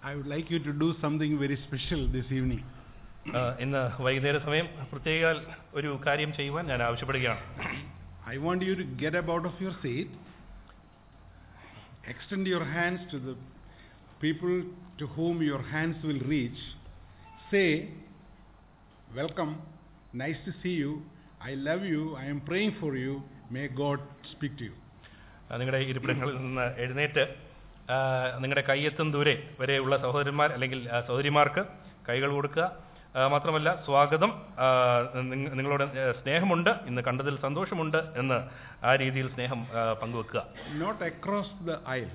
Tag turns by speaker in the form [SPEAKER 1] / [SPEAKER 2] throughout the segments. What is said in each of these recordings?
[SPEAKER 1] I would like you to do something very special this evening.
[SPEAKER 2] ആ, ഇന്ന് വൈകുന്നേര സമയം പ്രത്യേക ഒരു കാര്യം ചെയ്യുവാൻ ഞാൻ ആവശ്യപ്പെടുകയാണ്
[SPEAKER 1] I want you to get up out of your seat, extend your hands to the people to whom your hands will reach. Say, Welcome, nice to see you. I love you. I am praying for you. May God speak to you.
[SPEAKER 2] ആ, നിങ്ങളുടെ ഇരിപ്പിടങ്ങളിൽ നിന്ന് എഴുന്നേറ്റ് ആ, നിങ്ങളുടെ കൈയെത്തും ദൂരെ വരെയുള്ള സഹോദരന്മാർ അല്ലെങ്കിൽ ആ, സഹോദരിമാർക്ക് കൈകൾ കൊടുക്കുക ആ, മാത്രമല്ല സ്വാഗതം ആ, നിങ്ങ- നിങ്ങളോട് ആ, സ്നേഹമുണ്ട് ഇന്ന് കണ്ടതിൽ സന്തോഷമുണ്ട് എന്ന് ആ രീതിയിൽ സ്നേഹം ആ, പങ്കുവെക്കുക
[SPEAKER 1] Not across the aisle.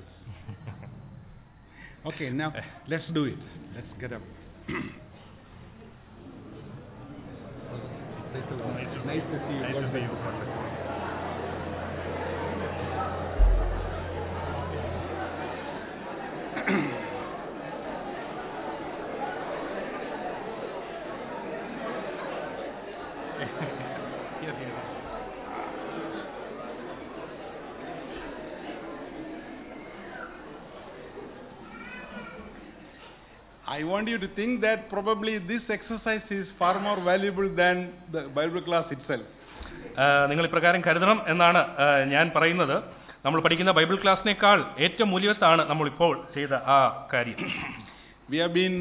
[SPEAKER 1] Okay, now let's do it. Let's get up. Nice to see you. God bless you. I want you to think that probably this exercise is far more valuable than the Bible class itself.
[SPEAKER 2] ആ, നിങ്ങൾ ഇപ്രകാരം കരുതണം എന്നാണ് ആ, ഞാൻ പറയുന്നത് നമ്മൾ പഠിക്കുന്ന ബൈബിൾ ക്ലാസ്സിനേക്കാൾ ഏറ്റവും മൂല്യവത്താണ് നമ്മൾ ഇപ്പോൾ ചെയ്ത ആ കാര്യം
[SPEAKER 1] We have been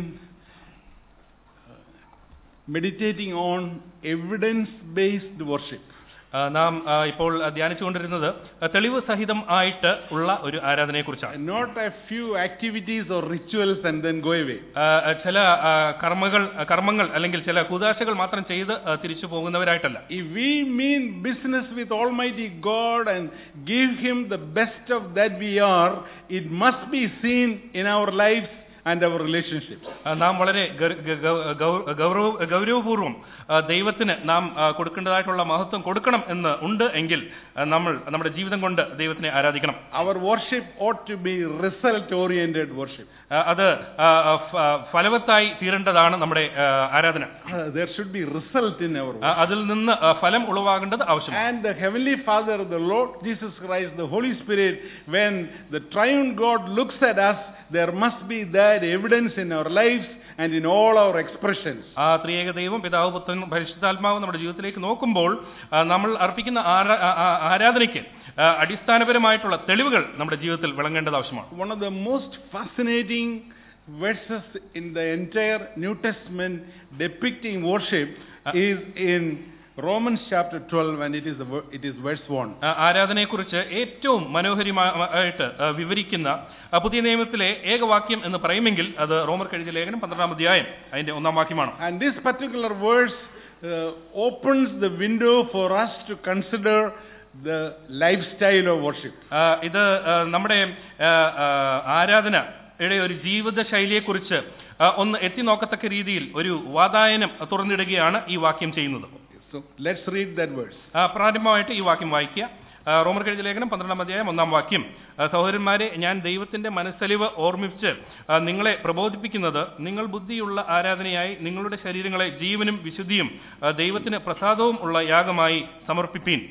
[SPEAKER 1] uh, meditating on evidence based worship.
[SPEAKER 2] ആ, നാം ആ, ഇപ്പോൾ ധ്യാനിച്ചുകൊണ്ടിരുന്നത് തെളിവ് സഹിതം ആയിട്ട് ഉള്ള ഒരു ആരാധനയെക്കുറിച്ചാണ്
[SPEAKER 1] And not a few activities or rituals and then go away.
[SPEAKER 2] ആ, ചില ആ, കർമ്മകൾ കർമ്മങ്ങൾ അല്ലെങ്കിൽ ചില കുതാശകൾ മാത്രം ചെയ്ത് ആ, തിരിച്ചു പോകുന്നവരായിട്ടല്ല
[SPEAKER 1] If we mean business with Almighty God and give Him the best of that we are, it must be seen in our lives and our relationships.
[SPEAKER 2] ആ, നാം വളരെ ഗ- ഗ- ഗ- ഗൗ- ഗൗരവ ഗൗരവപൂർവ്വം ആ, ദൈവത്തിന് നാം ആ, കൊടുക്കേണ്ടതായിട്ടുള്ള മഹത്വം കൊടുക്കണം എന്ന് ഉണ്ട് എങ്കിൽ ആ, നമ്മൾ നമ്മുടെ ജീവിതം കൊണ്ട് ദൈവത്തിനെ ആരാധിക്കണം
[SPEAKER 1] Our worship ought to be result oriented worship.
[SPEAKER 2] ആ, അത് ആ, ആ, ഫ- ഫലവത്തായി തീരേണ്ടതാണ് നമ്മുടെ ആ, ആരാധന
[SPEAKER 1] Uh, there should be result in our
[SPEAKER 2] ആ,
[SPEAKER 1] worship.
[SPEAKER 2] അതിൽ നിന്ന് ആ, ഫലം ഉളവാകേണ്ടത് ആവശ്യമാണ്
[SPEAKER 1] And the Heavenly Father, the Lord Jesus Christ, the Holy Spirit, when the triune God looks at us, there must be that evidence in our lives and in all our expressions.
[SPEAKER 2] ആ ത്രിയേക ദൈവം പിതാവ് പുത്രൻ പരിശുദ്ധാത്മാവ് നമ്മുടെ ജീവിതത്തിലേക്ക് നോക്കുമ്പോൾ ആ, നമ്മൾ അർപ്പിക്കുന്ന ആരാ- ആ- ആ- ആരാധനയ്ക്ക് ആ, അടിസ്ഥാനപരമായിട്ടുള്ള തെളിവുകൾ നമ്മുടെ ജീവിതത്തിൽ വിളങ്ങേണ്ടത് ആവശ്യമാണ്
[SPEAKER 1] One of the most fascinating verses in the entire New Testament depicting worship is in Romans chapter 12 and it is, the, ver- it is verse 1.
[SPEAKER 2] ആ, ആരാധനയെക്കുറിച്ച് ഏറ്റവും മനോഹരമായിട്ട് ആ, വിവരിക്കുന്ന ആ, പുതിയ നിയമത്തിലെ ഏകവാക്യം എന്ന് പറയുമെങ്കിൽ അത് റോമർ കഴുതിയ ലേഖനം പന്ത്രണ്ടാം അധ്യായം അതിന്റെ ഒന്നാം വാക്യമാണ്
[SPEAKER 1] And this particular verse uh, opens the window for us to consider the lifestyle of worship.
[SPEAKER 2] ആ, ഇത് ആ, നമ്മുടെ ആ, ആ, ആരാധനയുടെ ഒരു ജീവിത ശൈലിയെക്കുറിച്ച് ആ, ഒന്ന് എത്തി നോക്കത്തക്ക രീതിയിൽ ഒരു വാതായനം തുറന്നിടുകയാണ് ഈ വാക്യം ചെയ്യുന്നത്
[SPEAKER 1] So let's read that verse.
[SPEAKER 2] ആ, പ്രാരംഭമായിട്ട് ഈ വാക്യം വായിക്കുക ആ, റോമർ കഴുതിയ ലേഖനം പന്ത്രണ്ടാം അധ്യായം ഒന്നാം വാക്യം ആ, സഹോദരന്മാരെ ഞാൻ ദൈവത്തിന്റെ മനസ്സലിവ് ഓർമ്മിപ്പിച്ച് ആ, നിങ്ങളെ പ്രബോധിപ്പിക്കുന്നത് നിങ്ങൾ ബുദ്ധിയുള്ള ആരാധനയായി നിങ്ങളുടെ ശരീരങ്ങളെ ജീവനും വിശുദ്ധിയും ആ, ദൈവത്തിന് പ്രസാദവും ഉള്ള യാഗമായി സമർപ്പിപ്പീൻ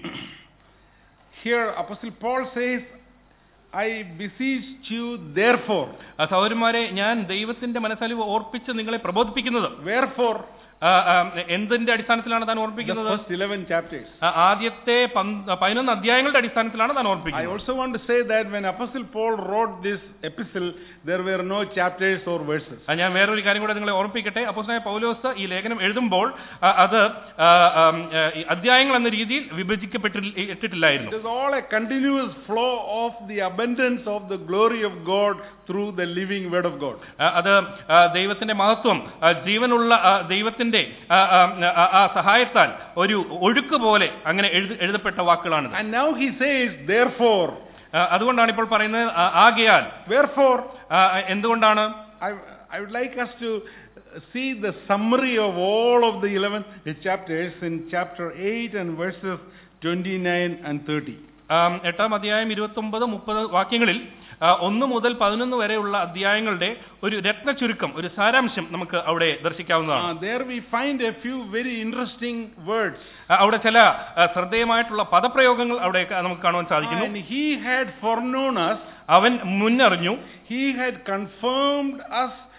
[SPEAKER 1] Here Apostle Paul says, I beseech you therefore.
[SPEAKER 2] ആ, സഹോദരന്മാരെ ഞാൻ ദൈവത്തിന്റെ മനസ്സലിവ് ഓർപ്പിച്ച് നിങ്ങളെ പ്രബോധിപ്പിക്കുന്നത്
[SPEAKER 1] Wherefore?
[SPEAKER 2] ആ, ആ, എന്തിന്റെ അടിസ്ഥാനത്തിലാണ് താൻ
[SPEAKER 1] The
[SPEAKER 2] ഓർപ്പിക്കുന്നത്
[SPEAKER 1] first 11 chapters.
[SPEAKER 2] ആ, ആദ്യത്തെ പന്ത് പതിനൊന്ന് അധ്യായങ്ങളുടെ അടിസ്ഥാനത്തിലാണ് താൻ
[SPEAKER 1] I
[SPEAKER 2] ഓർപ്പിക്കുന്നത്
[SPEAKER 1] also want to say that when Apostle Paul wrote this epistle, there were no chapters or verses.
[SPEAKER 2] ആ, ഞാൻ വേറൊരു കാര്യം കൂടെ നിങ്ങളെ ഓർമ്മിപ്പിക്കട്ടെ അപ്പോസ്തലനായ പൗലോസ് ഈ ലേഖനം എഴുതുമ്പോൾ ആ, അത് ആ, ആം, ആ, ഈ അധ്യായങ്ങൾ എന്ന രീതിയിൽ വിഭജിക്കപ്പെട്ടിട്ടില്ലായിരുന്നു
[SPEAKER 1] It is all a continuous flow of the abundance of the glory of God through the living word of God.
[SPEAKER 2] ആ, അത് ആ, ദൈവത്തിന്റെ മഹത്വം ആ, ജീവനുള്ള ആ, ദൈവത്തിന്റെ ആ, ആ, ആ, ആ സഹായത്താൽ ഒരു ഒഴുക്ക് പോലെ അങ്ങനെ എഴുത എഴുതപ്പെട്ട വാക്കുകളാണ്
[SPEAKER 1] And now he says, therefore,
[SPEAKER 2] അതുകൊണ്ടാണ് ഇപ്പോൾ പറയുന്നത് ആ, ആകയാൽ
[SPEAKER 1] wherefore,
[SPEAKER 2] ആ, എന്തുകൊണ്ടാണ്
[SPEAKER 1] I, I would like us to see the summary of all of the 11 chapters in chapter 8 and verses 29 and 30.
[SPEAKER 2] ആം, എട്ടാം അധ്യായം ഇരുപത്തൊമ്പത് മുപ്പത് വാക്യങ്ങളിൽ ആ, ഒന്ന് മുതൽ പതിനൊന്ന് വരെയുള്ള അധ്യായങ്ങളുടെ ഒരു രത്ന ചുരുക്കം ഒരു സാരാംശം നമുക്ക് അവിടെ ദർശിക്കാവുന്നതാണ്
[SPEAKER 1] Uh, there we find a few very interesting words.
[SPEAKER 2] ആ, അവിടെ ചില ആ, ശ്രദ്ധേയമായിട്ടുള്ള പദപ്രയോഗങ്ങൾ അവിടെ ക- നമുക്ക് കാണുവാൻ സാധിക്കുന്നു
[SPEAKER 1] And he had foreknown us,
[SPEAKER 2] അവൻ മുന്നറിഞ്ഞു
[SPEAKER 1] he had confirmed us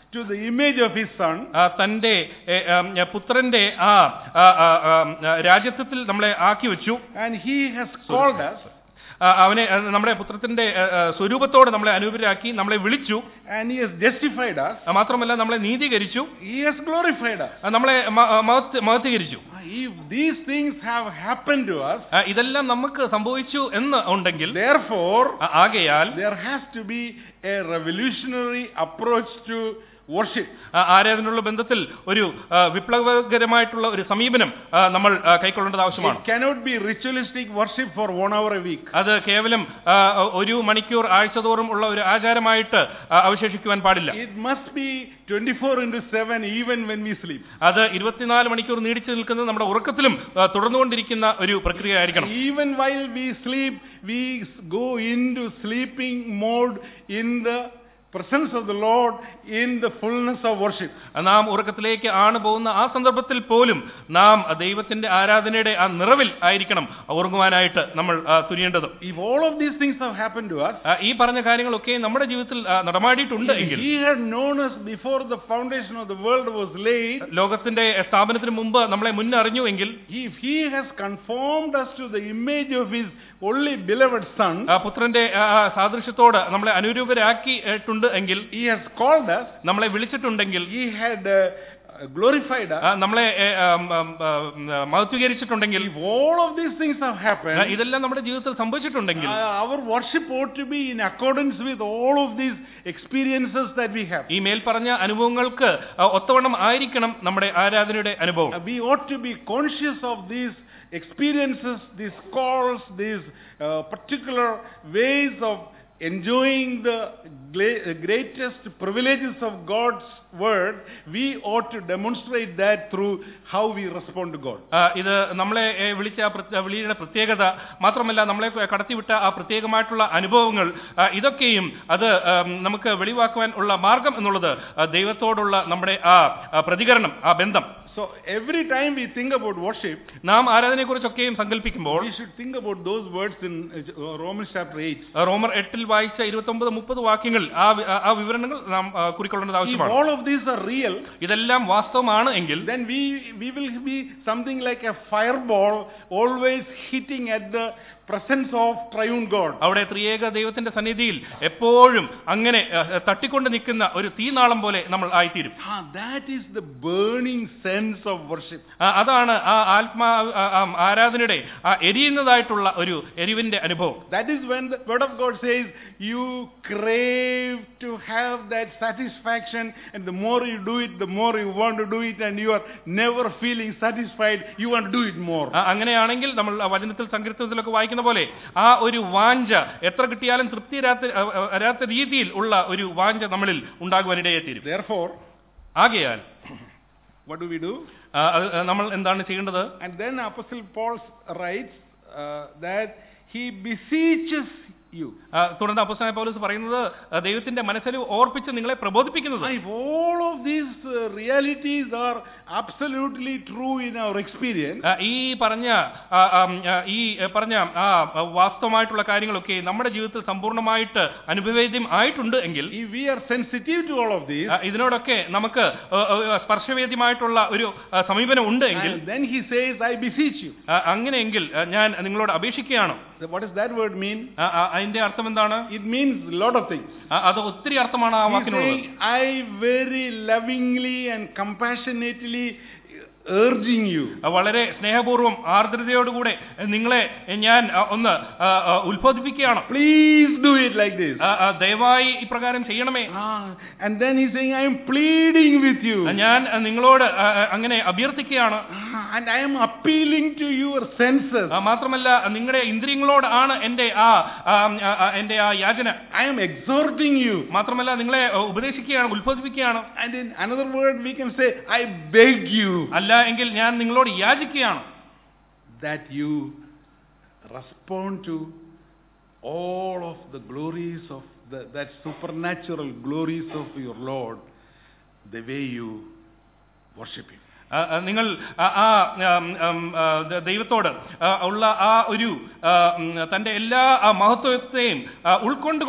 [SPEAKER 1] to the image of his son,
[SPEAKER 2] ആ, തന്റെ ഏ, ആം, പുത്രന്റെ ആ ആ, ആ, ആ, രാജ്യത്വത്തിൽ നമ്മളെ ആക്കി വെച്ചു
[SPEAKER 1] and he has called us,
[SPEAKER 2] ആ, അവനെ ആ, നമ്മുടെ പുത്രത്തിന്റെ ആ, ആ, സ്വരൂപത്തോട് നമ്മളെ അനുപരാക്കി നമ്മളെ വിളിച്ചു
[SPEAKER 1] and he has justified us,
[SPEAKER 2] ആ, മാത്രമല്ല നമ്മളെ നീതീകരിച്ചു
[SPEAKER 1] he has glorified us.
[SPEAKER 2] ആ, നമ്മളെ മ- ആ, മഹത്വ- മഹത്വീകരിച്ചു
[SPEAKER 1] If these things have happened to us,
[SPEAKER 2] ആ, ഇതെല്ലാം നമുക്ക് സംഭവിച്ചു എന്ന് ഉണ്ടെങ്കിൽ
[SPEAKER 1] therefore,
[SPEAKER 2] ആ, ആകയാൽ
[SPEAKER 1] there has to be a revolutionary approach to worship.
[SPEAKER 2] ആ, ആരാധനയുള്ള ബന്ധത്തിൽ ഒരു ആ, വിപ്ലവകരമായിട്ടുള്ള ഒരു സമീപനം ആ, നമ്മൾ ആ, കൈക്കൊള്ളേണ്ടത് ആവശ്യമാണ്
[SPEAKER 1] It cannot be ritualistic worship for one hour a week.
[SPEAKER 2] അത് കേവലം ആ, ഒരു മണിക്കൂർ ആഴ്ചതോറും ഉള്ള ഒരു ആചാരമായിട്ട് ആ, അവശേഷിക്കുവാൻ പാടില്ല
[SPEAKER 1] It must be 24 into 7 even when we sleep.
[SPEAKER 2] അത് ഇരുപത്തിനാല് മണിക്കൂർ നീടിച്ചു നിൽക്കുന്നത് നമ്മുടെ ഉറക്കത്തിലും ആ, തുടർന്നുകൊണ്ടിരിക്കുന്ന ഒരു പ്രക്രിയ ആയിരിക്കണം
[SPEAKER 1] Even while we sleep, we s- go into sleeping mode in the presence of the Lord in the fullness of worship.
[SPEAKER 2] നാം ഉറക്കത്തിലേക്ക് ആണ് പോകുന്ന ആ സന്ദർഭത്തിൽ പോലും നാം ദൈവത്തിന്റെ ആരാധനയുടെ ആ നിറവിൽ ആയിരിക്കണം ഉറങ്ങുവാനായിട്ട് നമ്മൾ ആ, തുനിയേണ്ടത്
[SPEAKER 1] If all of these things have happened to us,
[SPEAKER 2] ആ, ഈ പറഞ്ഞ കാര്യങ്ങളൊക്കെ നമ്മുടെ ജീവിതത്തിൽ ആ, നടമാടിയിട്ടുണ്ട്
[SPEAKER 1] if
[SPEAKER 2] എങ്കിൽ
[SPEAKER 1] He had known us before the foundation of the world was laid,
[SPEAKER 2] ലോകത്തിന്റെ സ്ഥാപനത്തിന് മുമ്പ് നമ്മളെ മുന്നറിഞ്ഞു എങ്കിൽ
[SPEAKER 1] if He has conformed us to the image of His only beloved Son,
[SPEAKER 2] ആ പുത്രന്റെ ആ, ആ, സാദൃശ്യത്തോട് നമ്മളെ അനുരൂപരാക്കിയിട്ടുണ്ട് എങ്കിൽ
[SPEAKER 1] He has called us,
[SPEAKER 2] നമ്മളെ വിളിച്ചിട്ടുണ്ടെങ്കിൽ
[SPEAKER 1] He had uh, glorified us.
[SPEAKER 2] ആ, നമ്മളെ ഏ, ആം, ആം, ആം, മഹത്വീകരിച്ചിട്ടുണ്ടെങ്കിൽ
[SPEAKER 1] If all of these things have
[SPEAKER 2] ആ,
[SPEAKER 1] happened,
[SPEAKER 2] ഇതെല്ലാം നമ്മുടെ ജീവിതത്തിൽ സംഭവിച്ചിട്ടുണ്ടെങ്കിൽ
[SPEAKER 1] Uh, our worship ought to be in accordance with all of these experiences that we have.
[SPEAKER 2] ഈ മേൽപ്പറഞ്ഞ അനുഭവങ്ങൾക്ക് ആ, ഒത്തവണ്ണം ആയിരിക്കണം നമ്മുടെ ആരാധനയുടെ അനുഭവം
[SPEAKER 1] Uh, we ought to be conscious of these experiences, these calls, these uh, particular ways of enjoying the gla- uh, greatest privileges of God's word. We ought to demonstrate that through how we respond to God.
[SPEAKER 2] ആ, ഇത് നമ്മളെ ഏ, വിളിച്ച ആ പ്രത്യ- വിളിയുടെ പ്രത്യേകത മാത്രമല്ല നമ്മളെ കടത്തിവിട്ട ആ പ്രത്യേകമായിട്ടുള്ള അനുഭവങ്ങൾ ആ, ഇതൊക്കെയും അത് ആം, നമുക്ക് വെളിവാക്കുവാൻ ഉള്ള മാർഗം എന്നുള്ളത് ആ, ദൈവത്തോടുള്ള നമ്മുടെ ആ ആ പ്രതികരണം ആ ബന്ധം
[SPEAKER 1] So every time we think about worship,
[SPEAKER 2] നാം ആരാധനയെക്കുറിച്ചൊക്കെയും സങ്കല്പിക്കുമ്പോൾ
[SPEAKER 1] we should think about those words in uh, Romans chapter 8.
[SPEAKER 2] ആ, റോമർ എട്ടിൽ വായിച്ച ഇരുപത്തൊമ്പത് മുപ്പത് വാക്യങ്ങൾ ആ വി- ആ- ആ വിവരണങ്ങൾ നാം ആ, കുറിക്കൊള്ളേണ്ടത്
[SPEAKER 1] If
[SPEAKER 2] ആവശ്യമാണ്
[SPEAKER 1] all of these are real,
[SPEAKER 2] ഇതെല്ലാം വാസ്തവമാണ് എങ്കിൽ
[SPEAKER 1] then we we will be something like a fireball always hitting at the presence of triune God.
[SPEAKER 2] അവിടെ ത്രിയേക ദൈവത്തിന്റെ സന്നിധിയിൽ എപ്പോഴും അങ്ങനെ ആ, തട്ടിക്കൊണ്ട് നിൽക്കുന്ന ഒരു തീനാളം പോലെ നമ്മൾ ആയിത്തീരും
[SPEAKER 1] Ah, that is the burning sense of worship.
[SPEAKER 2] ആ, അതാണ് ആ ആത്മാ ആ, ആ, ആരാധനയുടെ ആ എരിയുന്നതായിട്ടുള്ള ഒരു എരിവിന്റെ അനുഭവം
[SPEAKER 1] That is when the word of God says you crave to have that satisfaction and the more you do it, the more you want to do it and you are never feeling satisfied, you want to do it more.
[SPEAKER 2] ആ, അങ്ങനെയാണെങ്കിൽ നമ്മൾ ആ വചനത്തിൽ സങ്കീർത്തനത്തിലൊക്കെ വായിക്കുന്ന പോലെ ആ ഒരു വാഞ്ച എത്ര കിട്ടിയാലും തൃപ്തി വരാത്ത ആ, ആ, വരാത്ത രീതിയിൽ ഉള്ള ഒരു വാഞ്ച നമ്മളിൽ ഉണ്ടാകുവാനിടയെ തീരും
[SPEAKER 1] Therefore,
[SPEAKER 2] ആകയാൽ
[SPEAKER 1] what do we do?
[SPEAKER 2] ആ, അത് നമ്മൾ എന്താണ് ചെയ്യേണ്ടത്
[SPEAKER 1] And then Apostle Paul writes uh, that he beseeches you.
[SPEAKER 2] ആ, തുടർന്ന് അപ്പോസ്തലനായ പൗലോസ് പറയുന്നത് ആ, ദൈവത്തിന്റെ മനസ്സിൽ ഓർപ്പിച്ച് നിങ്ങളെ പ്രബോധിപ്പിക്കുന്നത്
[SPEAKER 1] If all of these uh, realities are absolutely true in our experience,
[SPEAKER 2] ആ, ഈ പറഞ്ഞ ആ, ആം, ആ, ഈ ആ, പറഞ്ഞ ആ ആ, വാസ്തവമായിട്ടുള്ള കാര്യങ്ങളൊക്കെ നമ്മുടെ ജീവിതത്തിൽ സമ്പൂർണ്ണമായിട്ട് അനുഭവേദ്യം ആയിട്ടുണ്ട് എങ്കിൽ
[SPEAKER 1] if we are sensitive to all of these,
[SPEAKER 2] ആ, ഇതിനോടൊക്കെ നമുക്ക് ആ, ആ, സ്പർശവേദ്യമായിട്ടുള്ള ഒരു ആ, സമീപനം ഉണ്ട് എങ്കിൽ
[SPEAKER 1] and then he says, I beseech you.
[SPEAKER 2] ആ, അങ്ങനെയെങ്കിൽ ആ, ഞാൻ നിങ്ങളോട് അപേക്ഷിക്കുകയാണ്
[SPEAKER 1] So what does that word mean?
[SPEAKER 2] ആ, ആ, അതിന്റെ അർത്ഥം എന്താണ്
[SPEAKER 1] It means a lot of things.
[SPEAKER 2] ആ, അത് ഒത്തിരി അർത്ഥമാണ് ആ
[SPEAKER 1] He's
[SPEAKER 2] വാക്കിനുള്ളത്
[SPEAKER 1] saying, I very lovingly and compassionately urging you.
[SPEAKER 2] ആ, വളരെ സ്നേഹപൂർവ്വം ആർദ്രതയോടുകൂടെ നിങ്ങളെ ഞാൻ ആ, ഒന്ന് ആ, ആ, ഉത്ബോധിപ്പിക്കുകയാണ്
[SPEAKER 1] Please do it like this.
[SPEAKER 2] ആ, ആ, ദയവായി ഇപ്രകാരം ചെയ്യണമേ
[SPEAKER 1] Ah, and then he's saying, I am pleading with you.
[SPEAKER 2] ആ, ഞാൻ ആ, നിങ്ങളോട് ആ, ആ, അങ്ങനെ അഭ്യർത്ഥിക്കുകയാണ്
[SPEAKER 1] Ah, and I am appealing to your senses.
[SPEAKER 2] ആ, മാത്രമല്ല നിങ്ങളുടെ ഇന്ദ്രിയങ്ങളോട് ആണ് എന്റെ ആ ആ, ആ, ആ, എന്റെ ആ യാചന
[SPEAKER 1] I am exhorting you.
[SPEAKER 2] മാത്രമല്ല നിങ്ങളെ ആ, ഉപദേശിക്കുകയാണ് ഉത്ബോധിപ്പിക്കുകയാണ്
[SPEAKER 1] And in another word, we can say, I beg you
[SPEAKER 2] അല്ല എങ്കിൽ ഞാൻ നിങ്ങളോട് യാചിക്കുകയാണ്
[SPEAKER 1] that you respond to all of the glories of the, that supernatural glories of your Lord the way you worship Him.
[SPEAKER 2] ആ, ആ, നിങ്ങൾ ആ ആ, ആം, ആം, ആ, ദ- ദൈവത്തോട് ആ, ഉള്ള ആ ഒരു ആ, ഉം, തന്റെ എല്ലാ ആ മഹത്വത്തെയും ആ, ഉൾക്കൊണ്ടുകൊണ്ട്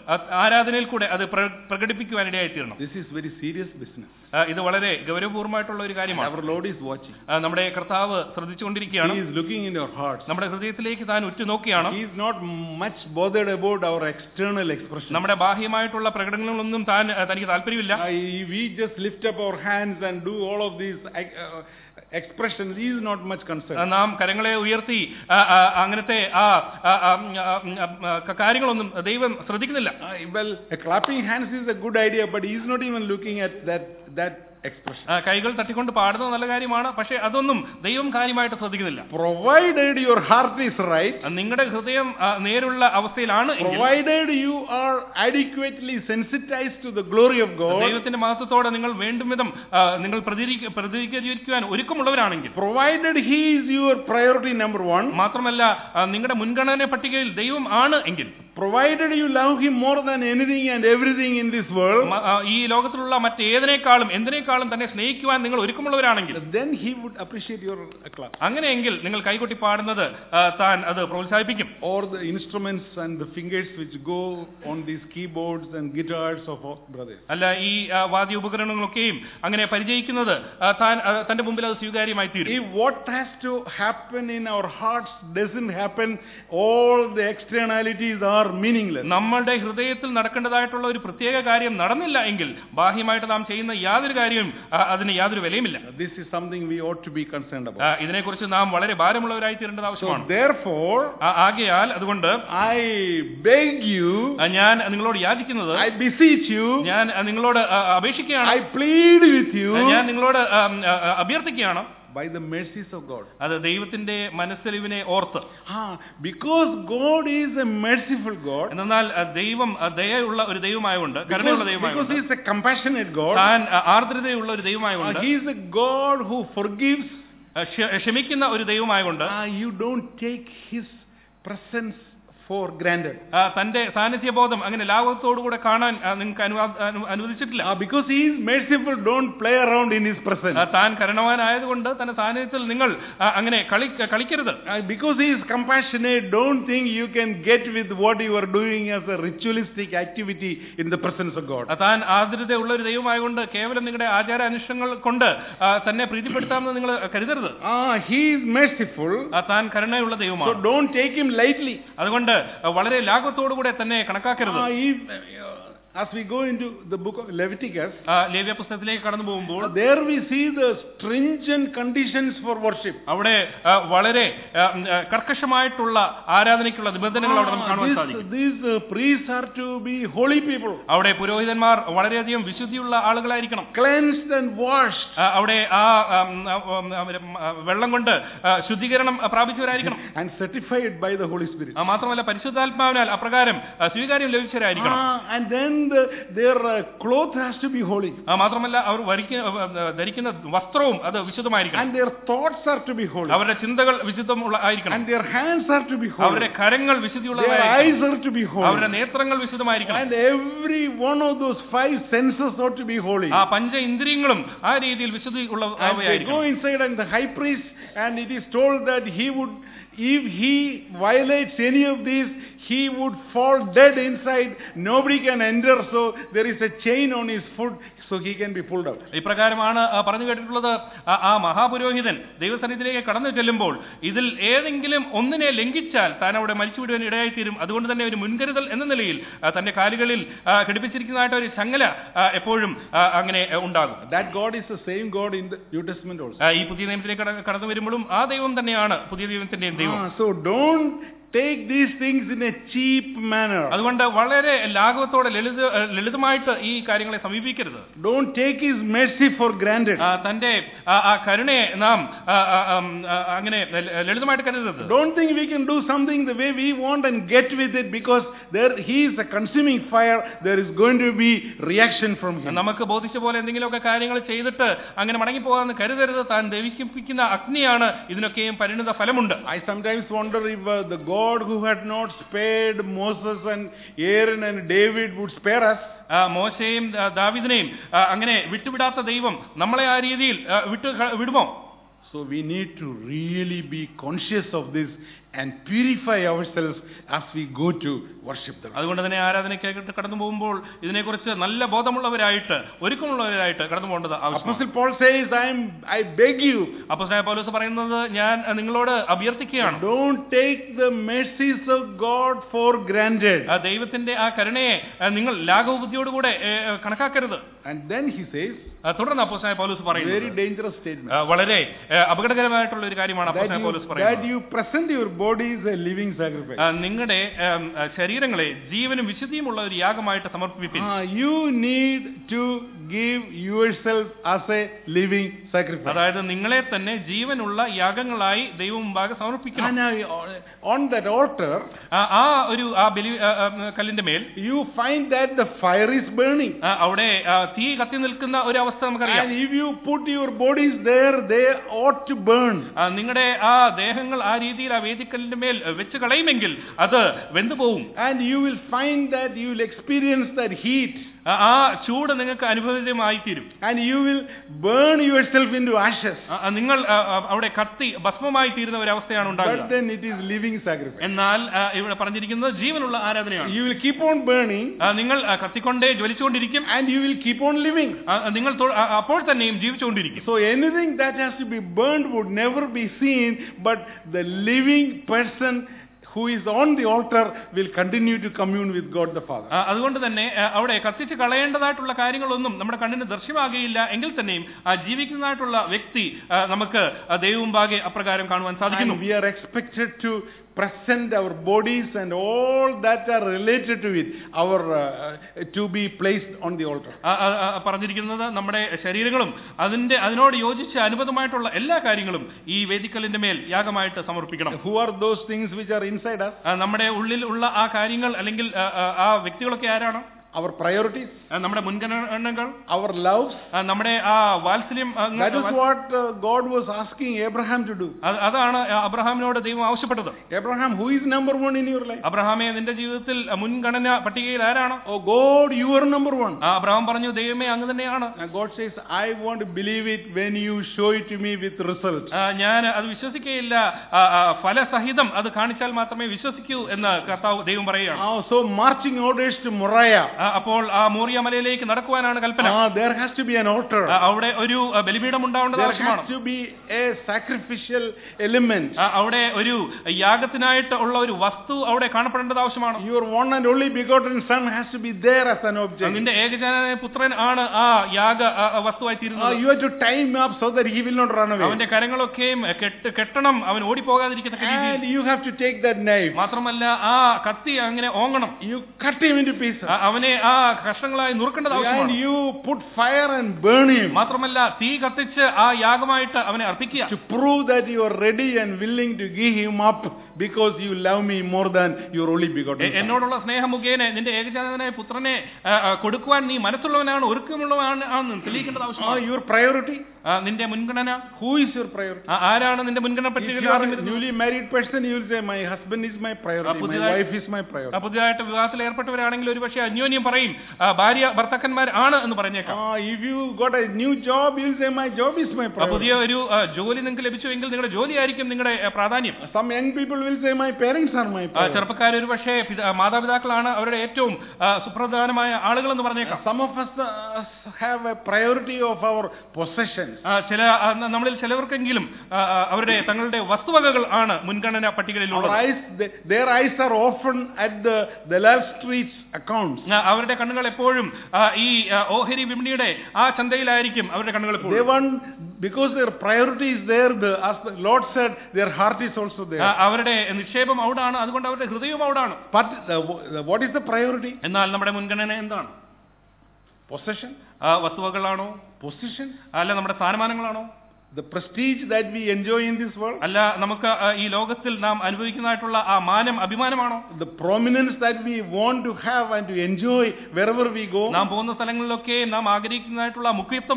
[SPEAKER 2] ആ, ആരാധനയിൽ കൂടെ അത് പ്ര- പ്രകടിപ്പിക്കുവാനിടയായി തീരണം
[SPEAKER 1] This is very serious business.
[SPEAKER 2] ആ, ഇത് വളരെ ഗൗരവപൂർവമായിട്ടുള്ള ഒരു കാര്യമാണ്
[SPEAKER 1] Our Lord is watching.
[SPEAKER 2] ആ, നമ്മുടെ കർത്താവ് ശ്രദ്ധിച്ചുകൊണ്ടിരിക്കുകയാണ്
[SPEAKER 1] He is looking in your hearts.
[SPEAKER 2] നമ്മുടെ ഹൃദയത്തിലേക്ക് താൻ ഉറ്റുനോക്കിയാണ്
[SPEAKER 1] He is not much bothered about our external expression.
[SPEAKER 2] നമ്മുടെ ബാഹ്യമായിട്ടുള്ള പ്രകടനങ്ങളൊന്നും താൻ ആ, തനിക്ക് താല്പര്യമില്ല
[SPEAKER 1] Uh, we just lift up our hands and do all of these uh, expressions. He is not much
[SPEAKER 2] ആ,
[SPEAKER 1] concerned.
[SPEAKER 2] നാം കരങ്ങളെ ഉയർത്തി ആ, ആ, അങ്ങനത്തെ ആ ആ, ആ, ആ, ആ, ആ, കാര്യങ്ങളൊന്നും ദൈവം ശ്രദ്ധിക്കുന്നില്ല
[SPEAKER 1] Uh, well, uh, clapping hands is a good idea, but he is not even looking at that that expression.
[SPEAKER 2] ആ, കൈകൾ തട്ടിക്കൊണ്ട് പാടുന്നത് നല്ല കാര്യമാണ് പക്ഷെ അതൊന്നും ദൈവം കാര്യമായിട്ട് ശ്രദ്ധിക്കുന്നില്ല
[SPEAKER 1] Provided your heart is right,
[SPEAKER 2] ആ, നിങ്ങളുടെ ഹൃദയം ആ, നേരുള്ള അവസ്ഥയിലാണ് എങ്കിൽ
[SPEAKER 1] provided you are adequately sensitized to the glory of God,
[SPEAKER 2] ദൈവത്തിന്റെ മഹത്വത്തോടെ നിങ്ങൾ വേണ്ടും വിധം ആ, നിങ്ങൾ പ്രതികരിക്ക- പ്രതികരിക്കുവാൻ ഒരുക്കമുള്ളവരാണെങ്കിൽ
[SPEAKER 1] provided he is your priority number one,
[SPEAKER 2] മാത്രമല്ല ആ, നിങ്ങളുടെ മുൻഗണന പട്ടികയിൽ ദൈവം ആണ് എങ്കിൽ
[SPEAKER 1] provided you love him more than anything and everything in this world,
[SPEAKER 2] മ- ആ, ഈ ലോകത്തിലുള്ള മറ്റേതിനേക്കാളും എന്തിനേക്കാളും തന്നെ സ്നേഹിക്കുവാൻ നിങ്ങൾ ഒരുക്കമുള്ളവരാണെങ്കിൽ
[SPEAKER 1] then he would appreciate your uh, clap.
[SPEAKER 2] അങ്ങനെയെങ്കിൽ നിങ്ങൾ കൈകൊട്ടി പാടുന്നത് ആ, താൻ അത് പ്രോത്സാഹിപ്പിക്കും
[SPEAKER 1] Or the instruments and the fingers which go on these keyboards and guitars of our brothers.
[SPEAKER 2] അല്ല ഈ ആ, വാദ്യ ഉപകരണങ്ങളൊക്കെയും അങ്ങനെ പരിചയിക്കുന്നത് ആ, താൻ ആ, തന്റെ മുമ്പിൽ അത് സ്വീകാര്യമായി തീരും
[SPEAKER 1] If what has to happen in our hearts doesn't happen, all the externalities are meaningless.
[SPEAKER 2] നമ്മളുടെ ഹൃദയത്തിൽ നടക്കേണ്ടതായിട്ടുള്ള ഒരു പ്രത്യേക കാര്യം നടന്നില്ല എങ്കിൽ ബാഹ്യമായിട്ട് നാം ചെയ്യുന്ന യാതൊരു കാര്യവും ആ, അതിന് യാതൊരു വിലയുമില്ല
[SPEAKER 1] This is something we ought to be concerned
[SPEAKER 2] ആ,
[SPEAKER 1] about.
[SPEAKER 2] ഇതിനെക്കുറിച്ച് നാം വളരെ ഭാരമുള്ളവരായി തീരേണ്ടത്
[SPEAKER 1] So
[SPEAKER 2] ആവശ്യമാണ്
[SPEAKER 1] therefore,
[SPEAKER 2] ആ, ആകയാൽ അതുകൊണ്ട്
[SPEAKER 1] I beg you,
[SPEAKER 2] ആ, ഞാൻ നിങ്ങളോട് യാചിക്കുന്നത്
[SPEAKER 1] I beseech you,
[SPEAKER 2] ഞാൻ ആ, നിങ്ങളോട് ആ, അപേക്ഷിക്കുകയാണ്
[SPEAKER 1] I plead with
[SPEAKER 2] ആ,
[SPEAKER 1] you
[SPEAKER 2] ഞാൻ നിങ്ങളോട് ആ, ആ, ആ, അഭ്യർത്ഥിക്കുകയാണ്
[SPEAKER 1] by the mercies of God.
[SPEAKER 2] അത് ദൈവത്തിന്റെ മനസ്സലിവിനെ ഓർത്ത്
[SPEAKER 1] Ah, because God is a merciful God,
[SPEAKER 2] എന്നാൽ ആ, ദൈവം ആ, ദയയുള്ള ഒരു ദൈവമായുണ്ട് കരുണയുള്ള
[SPEAKER 1] because, because
[SPEAKER 2] ദൈവമായുണ്ട്
[SPEAKER 1] He is a compassionate God,
[SPEAKER 2] താൻ ആ, ആർദ്രതയുള്ള ഒരു
[SPEAKER 1] uh,
[SPEAKER 2] ദൈവമായുണ്ട്
[SPEAKER 1] He is a God who forgives.
[SPEAKER 2] ആ, ക്ഷ- ക്ഷമിക്കുന്ന ഒരു ദൈവമായുണ്ട്
[SPEAKER 1] Ah, you don't take His presence for granted.
[SPEAKER 2] ആ, തന്റെ സാന്നിധ്യബോധം അങ്ങനെ ലാഘവത്തോടുകൂടെ കാണാൻ ആ, നിങ്ങൾക്ക് അനുവാ- Anu- അനുവദിച്ചിട്ടില്ല
[SPEAKER 1] Ah, because He is merciful, don't play around in His presence.
[SPEAKER 2] ആ, താൻ കരുണവാനായതുകൊണ്ട് തന്റെ സാന്നിധ്യത്തിൽ നിങ്ങൾ ആ, അങ്ങനെ കളി കളിക്കരുത്
[SPEAKER 1] Ah, because He is compassionate, don't think you can get with what you are doing as a ritualistic activity in the presence of God.
[SPEAKER 2] ആ, താൻ ആദരതയുള്ള ഒരു ദൈവമായതുകൊണ്ട് കേവലം നിങ്ങളുടെ ആചാര അനുഷ്ഠങ്ങൾ കൊണ്ട് ആ, തന്നെ പ്രീതിപ്പെടുത്താമെന്ന് നിങ്ങൾ കരുതരുത്
[SPEAKER 1] Ah, He is merciful,
[SPEAKER 2] ആ, താൻ കരുണയുള്ള
[SPEAKER 1] so
[SPEAKER 2] ദൈവമാണ്
[SPEAKER 1] don't take Him lightly.
[SPEAKER 2] അതുകൊണ്ട് ആ, വളരെ ലാഘവത്തോടുകൂടെ തന്നെ കണക്കാക്കരുത്
[SPEAKER 1] Ah, if, uh, as we go into the book of Leviticus,
[SPEAKER 2] ആ, ലേവ്യ പുസ്തകത്തിലേക്ക് കടന്നു പോകുമ്പോൾ
[SPEAKER 1] uh, there we see the stringent conditions for worship.
[SPEAKER 2] അവിടെ ആ, വളരെ ആ, ഉം, ആ, കർക്കശമായിട്ടുള്ള ആരാധനയ്ക്കുള്ള നിബന്ധനകൾ അവിടെ നമുക്ക്
[SPEAKER 1] Ah,
[SPEAKER 2] കാണുവാൻ
[SPEAKER 1] this-
[SPEAKER 2] സാധിക്കും
[SPEAKER 1] these uh, priests are to be holy people,
[SPEAKER 2] അവിടെ പുരോഹിതന്മാർ വളരെയധികം വിശുദ്ധിയുള്ള ആളുകളായിരിക്കണം
[SPEAKER 1] cleansed and washed,
[SPEAKER 2] ആ, അവിടെ ആ ഉം, ആ, ഉം, അവര്, ഉം, ആ, വെള്ളം കൊണ്ട് ആ, ശുദ്ധീകരണം ആ, പ്രാപിച്ചവരായിരിക്കണം
[SPEAKER 1] and certified by the Holy Spirit.
[SPEAKER 2] ആ, മാത്രമല്ല പരിശുദ്ധാത്മാവിനാൽ അപ്രകാരം ആ, സ്വീകാര്യം ലഭിച്ചവരായിരിക്കണം
[SPEAKER 1] Ah, and then the, their uh, cloth has to be holy,
[SPEAKER 2] ആ, മാത്രമല്ല അവർ വരിക്ക- ആ, ആ, ധരിക്കുന്ന വസ്ത്രവും അത് വിശുദ്ധമായിരിക്കണം
[SPEAKER 1] and their thoughts are to be holy,
[SPEAKER 2] അവരുടെ ചിന്തകൾ വിശുദ്ധമുള്ള ആയിരിക്കണം
[SPEAKER 1] and their hands are to be holy,
[SPEAKER 2] അവരുടെ കരങ്ങൾ
[SPEAKER 1] their
[SPEAKER 2] വിശുദ്ധിയുള്ളതായിരിക്കണം
[SPEAKER 1] eyes are to be
[SPEAKER 2] അവരുടെ
[SPEAKER 1] holy,
[SPEAKER 2] നേത്രങ്ങൾ വിശുദ്ധമായിരിക്കണം
[SPEAKER 1] and every one of those five senses ought to be holy.
[SPEAKER 2] ആ പഞ്ച ഇന്ദ്രിയങ്ങളും ആ രീതിയിൽ വിശുദ്ധി
[SPEAKER 1] And they go
[SPEAKER 2] ഉള്ളവയായിരിക്കണം
[SPEAKER 1] inside and the high priest, and it is told that he would, if he violates any of these, he would fall dead inside. Nobody can enter, so there is a chain on his foot, so he can be pulled out.
[SPEAKER 2] ഇപ്രകാരമാണ് ആ പറഞ്ഞു കേട്ടിട്ടുള്ളത് ആ- ആ മഹാപുരോഹിതൻ ദൈവസന്നിധിയിലേക്ക് കടന്നു ചെല്ലുമ്പോൾ ഇതിൽ ഏതെങ്കിലും ഒന്നിനെ ലംഘിച്ചാൽ താൻ അവിടെ മരിച്ചുവിടുവാൻ ഇടയായിത്തീരും അതുകൊണ്ട് തന്നെ ഒരു മുൻകരുതൽ എന്ന നിലയിൽ ആ, തന്റെ കാലുകളിൽ ആ, ഘടിപ്പിച്ചിരിക്കുന്നതായിട്ട് ഒരു ചങ്ങല ആ, എപ്പോഴും ആ, അങ്ങനെ ആ, ഉണ്ടാകും
[SPEAKER 1] That God is the same God in the New Testament also.
[SPEAKER 2] ആ, ഈ പുതിയ നിയമത്തിലേക്ക് കട- കടന്നു വരുമ്പോഴും ആ ദൈവം തന്നെയാണ് പുതിയ ദൈവത്തിന്റെയും ദൈവം
[SPEAKER 1] Ah, so don't take these things in a cheap manner.
[SPEAKER 2] അതുകൊണ്ട് വളരെ ലാഘവത്തോടെ ലളിത ലളിതമായിട്ട് ഈ കാര്യങ്ങളെ സമീപിക്കരുത്
[SPEAKER 1] Don't take his mercy for granted.
[SPEAKER 2] ആ, തന്റെ ആ ആ കരുണയെ നാം ആ, ആ, ആം, ആ, അങ്ങനെ ല- ലളിതമായിട്ട് കരുതരുത്
[SPEAKER 1] Don't think we can do something the way we want and get with it because there he is a consuming fire. There is going to be reaction from him.
[SPEAKER 2] നമുക്ക് ബോധിച്ച പോലെ എന്തെങ്കിലുമൊക്കെ കാര്യങ്ങൾ ചെയ്തിട്ട് അങ്ങനെ മടങ്ങിപ്പോകാമെന്ന് കരുതരുത് താൻ ദവിക്കിപ്പിക്കുന്ന അഗ്നിയാണ് ഇതിനൊക്കെയും പരിണിത ഫലമുണ്ട്
[SPEAKER 1] I sometimes wonder if uh, the God who had not spared Moses and Aaron and David would spare us.
[SPEAKER 2] ആ, മോശയെയും ആ, ദാവീദിനെയും ആ, അങ്ങനെ വിട്ടുവിടാത്ത ദൈവം നമ്മളെ ആ രീതിയിൽ ആ, വിട്ടു ക- വിടുമോ
[SPEAKER 1] So we need to really be conscious of this and purify ourselves as we go to worship the Lord.
[SPEAKER 2] അതുകൊണ്ട് തന്നെ ആരാധനയ്ക്കായിട്ട് കടന്നു പോകുമ്പോൾ ഇതിനെക്കുറിച്ച് നല്ല ബോധമുള്ളവരായിട്ട് ഒരുക്കമുള്ളവരായിട്ട് കടന്നു പോകേണ്ടത് ആവശ്യമാണ്
[SPEAKER 1] Apostle Paul says, I am, I beg you,
[SPEAKER 2] അപ്പൊ പൗലോസ് പറയുന്നത് ഞാൻ അഹ്, നിങ്ങളോട് അഭ്യർത്ഥിക്കുകയാണ്
[SPEAKER 1] don't take the mercies of God for granted.
[SPEAKER 2] ആ ദൈവത്തിന്റെ ആ കരുണയെ അഹ്, നിങ്ങൾ ലാഘവബുദ്ധിയോടുകൂടെ ഏഹ്, ഏഹ്, കണക്കാക്കരുത്
[SPEAKER 1] And then he says,
[SPEAKER 2] ആ, തുടർന്ന് അപ്പോസ്തലനായ പൗലോസ്
[SPEAKER 1] very
[SPEAKER 2] പറയുന്നത്
[SPEAKER 1] dangerous statement.
[SPEAKER 2] ആ, വളരെ ഏഹ്, അപകടകരമായിട്ടുള്ള ഒരു കാര്യമാണ്
[SPEAKER 1] that
[SPEAKER 2] അപ്പോസ്തലനായ
[SPEAKER 1] you,
[SPEAKER 2] പൗലോസ്
[SPEAKER 1] that
[SPEAKER 2] പറയുന്നത്
[SPEAKER 1] you present your body as a living sacrifice.
[SPEAKER 2] ആ, നിങ്ങളുടെ ഏം, ആ, ശരീരങ്ങളെ ജീവനും വിശുദ്ധിയുമുള്ള ഒരു യാഗമായിട്ട് സമർപ്പിപ്പിൻ
[SPEAKER 1] Ah, you need to give yourself as a living sacrifice.
[SPEAKER 2] അതായത് നിങ്ങളെ തന്നെ ജീവനുള്ള യാഗങ്ങളായി ദൈവം മുമ്പാകെ സമർപ്പിക്കണം
[SPEAKER 1] And uh, on that altar,
[SPEAKER 2] ആ, ആ ഒരു ആ ബലി ആ, ആ, കല്ലിന്റെ മേൽ
[SPEAKER 1] you find that the fire is burning.
[SPEAKER 2] ആ, അവിടെ ആ, തീ കത്തി നിൽക്കുന്ന ഒരു അവസ്ഥ നമുക്കറിയാം
[SPEAKER 1] And if you put your bodies there, they ought to burn.
[SPEAKER 2] ആ, നിങ്ങളുടെ ആ ദേഹങ്ങൾ ആ രീതിയിൽ ആ വേദിക്കല്ലിന്റെ മേൽ വെച്ച് കളയുമെങ്കിൽ അത് വെന്തുപോകും
[SPEAKER 1] And you will find that you will experience that heat.
[SPEAKER 2] ആ, ആ ചൂട് നിങ്ങൾക്ക് അനുഭവമായി തീരും
[SPEAKER 1] And you will burn yourself into ashes.
[SPEAKER 2] ആ, ആ, നിങ്ങൾ ആ, ആ, അവിടെ കത്തി ഭസ്മമായി തീരുന്ന ഒരു അവസ്ഥയാണ്
[SPEAKER 1] But
[SPEAKER 2] ഉണ്ടാകുക
[SPEAKER 1] then it is living sacrifice.
[SPEAKER 2] എന്നാൽ ആ, ഇവിടെ പറഞ്ഞിരിക്കുന്നത് ജീവനുള്ള ആരാധനയാണ്
[SPEAKER 1] You will keep on burning
[SPEAKER 2] ആ, നിങ്ങൾ ആ, കത്തിക്കൊണ്ടേ ജ്വലിച്ചുകൊണ്ടിരിക്കും
[SPEAKER 1] and you will keep on living.
[SPEAKER 2] ആ, നിങ്ങൾ തൊ- ആ, അപ്പോൾ തന്നെയും ജീവിച്ചുകൊണ്ടിരിക്കും
[SPEAKER 1] So anything that has to be burned would never be seen, but the living person who is on the altar will continue to commune with God the Father.
[SPEAKER 2] ആ, അതുകൊണ്ട് തന്നെ ആ, അവിടെ കത്തിച്ച് കളയേണ്ടതായിട്ടുള്ള കാര്യങ്ങളൊന്നും നമ്മുടെ കണ്ണിന് ദൃശ്യമാകുകയില്ല എങ്കിൽ തന്നെയും ആ ജീവിക്കുന്നതായിട്ടുള്ള വ്യക്തി ആ, നമുക്ക് ആ, ദൈവമുമ്പാകെ അപ്രകാരം കാണുവാൻ സാധിക്കുന്നു
[SPEAKER 1] And we are expected to present our bodies and all that are related to it, our uh, to be placed on the altar.
[SPEAKER 2] ആ, ആ, ആ, പറഞ്ഞിരിക്കുന്നത് നമ്മുടെ ശരീരങ്ങളും അതിന്റെ അതിനോട് യോജിച്ച് അനുബന്ധമായിട്ടുള്ള എല്ലാ കാര്യങ്ങളും ഈ വേദിക്കലിന്റെ മേൽ യാഗമായിട്ട് സമർപ്പിക്കണം
[SPEAKER 1] Who are those things which are inside us?
[SPEAKER 2] ആ, നമ്മുടെ ഉള്ളിൽ ഉള്ള ആ കാര്യങ്ങൾ അല്ലെങ്കിൽ ആ, ആ, ആ വ്യക്തികളൊക്കെ ആരാണ്
[SPEAKER 1] Our priorities,
[SPEAKER 2] ആ, നമ്മുടെ മുൻഗണനകൾ
[SPEAKER 1] our loves.
[SPEAKER 2] ആ, നമ്മുടെ ആ വാത്സല്യം ആ,
[SPEAKER 1] That is
[SPEAKER 2] വാ-
[SPEAKER 1] what uh, God was asking Abraham to do.
[SPEAKER 2] അത് അതാണ് അബ്രഹാമിനോട് ദൈവം ആവശ്യപ്പെട്ടത്
[SPEAKER 1] Abraham, who is number one in your life?
[SPEAKER 2] അബ്രഹാമെ നിന്റെ ജീവിതത്തിൽ മുൻഗണന പട്ടികയിൽ ആരാണ്
[SPEAKER 1] Oh God, you are number one.
[SPEAKER 2] ആ അബ്രഹാം പറഞ്ഞു ദൈവമേ അങ്ങ് തന്നെയാണ്
[SPEAKER 1] And God says, I want to believe it when you show it to me with results.
[SPEAKER 2] ആ, ഞാൻ അത് വിശ്വസിക്കുകയില്ല ആ, ആ, ഫലസഹിതം അത് കാണിച്ചാൽ മാത്രമേ വിശ്വസിക്കൂ എന്ന് കർത്താവ് ദൈവം പറയുകയാണ്
[SPEAKER 1] Ah, so marching orders to Moriah.
[SPEAKER 2] ആ, അപ്പോൾ ആ മൂറിയ മലയിലേക്ക് നടക്കുവാനാണ് കൽപ്പന
[SPEAKER 1] Ah, there has to be an altar.
[SPEAKER 2] ആ, അവിടെ ഒരു ആ, ബലിപീഠം ഉണ്ടാവേണ്ടത്
[SPEAKER 1] There
[SPEAKER 2] ആവശ്യമാണ്
[SPEAKER 1] has to be a sacrificial element.
[SPEAKER 2] ആ, അവിടെ ഒരു യാഗത്തിനായിട്ട് ഉള്ള ഒരു വസ്തു അവിടെ കാണപ്പെടേണ്ടത് ആവശ്യമാണ്
[SPEAKER 1] Your one and only begotten son has to be there as an object.
[SPEAKER 2] നിന്റെ ഏകജാന പുത്രൻ ആണ് ആ യാഗ ആ, ആ, വസ്തുവായി
[SPEAKER 1] Ah,
[SPEAKER 2] തീരുന്നത്
[SPEAKER 1] you have to tie him up so that he will not run away.
[SPEAKER 2] അവന്റെ കരങ്ങളൊക്കെയും കെട്ട് കെട്ടണം അവൻ ഓടിപ്പോകാതിരിക്കത്തക്ക
[SPEAKER 1] And
[SPEAKER 2] രീതിയിൽ
[SPEAKER 1] you have to take that knife.
[SPEAKER 2] മാത്രമല്ല ആ കത്തി അങ്ങനെ ഓങ്ങണം
[SPEAKER 1] You cut him into pieces.
[SPEAKER 2] ആ, അവനെ ആ കഷ്ണങ്ങളായി നുറുക്കേണ്ടത്
[SPEAKER 1] And
[SPEAKER 2] ആവശ്യമാണ്
[SPEAKER 1] you put fire and burn him
[SPEAKER 2] മാത്രമല്ല തീ കത്തിച്ച് ആ യാഗമായിട്ട് അവനെ അർപ്പിക്കുക
[SPEAKER 1] to prove that you are ready and willing to give him up because you love me more than your only begotten
[SPEAKER 2] എ-
[SPEAKER 1] son.
[SPEAKER 2] എന്നോടുള്ള സ്നേഹം മുഖേന നിന്റെ ഏകജാതനായ പുത്രനെ ആ, ആ, കൊടുക്കുവാൻ നീ മനസ്സുള്ളവനാണ് ഒരുക്കമുള്ളവനാണ് ആണെന്ന് തെളിയിക്കേണ്ടത്
[SPEAKER 1] Ah,
[SPEAKER 2] ആവശ്യമാണ്
[SPEAKER 1] your priority?
[SPEAKER 2] ആ, നിന്റെ മുൻഗണന
[SPEAKER 1] Who is your priority?
[SPEAKER 2] ആ, ആരാണ് നിന്റെ മുൻഗണന
[SPEAKER 1] If
[SPEAKER 2] പറ്റിക
[SPEAKER 1] you are a newly married person, you will say, My husband is my priority, my
[SPEAKER 2] പുതിയതായി-
[SPEAKER 1] wife is my priority.
[SPEAKER 2] പുതിയതായിട്ട് വിവാഹത്തിൽ ഏർപ്പെട്ടവരാണെങ്കിൽ ഒരു പക്ഷേ അന്യോന്യം പറയും ആ, ഭാര്യ ഭർത്താക്കന്മാർ ആണ് എന്ന് പറഞ്ഞേക്കാം
[SPEAKER 1] Ah, if you got a new job, you will say, My job is my
[SPEAKER 2] ആ, പുതിയ
[SPEAKER 1] priority.
[SPEAKER 2] ഒരു ആ, ജോലി നിങ്ങൾക്ക് ലഭിച്ചുവെങ്കിൽ നിങ്ങളുടെ ജോലിയായിരിക്കും നിങ്ങളുടെ ആ, പ്രാധാന്യം
[SPEAKER 1] Some young people will say, My parents are my
[SPEAKER 2] ആ,
[SPEAKER 1] priority.
[SPEAKER 2] ചെറുപ്പക്കാർ ഒരു പക്ഷേ പിത- മാതാപിതാക്കളാണ് അവരുടെ ഏറ്റവും ആ, സുപ്രധാനമായ ആളുകൾ എന്ന് പറഞ്ഞേക്കാം
[SPEAKER 1] Some of us uh, have a priority of our possessions.
[SPEAKER 2] ആ, ചില ആ, ന- നമ്മളിൽ ചിലവർക്കെങ്കിലും ആ, ആ, അവരുടെ തങ്ങളുടെ വസ്തുവകകൾ ആണ് മുൻഗണന
[SPEAKER 1] Our
[SPEAKER 2] പട്ടികയിലുള്ളത്
[SPEAKER 1] eyes, th- their eyes are often at the Dalal Street's accounts.
[SPEAKER 2] ആ, അവരുടെ കണ്ണുകൾ എപ്പോഴും ആ, ഈ ആ, ഓഹരി വിപണിയുടെ ആ ചന്തയിലായിരിക്കും അവരുടെ കണ്ണുകൾ
[SPEAKER 1] They
[SPEAKER 2] എപ്പോഴും
[SPEAKER 1] want, because their priority is there, the, as the Lord said, their heart is also
[SPEAKER 2] ആ,
[SPEAKER 1] there.
[SPEAKER 2] അവരുടെ നിക്ഷേപം അവിടാണ് അതുകൊണ്ട് അവരുടെ ഹൃദയവും അവിടാണ്
[SPEAKER 1] But the, the, what is the priority?
[SPEAKER 2] എന്നാൽ നമ്മുടെ മുൻഗണന എന്താണ്
[SPEAKER 1] Possession?
[SPEAKER 2] ആ, വസ്തുവകളാണോ
[SPEAKER 1] Position?
[SPEAKER 2] അല്ല നമ്മുടെ സ്ഥാനമാനങ്ങളാണോ
[SPEAKER 1] The prestige that we enjoy in this world?
[SPEAKER 2] അല്ല നമുക്ക് ആ, ഈ ലോകത്തിൽ നാം അനുഭവിക്കുന്നതായിട്ടുള്ള ആ മാനം അഭിമാനമാണോ
[SPEAKER 1] The prominence that we want to have and to enjoy wherever we go?
[SPEAKER 2] നാം പോകുന്ന സ്ഥലങ്ങളിലൊക്കെ നാം ആഗ്രഹിക്കുന്നതായിട്ടുള്ള മുഖ്യത്വമാണോ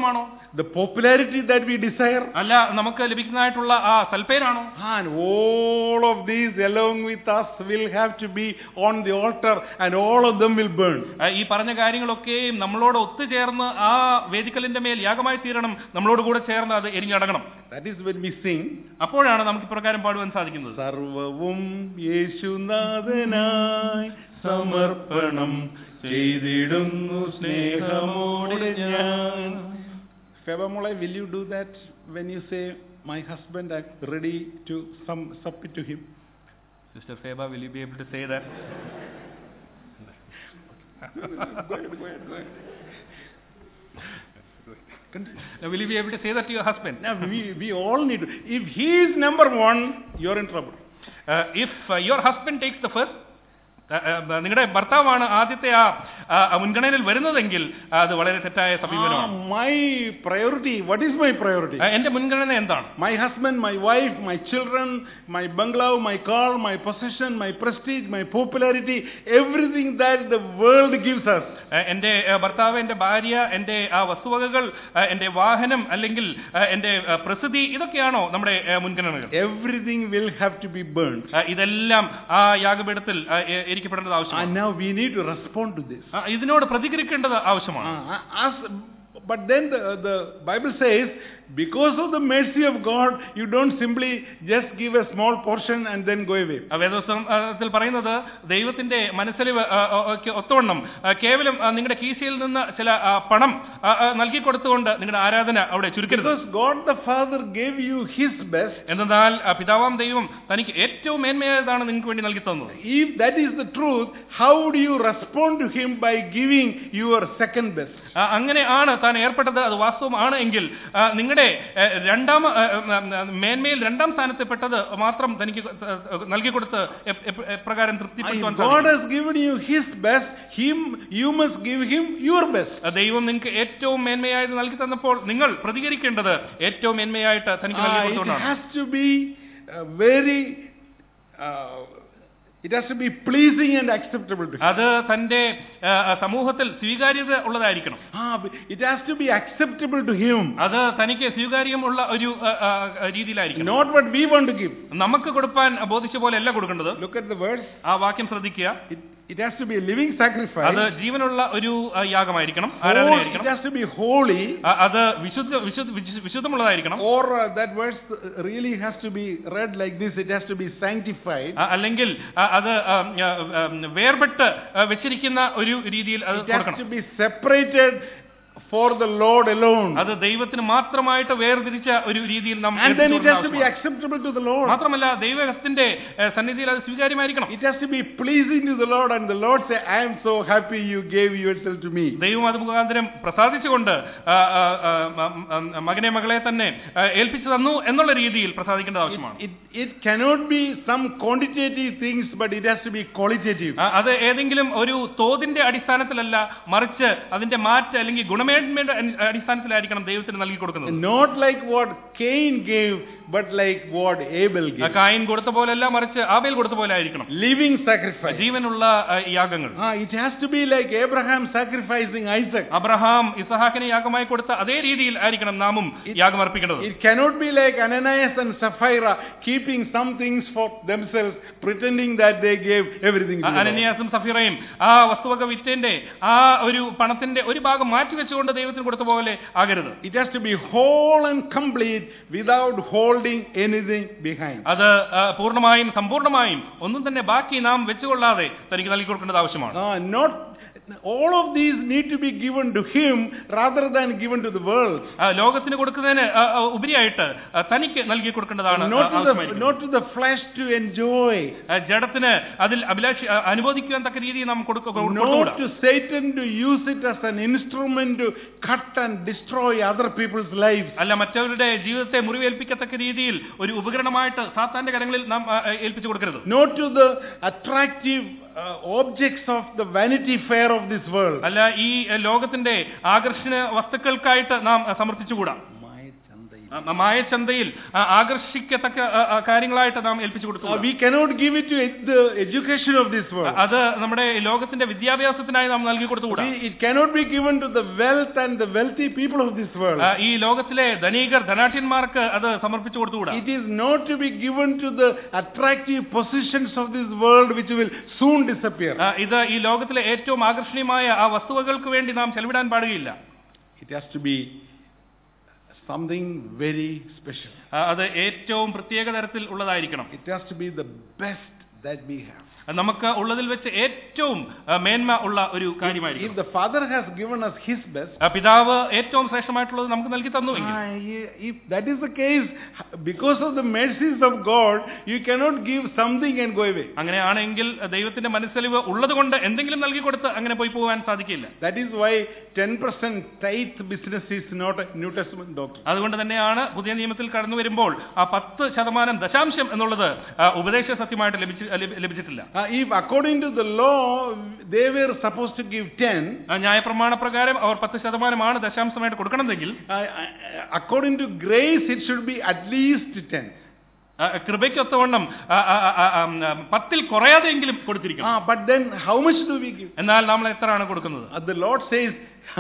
[SPEAKER 1] the popularity that we desire?
[SPEAKER 2] അല്ല നമുക്ക് ലഭിക്കുന്നതായിട്ടുള്ള ആ സൽപ്പേരാണോ
[SPEAKER 1] And all of these along with us will have to be on the altar and all of them will burn.
[SPEAKER 2] ആ, ഈ പറഞ്ഞ കാര്യങ്ങളൊക്കെയും നമ്മളോട് ഒത്തുചേർന്ന് ആ വേദിക്കലിന്റെ മേൽ യാഗമായി തീരണം നമ്മളോട് കൂടെ ചേർന്ന് അത് എരിഞ്ഞടങ്ങണം
[SPEAKER 1] That is when we sing,
[SPEAKER 2] അപ്പോഴാണ് നമുക്ക് ഇപ്രകാരം പാടുവാൻ സാധിക്കുന്നത്
[SPEAKER 1] സർവവും യേശുനാഥനായി സമർപ്പണം ചെയ്തിടുന്നു സ്നേഹമോടെ ഞാൻ ഫെബമോളെ will you do that when you say my husband I ready to submit to him
[SPEAKER 2] sister Feba will you be able to say that will you be able to say that to your husband
[SPEAKER 1] Now we, we all need to, if he is number one, you're in trouble.
[SPEAKER 2] If your husband takes the first നിങ്ങളുടെ ഭർത്താവാണ് ആദ്യത്തെ ആ ആ, ആ മുൻഗണനയിൽ വരുന്നതെങ്കിൽ ആ, അത് വളരെ തെറ്റായ
[SPEAKER 1] Ah,
[SPEAKER 2] സമീപനമാണ്
[SPEAKER 1] my priority, what is my priority?
[SPEAKER 2] ആ, എന്റെ മുൻഗണന എന്താണ്
[SPEAKER 1] My husband, my wife, my children, my bungalow, my car, my possession, my prestige, my popularity, everything that the world gives us.
[SPEAKER 2] ആ, എന്റെ ആ, ഭർത്താവ് എന്റെ ഭാര്യ എന്റെ ആ വസ്തുവകകൾ ആ, എന്റെ വാഹനം അല്ലെങ്കിൽ ആ, എന്റെ ആ, പ്രസിദ്ധി ഇതൊക്കെയാണോ നമ്മുടെ ആ, മുൻഗണനകൾ
[SPEAKER 1] Everything will have to be burned.
[SPEAKER 2] ആ, ഇതെല്ലാം ആ യാഗപീഠത്തിൽ ആ, എ- എരിക്കപ്പെടേണ്ടത് ആവശ്യമാണ്
[SPEAKER 1] And now we need to respond to this.
[SPEAKER 2] ആ, ഇതിനോട് പ്രതികരിക്കേണ്ടത് ആവശ്യമാണ്
[SPEAKER 1] Ah, as, but then the, the Bible says, because of the mercy of God, you don't simply just give a small portion and then go away.
[SPEAKER 2] ആ, വേദപുസ്തകത്തിൽ പറയുന്നത് ദൈവത്തിന്റെ മനസ്സലിവ് ആ, ആ, ഒക്കെ ഒത്തവണ്ണം ആ, കേവലം ആ, നിങ്ങളുടെ കീശയിൽ നിന്ന് ചില ആ, പണം ആ, ആ, നൽകി കൊടുത്തുകൊണ്ട് നിങ്ങളുടെ ആരാധന അവിടെ ചുരുക്കരുത്
[SPEAKER 1] Because God the Father gave you His best.
[SPEAKER 2] എന്നാൽ ആ, പിതാവാം ദൈവം തനിക്ക് ഏറ്റവും മേന്മയായതാണ് നിങ്ങൾക്ക് വേണ്ടി നൽകി തന്നത്
[SPEAKER 1] If that is the truth, how do you respond to Him by giving your second best?
[SPEAKER 2] ആ, അങ്ങനെ ആണ് താൻ ഏർപ്പെട്ടത് അത് വാസ്തവമാണ് എങ്കിൽ ആ, നിങ്ങളുടെ ഏ, രണ്ടാം ആ, ആ, ആ, മേന്മയിൽ രണ്ടാം സ്ഥാനത്തെപ്പെട്ടത് മാത്രം തനിക്ക് നൽകി കൊടുത്ത് എ- എ- എപ്രകാരം
[SPEAKER 1] If
[SPEAKER 2] തൃപ്തിപ്പെടുത്തുവാൻ
[SPEAKER 1] God
[SPEAKER 2] സാധിക്കും
[SPEAKER 1] has given you His best, Him you must give Him your best.
[SPEAKER 2] ആ, ദൈവം നിങ്ങൾക്ക് ഏറ്റവും മേന്മയായത് നൽകി തന്നപ്പോൾ നിങ്ങൾ പ്രതികരിക്കേണ്ടത് ഏറ്റവും മേന്മയായിട്ട് തനിക്ക് നൽകി
[SPEAKER 1] Ah, it
[SPEAKER 2] കൊടുത്തുകൊണ്ടാണ്
[SPEAKER 1] has to be uh, very. Uh, it has to be pleasing and acceptable to Him.
[SPEAKER 2] അത് തന്റെ ആ, ആ, സമൂഹത്തിൽ സ്വീകാര്യത ഉള്ളതായിരിക്കണം
[SPEAKER 1] Ah, it has to be acceptable to Him,
[SPEAKER 2] അത് തനിക്ക് സ്വീകാര്യമുള്ള ഒരു ആ, ആ, ആ, രീതിയിലായിരിക്കണം
[SPEAKER 1] not what we want to give.
[SPEAKER 2] നമുക്ക് കൊടുപ്പാൻ ബോധിച്ച പോലെ അല്ല കൊടുക്കേണ്ടത്
[SPEAKER 1] Look at the verse.
[SPEAKER 2] ആ വാക്യം ശ്രദ്ധിക്കുക
[SPEAKER 1] It, it has to be a living sacrifice.
[SPEAKER 2] അത് ജീവനുള്ള ഒരു ആ, യാഗമായിരിക്കണം
[SPEAKER 1] Or it
[SPEAKER 2] ആരാധനയായിരിക്കണം
[SPEAKER 1] has to be holy.
[SPEAKER 2] ആ, അത് വിശുദ്ധ വിശുദ്ധ വിശു- വിശുദ്ധമുള്ളതായിരിക്കണം
[SPEAKER 1] Or uh, that verse really has to be read like this. It has to be sanctified.
[SPEAKER 2] ആ, അല്ലെങ്കിൽ ആ, അത് ആ, ആ, ആ, വേർപെട്ട് ആ, വെച്ചിരിക്കുന്ന ഒരു രീതിയിൽ അത്
[SPEAKER 1] It has
[SPEAKER 2] കൊടുക്കണം
[SPEAKER 1] to be separated for the Lord alone.
[SPEAKER 2] അത് ദൈവത്തിന് മാത്രമായിട്ട് വേർതിരിച്ച ഒരു രീതിയിൽ നാം
[SPEAKER 1] And then it
[SPEAKER 2] എടുത്തുകൊടുക്കുന്ന
[SPEAKER 1] has to be
[SPEAKER 2] ആവശ്യമാണ്.
[SPEAKER 1] acceptable to the Lord.
[SPEAKER 2] മാത്രമല്ല ദൈവത്തിന്റെ ഏ, സന്നിധിയിൽ അത് സ്വീകാര്യമായിരിക്കണം
[SPEAKER 1] It has to be pleasing to the Lord, and the Lord say, I am so happy you gave yourself to me.
[SPEAKER 2] ദൈവം അത് മുഖാന്തരം പ്രസാദിച്ചുകൊണ്ട് ആ, ആ, ആ, മ- മ- മകനെ മകളെ തന്നെ ആ, ഏൽപ്പിച്ചു തന്നു എന്നുള്ള രീതിയിൽ പ്രസാദിക്കേണ്ടത് ആവശ്യമാണ്
[SPEAKER 1] It, it cannot be some quantitative things, but it has to be qualitative.
[SPEAKER 2] ആ, അത് ഏതെങ്കിലും ഒരു തോതിന്റെ അടിസ്ഥാനത്തിലല്ല മറിച്ച് അതിന്റെ മാറ്റ് അല്ലെങ്കിൽ ഗുണമേന്മയുടെ അടി- അടിസ്ഥാനത്തിലായിരിക്കണം ദൈവത്തിന് നൽകി കൊടുക്കുന്നത്
[SPEAKER 1] Not like what Cain gave, but like what Abel
[SPEAKER 2] ആ,
[SPEAKER 1] gave.
[SPEAKER 2] കായിൻ കൊടുത്ത പോലെയല്ല മറിച്ച് ആബേൽ കൊടുത്ത പോലെ ആയിരിക്കണം
[SPEAKER 1] Living sacrifice.
[SPEAKER 2] ജീവനുള്ള ആ, യാഗങ്ങൾ
[SPEAKER 1] Ah, it has to be like Abraham sacrificing Isaac.
[SPEAKER 2] Abraham ഇസഹാക്കിനെ യാഗമായി കൊടുത്ത അതേ രീതിയിൽ ആയിരിക്കണം നാമും യാഗം അർപ്പിക്കേണ്ടത്
[SPEAKER 1] It cannot be like Ananias and Sapphira keeping some things for themselves, pretending that they gave everything to
[SPEAKER 2] ആ,
[SPEAKER 1] the Lord.
[SPEAKER 2] അനന്യാസും സഫീറയും ആ വസ്തുവക വിറ്റേന്റെ ആ ഒരു പണത്തിന്റെ ഒരു ഭാഗം മാറ്റി വെച്ചുകൊണ്ട് ദൈവത്തിന് കൊടുത്ത പോലെ ആകരുത്
[SPEAKER 1] It has to be whole and complete without holding anything behind.
[SPEAKER 2] അത് ആ, പൂർണ്ണമായും സമ്പൂർണ്ണമായും ഒന്നും തന്നെ ബാക്കി നാം വെച്ചുകൊള്ളാതെ തനിക്ക് നൽകി കൊടുക്കേണ്ടത് ആവശ്യമാണ്
[SPEAKER 1] Ah, not all of these need to be given to him rather than given to the world.
[SPEAKER 2] ആ, ലോകത്തിന് കൊടുക്കുന്നതിന് ആ, ആ, ഉപരിയായിട്ട് ആ, തനിക്ക് നൽകി കൊടുക്കേണ്ടതാണ് ആ,
[SPEAKER 1] Not to the
[SPEAKER 2] ആവശ്യമായിരിക്കുന്നത്.
[SPEAKER 1] not to the flesh to enjoy.
[SPEAKER 2] ആ, ജഡത്തിന് അതിൽ അഭിലാഷി ആ, അനുവദിക്കുവാൻ തക്ക രീതിയിൽ നാം കൊടുക്ക- കൊടു-
[SPEAKER 1] Not
[SPEAKER 2] കൊടുത്തുകൂടാ
[SPEAKER 1] to Satan to use it as an instrument to cut and destroy other people's lives.
[SPEAKER 2] അല്ല മറ്റവരുടെ ജീവിതത്തെ മുറിവേൽപ്പിക്കത്തക്ക രീതിയിൽ ഒരു ഉപകരണമായിട്ട് സാത്താന്റെ കരങ്ങളിൽ നാം ആ, ആ, ഏൽപ്പിച്ചു കൊടുക്കരുത്
[SPEAKER 1] Not to the attractive uh, objects of the vanity fair of this world.
[SPEAKER 2] അല്ല ഈ എ, ലോകത്തിന്റെ ആകർഷണ വസ്തുക്കൾക്കായിട്ട് നാം അ, സമർപ്പിച്ചുകൂടാ
[SPEAKER 1] മായ ചന്തയിൽ
[SPEAKER 2] ആ, മായച്ചന്തയിൽ ആ, ആകർഷിക്കത്തക്ക ആ, ആ, കാര്യങ്ങളായിട്ട് നാം ഏൽപ്പിച്ചു കൊടുത്തു
[SPEAKER 1] Uh, we cannot give it to ed- the education of this world.
[SPEAKER 2] അത് നമ്മുടെ ലോകത്തിന്റെ വിദ്യാഭ്യാസത്തിനായി നാം നൽകി കൊടുത്തുകൂടാ
[SPEAKER 1] We- it cannot be given to the wealth and the wealthy people of this world.
[SPEAKER 2] ആ, ഈ ലോകത്തിലെ ധനീകർ ധനാഠ്യന്മാർക്ക് അത് സമർപ്പിച്ചു കൊടുത്തുകൂടാ
[SPEAKER 1] It is not to be given to the attractive positions of this world which will soon disappear.
[SPEAKER 2] ആ, ഇത് ഈ ലോകത്തിലെ ഏറ്റവും ആകർഷണീയമായ ആ വസ്തുവകൾക്ക് വേണ്ടി നാം ചെലവിടാൻ പാടുകയില്ല
[SPEAKER 1] It has to be something very special.
[SPEAKER 2] ആ, അത് ഏറ്റവും പ്രത്യേക തരത്തിൽ ഉള്ളതായിരിക്കണം
[SPEAKER 1] It has to be the best that we have.
[SPEAKER 2] അത് നമുക്ക് ഉള്ളതിൽ വെച്ച് ഏറ്റവും ആ, മേന്മ ഉള്ള ഒരു
[SPEAKER 1] If
[SPEAKER 2] കാര്യമായിരിക്കും
[SPEAKER 1] the Father has given us His best,
[SPEAKER 2] ആ, പിതാവ് ഏറ്റവും ശ്രേഷ്ഠമായിട്ടുള്ളത് നമുക്ക് നൽകി തന്നുവെങ്കിൽ
[SPEAKER 1] ah, if that is the case, because of the mercies of God, you cannot give something and go away.
[SPEAKER 2] അങ്ങനെയാണെങ്കിൽ ദൈവത്തിന്റെ മനസ്സലിവ് ഉള്ളത് കൊണ്ട് എന്തെങ്കിലും നൽകി കൊടുത്ത് അങ്ങനെ പോയി പോകാൻ സാധിക്കില്ല
[SPEAKER 1] That is why 10% tithe business is not a New Testament doctrine.
[SPEAKER 2] അതുകൊണ്ട് തന്നെയാണ് പുതിയ നിയമത്തിൽ കടന്നു വരുമ്പോൾ ആ പത്ത് ശതമാനം ദശാംശം എന്നുള്ളത് ആ, ഉപദേശ സത്യമായിട്ട് ലഭിച്ച് ലഭി- ലഭിച്ചിട്ടില്ല
[SPEAKER 1] Uh, if according to the law, they were supposed to give 10,
[SPEAKER 2] ആ, ന്യായപ്രമാണ പ്രകാരം അവർ പത്ത് ശതമാനമാണ് ദശാംശമായിട്ട് കൊടുക്കണമെങ്കിൽ
[SPEAKER 1] uh, uh, according to grace, it should be at least 10.
[SPEAKER 2] ആ, കൃപയ്ക്കൊത്തവണ്ണം ആ, ആ, ആ, ആ, ആ, പത്തിൽ കുറയാതെയെങ്കിലും കൊടുത്തിരിക്കണം
[SPEAKER 1] Ah, but then how much do we give?
[SPEAKER 2] എന്നാൽ നമ്മൾ എത്രയാണ് കൊടുക്കുന്നത്
[SPEAKER 1] Uh, the Lord says,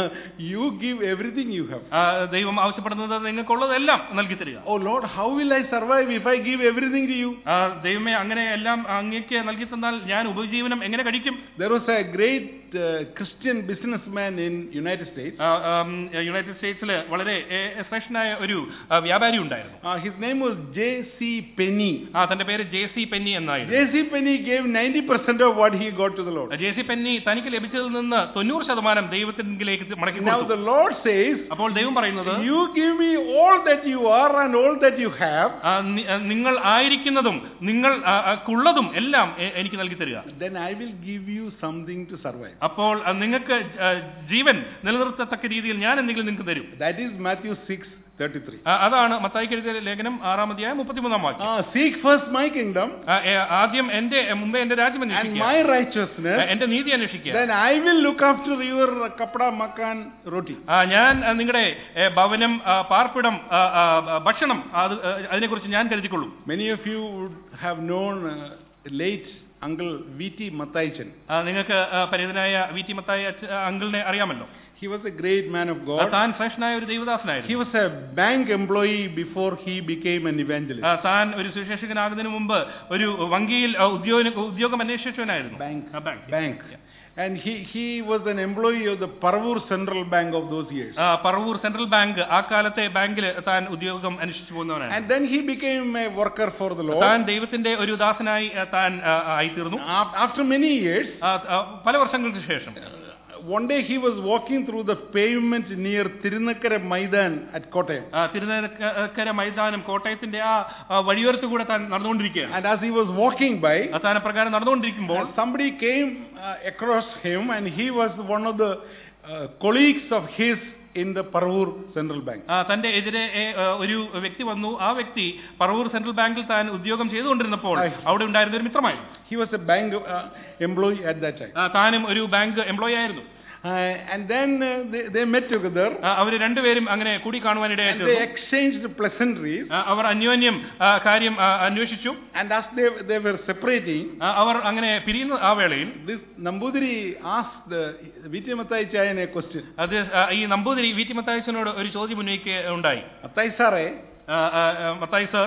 [SPEAKER 1] you give everything you have.
[SPEAKER 2] ആ, ദൈവം ആവശ്യപ്പെടുന്നത് നിങ്ങൾക്കുള്ളതെല്ലാം നൽകി തരിക
[SPEAKER 1] Oh Lord, how will I survive if I give everything to you?
[SPEAKER 2] ആ, ദൈവമേ അങ്ങനെ എല്ലാം അങ്ങേക്ക് നൽകി തന്നാൽ ഞാൻ ഉപജീവനം എങ്ങനെ കഴിക്കും
[SPEAKER 1] There was a great uh, Christian businessman in United States.
[SPEAKER 2] ആ, ആം, യുണൈറ്റഡ് സ്റ്റേറ്റ്സിൽ വളരെ ഏ, ശ്രേഷ്ഠനായ ഒരു ആ, വ്യാപാരി ഉണ്ടായിരുന്നു
[SPEAKER 1] Uh, his name was J.C. Penney.
[SPEAKER 2] ആ തന്റെ പേര് ജെ സി പെന്നി എന്നായിരുന്നു
[SPEAKER 1] J.C. Penney gave 90% of what he got to the Lord.
[SPEAKER 2] J C Penney തനിക്ക് ലഭിച്ചതിൽ നിന്ന് തൊണ്ണൂറ് ശതമാനം ദൈവത്തിലേക്ക് മടക്കി
[SPEAKER 1] Now
[SPEAKER 2] കൊടുത്തു
[SPEAKER 1] the Lord says,
[SPEAKER 2] അപ്പോൾ ദൈവം പറയുന്നത്
[SPEAKER 1] You give me all that you are and all that you have,
[SPEAKER 2] ആ, നി- ആ, നിങ്ങൾ ആയിരിക്കുന്നതും നിങ്ങൾ ആ, ആ, ക്കുള്ളതും എല്ലാം എ- എനിക്ക് നൽകി തരിക
[SPEAKER 1] then I will give you something to survive.
[SPEAKER 2] അപ്പോൾ ആ, നിങ്ങൾക്ക് ആ, ജീവൻ നിലനിർത്തത്തക്ക രീതിയിൽ ഞാൻ എന്തെങ്കിലും നിങ്ങൾക്ക് തരും
[SPEAKER 1] That is Matthew 6 33.
[SPEAKER 2] ആ, അതാണ് മത്തായിക്ക് എഴുതിയ ലേഖനം ആറാം അധ്യായം മുപ്പത്തിമൂന്നാം വാക്യം
[SPEAKER 1] Ah, seek first my kingdom
[SPEAKER 2] ആ, ഏ, ആദ്യം എന്റെ മുമ്പേ എന്റെ രാജ്യം
[SPEAKER 1] and
[SPEAKER 2] അന്വേഷിക്കുക
[SPEAKER 1] my
[SPEAKER 2] ആ,
[SPEAKER 1] righteousness,
[SPEAKER 2] എന്റെ നീതി അന്വേഷിക്കുക
[SPEAKER 1] then I will look after your kapda, makan, roti.
[SPEAKER 2] ആ, ഞാൻ ആ, നിങ്ങളുടെ ഏ, ഭവനം ആ, പാർപ്പിടം ആ, ആ, ഭക്ഷണം അത് ആ, അതിനെക്കുറിച്ച് ഞാൻ കരുതിക്കൊള്ളും
[SPEAKER 1] Many of you would have known uh, late Uncle V.T. Mathaichen.
[SPEAKER 2] ആ, നിങ്ങൾക്ക് ആ, പരിചിതനായ വി ടി മത്തായി അച്ഛ- ആ, അങ്കിളിനെ അറിയാമല്ലോ
[SPEAKER 1] He was a great man of
[SPEAKER 2] ആ,
[SPEAKER 1] God.
[SPEAKER 2] താൻ ശ്രേഷ്ഠനായ ഒരു
[SPEAKER 1] He
[SPEAKER 2] ദൈവദാസനായിരുന്നു
[SPEAKER 1] was a bank employee before he became an evangelist.
[SPEAKER 2] ആ, താൻ ഒരു സുശേഷകനാകുന്നതിന് മുമ്പ് ഒരു വങ്കിയിൽ ആ, ഉദ്യോഗ ഉദ്യോഗം അന്വേഷിച്ചവനായിരുന്നു
[SPEAKER 1] Bank.
[SPEAKER 2] ആ, bank
[SPEAKER 1] Bank. And he, he was an employee of the Parvur Central Bank of those years.
[SPEAKER 2] ആ, പറവൂർ സെൻട്രൽ ബാങ്ക് ആ കാലത്തെ ബാങ്കിൽ താൻ ഉദ്യോഗം അന്വേഷിച്ചു പോകുന്നവനാണ്
[SPEAKER 1] And then he became a worker for the Lord.
[SPEAKER 2] താൻ ദൈവത്തിന്റെ ഒരു ദാസനായി ആ, താൻ ആ, ആയിത്തീർന്നു
[SPEAKER 1] Af- After many years,
[SPEAKER 2] ആ, ആ, പല വർഷങ്ങൾക്ക് ശേഷം
[SPEAKER 1] one day he was walking through the pavement near Tirunakara Maidan at Kottayam.
[SPEAKER 2] ആ, തിരുനക്കര മൈതാനം കോട്ടയത്തിന്റെ ആ ആ, വഴിയോരത്ത് കൂടെ താൻ നടന്നുകൊണ്ടിരിക്കുകയാണ്
[SPEAKER 1] And as he was walking by,
[SPEAKER 2] ആ, താൻ അപ്രകാരം നടന്നുകൊണ്ടിരിക്കുമ്പോൾ
[SPEAKER 1] somebody came uh, across him and he was one of the uh, colleagues of his in the Parvur Central Bank.
[SPEAKER 2] ആ, തന്റെ എതിരെ ഏ, ആ, ഒരു വ്യക്തി വന്നു ആ വ്യക്തി പറവൂർ സെൻട്രൽ ബാങ്കിൽ താൻ ഉദ്യോഗം ചെയ്തുകൊണ്ടിരുന്നപ്പോൾ
[SPEAKER 1] ആയി.
[SPEAKER 2] അവിടെ ഉണ്ടായിരുന്ന ഒരു മിത്രമായിരുന്നു
[SPEAKER 1] He was a bank uh, employee at that time.
[SPEAKER 2] ആ, താനും ഒരു ബാങ്ക് എംപ്ലോയി ആയിരുന്നു
[SPEAKER 1] Uh, and then uh, they, they met together
[SPEAKER 2] ആ, അവര് രണ്ടുപേരും അങ്ങനെ കൂടി കാണുവാനിടയായി
[SPEAKER 1] and they
[SPEAKER 2] തീർന്നു.
[SPEAKER 1] exchanged pleasantries.
[SPEAKER 2] ആ, അവർ അന്യോന്യം ആ, കാര്യം ആ, അന്വേഷിച്ചു
[SPEAKER 1] And as they, they were separating,
[SPEAKER 2] ആ, അവർ അങ്ങനെ പിരിയുന്ന ആ വേളയിൽ
[SPEAKER 1] this Nambudiri asked the Vitya Matai Chayan a question.
[SPEAKER 2] അത് ആ, ഈ നമ്പൂതിരി വി ടി മത്തായിച്ചനോട് ഒരു ചോദ്യം ഉന്നയിക്കുക ഉണ്ടായി
[SPEAKER 1] Matai സാറേ
[SPEAKER 2] ആ, ആ, ആ, മത്തായി സർ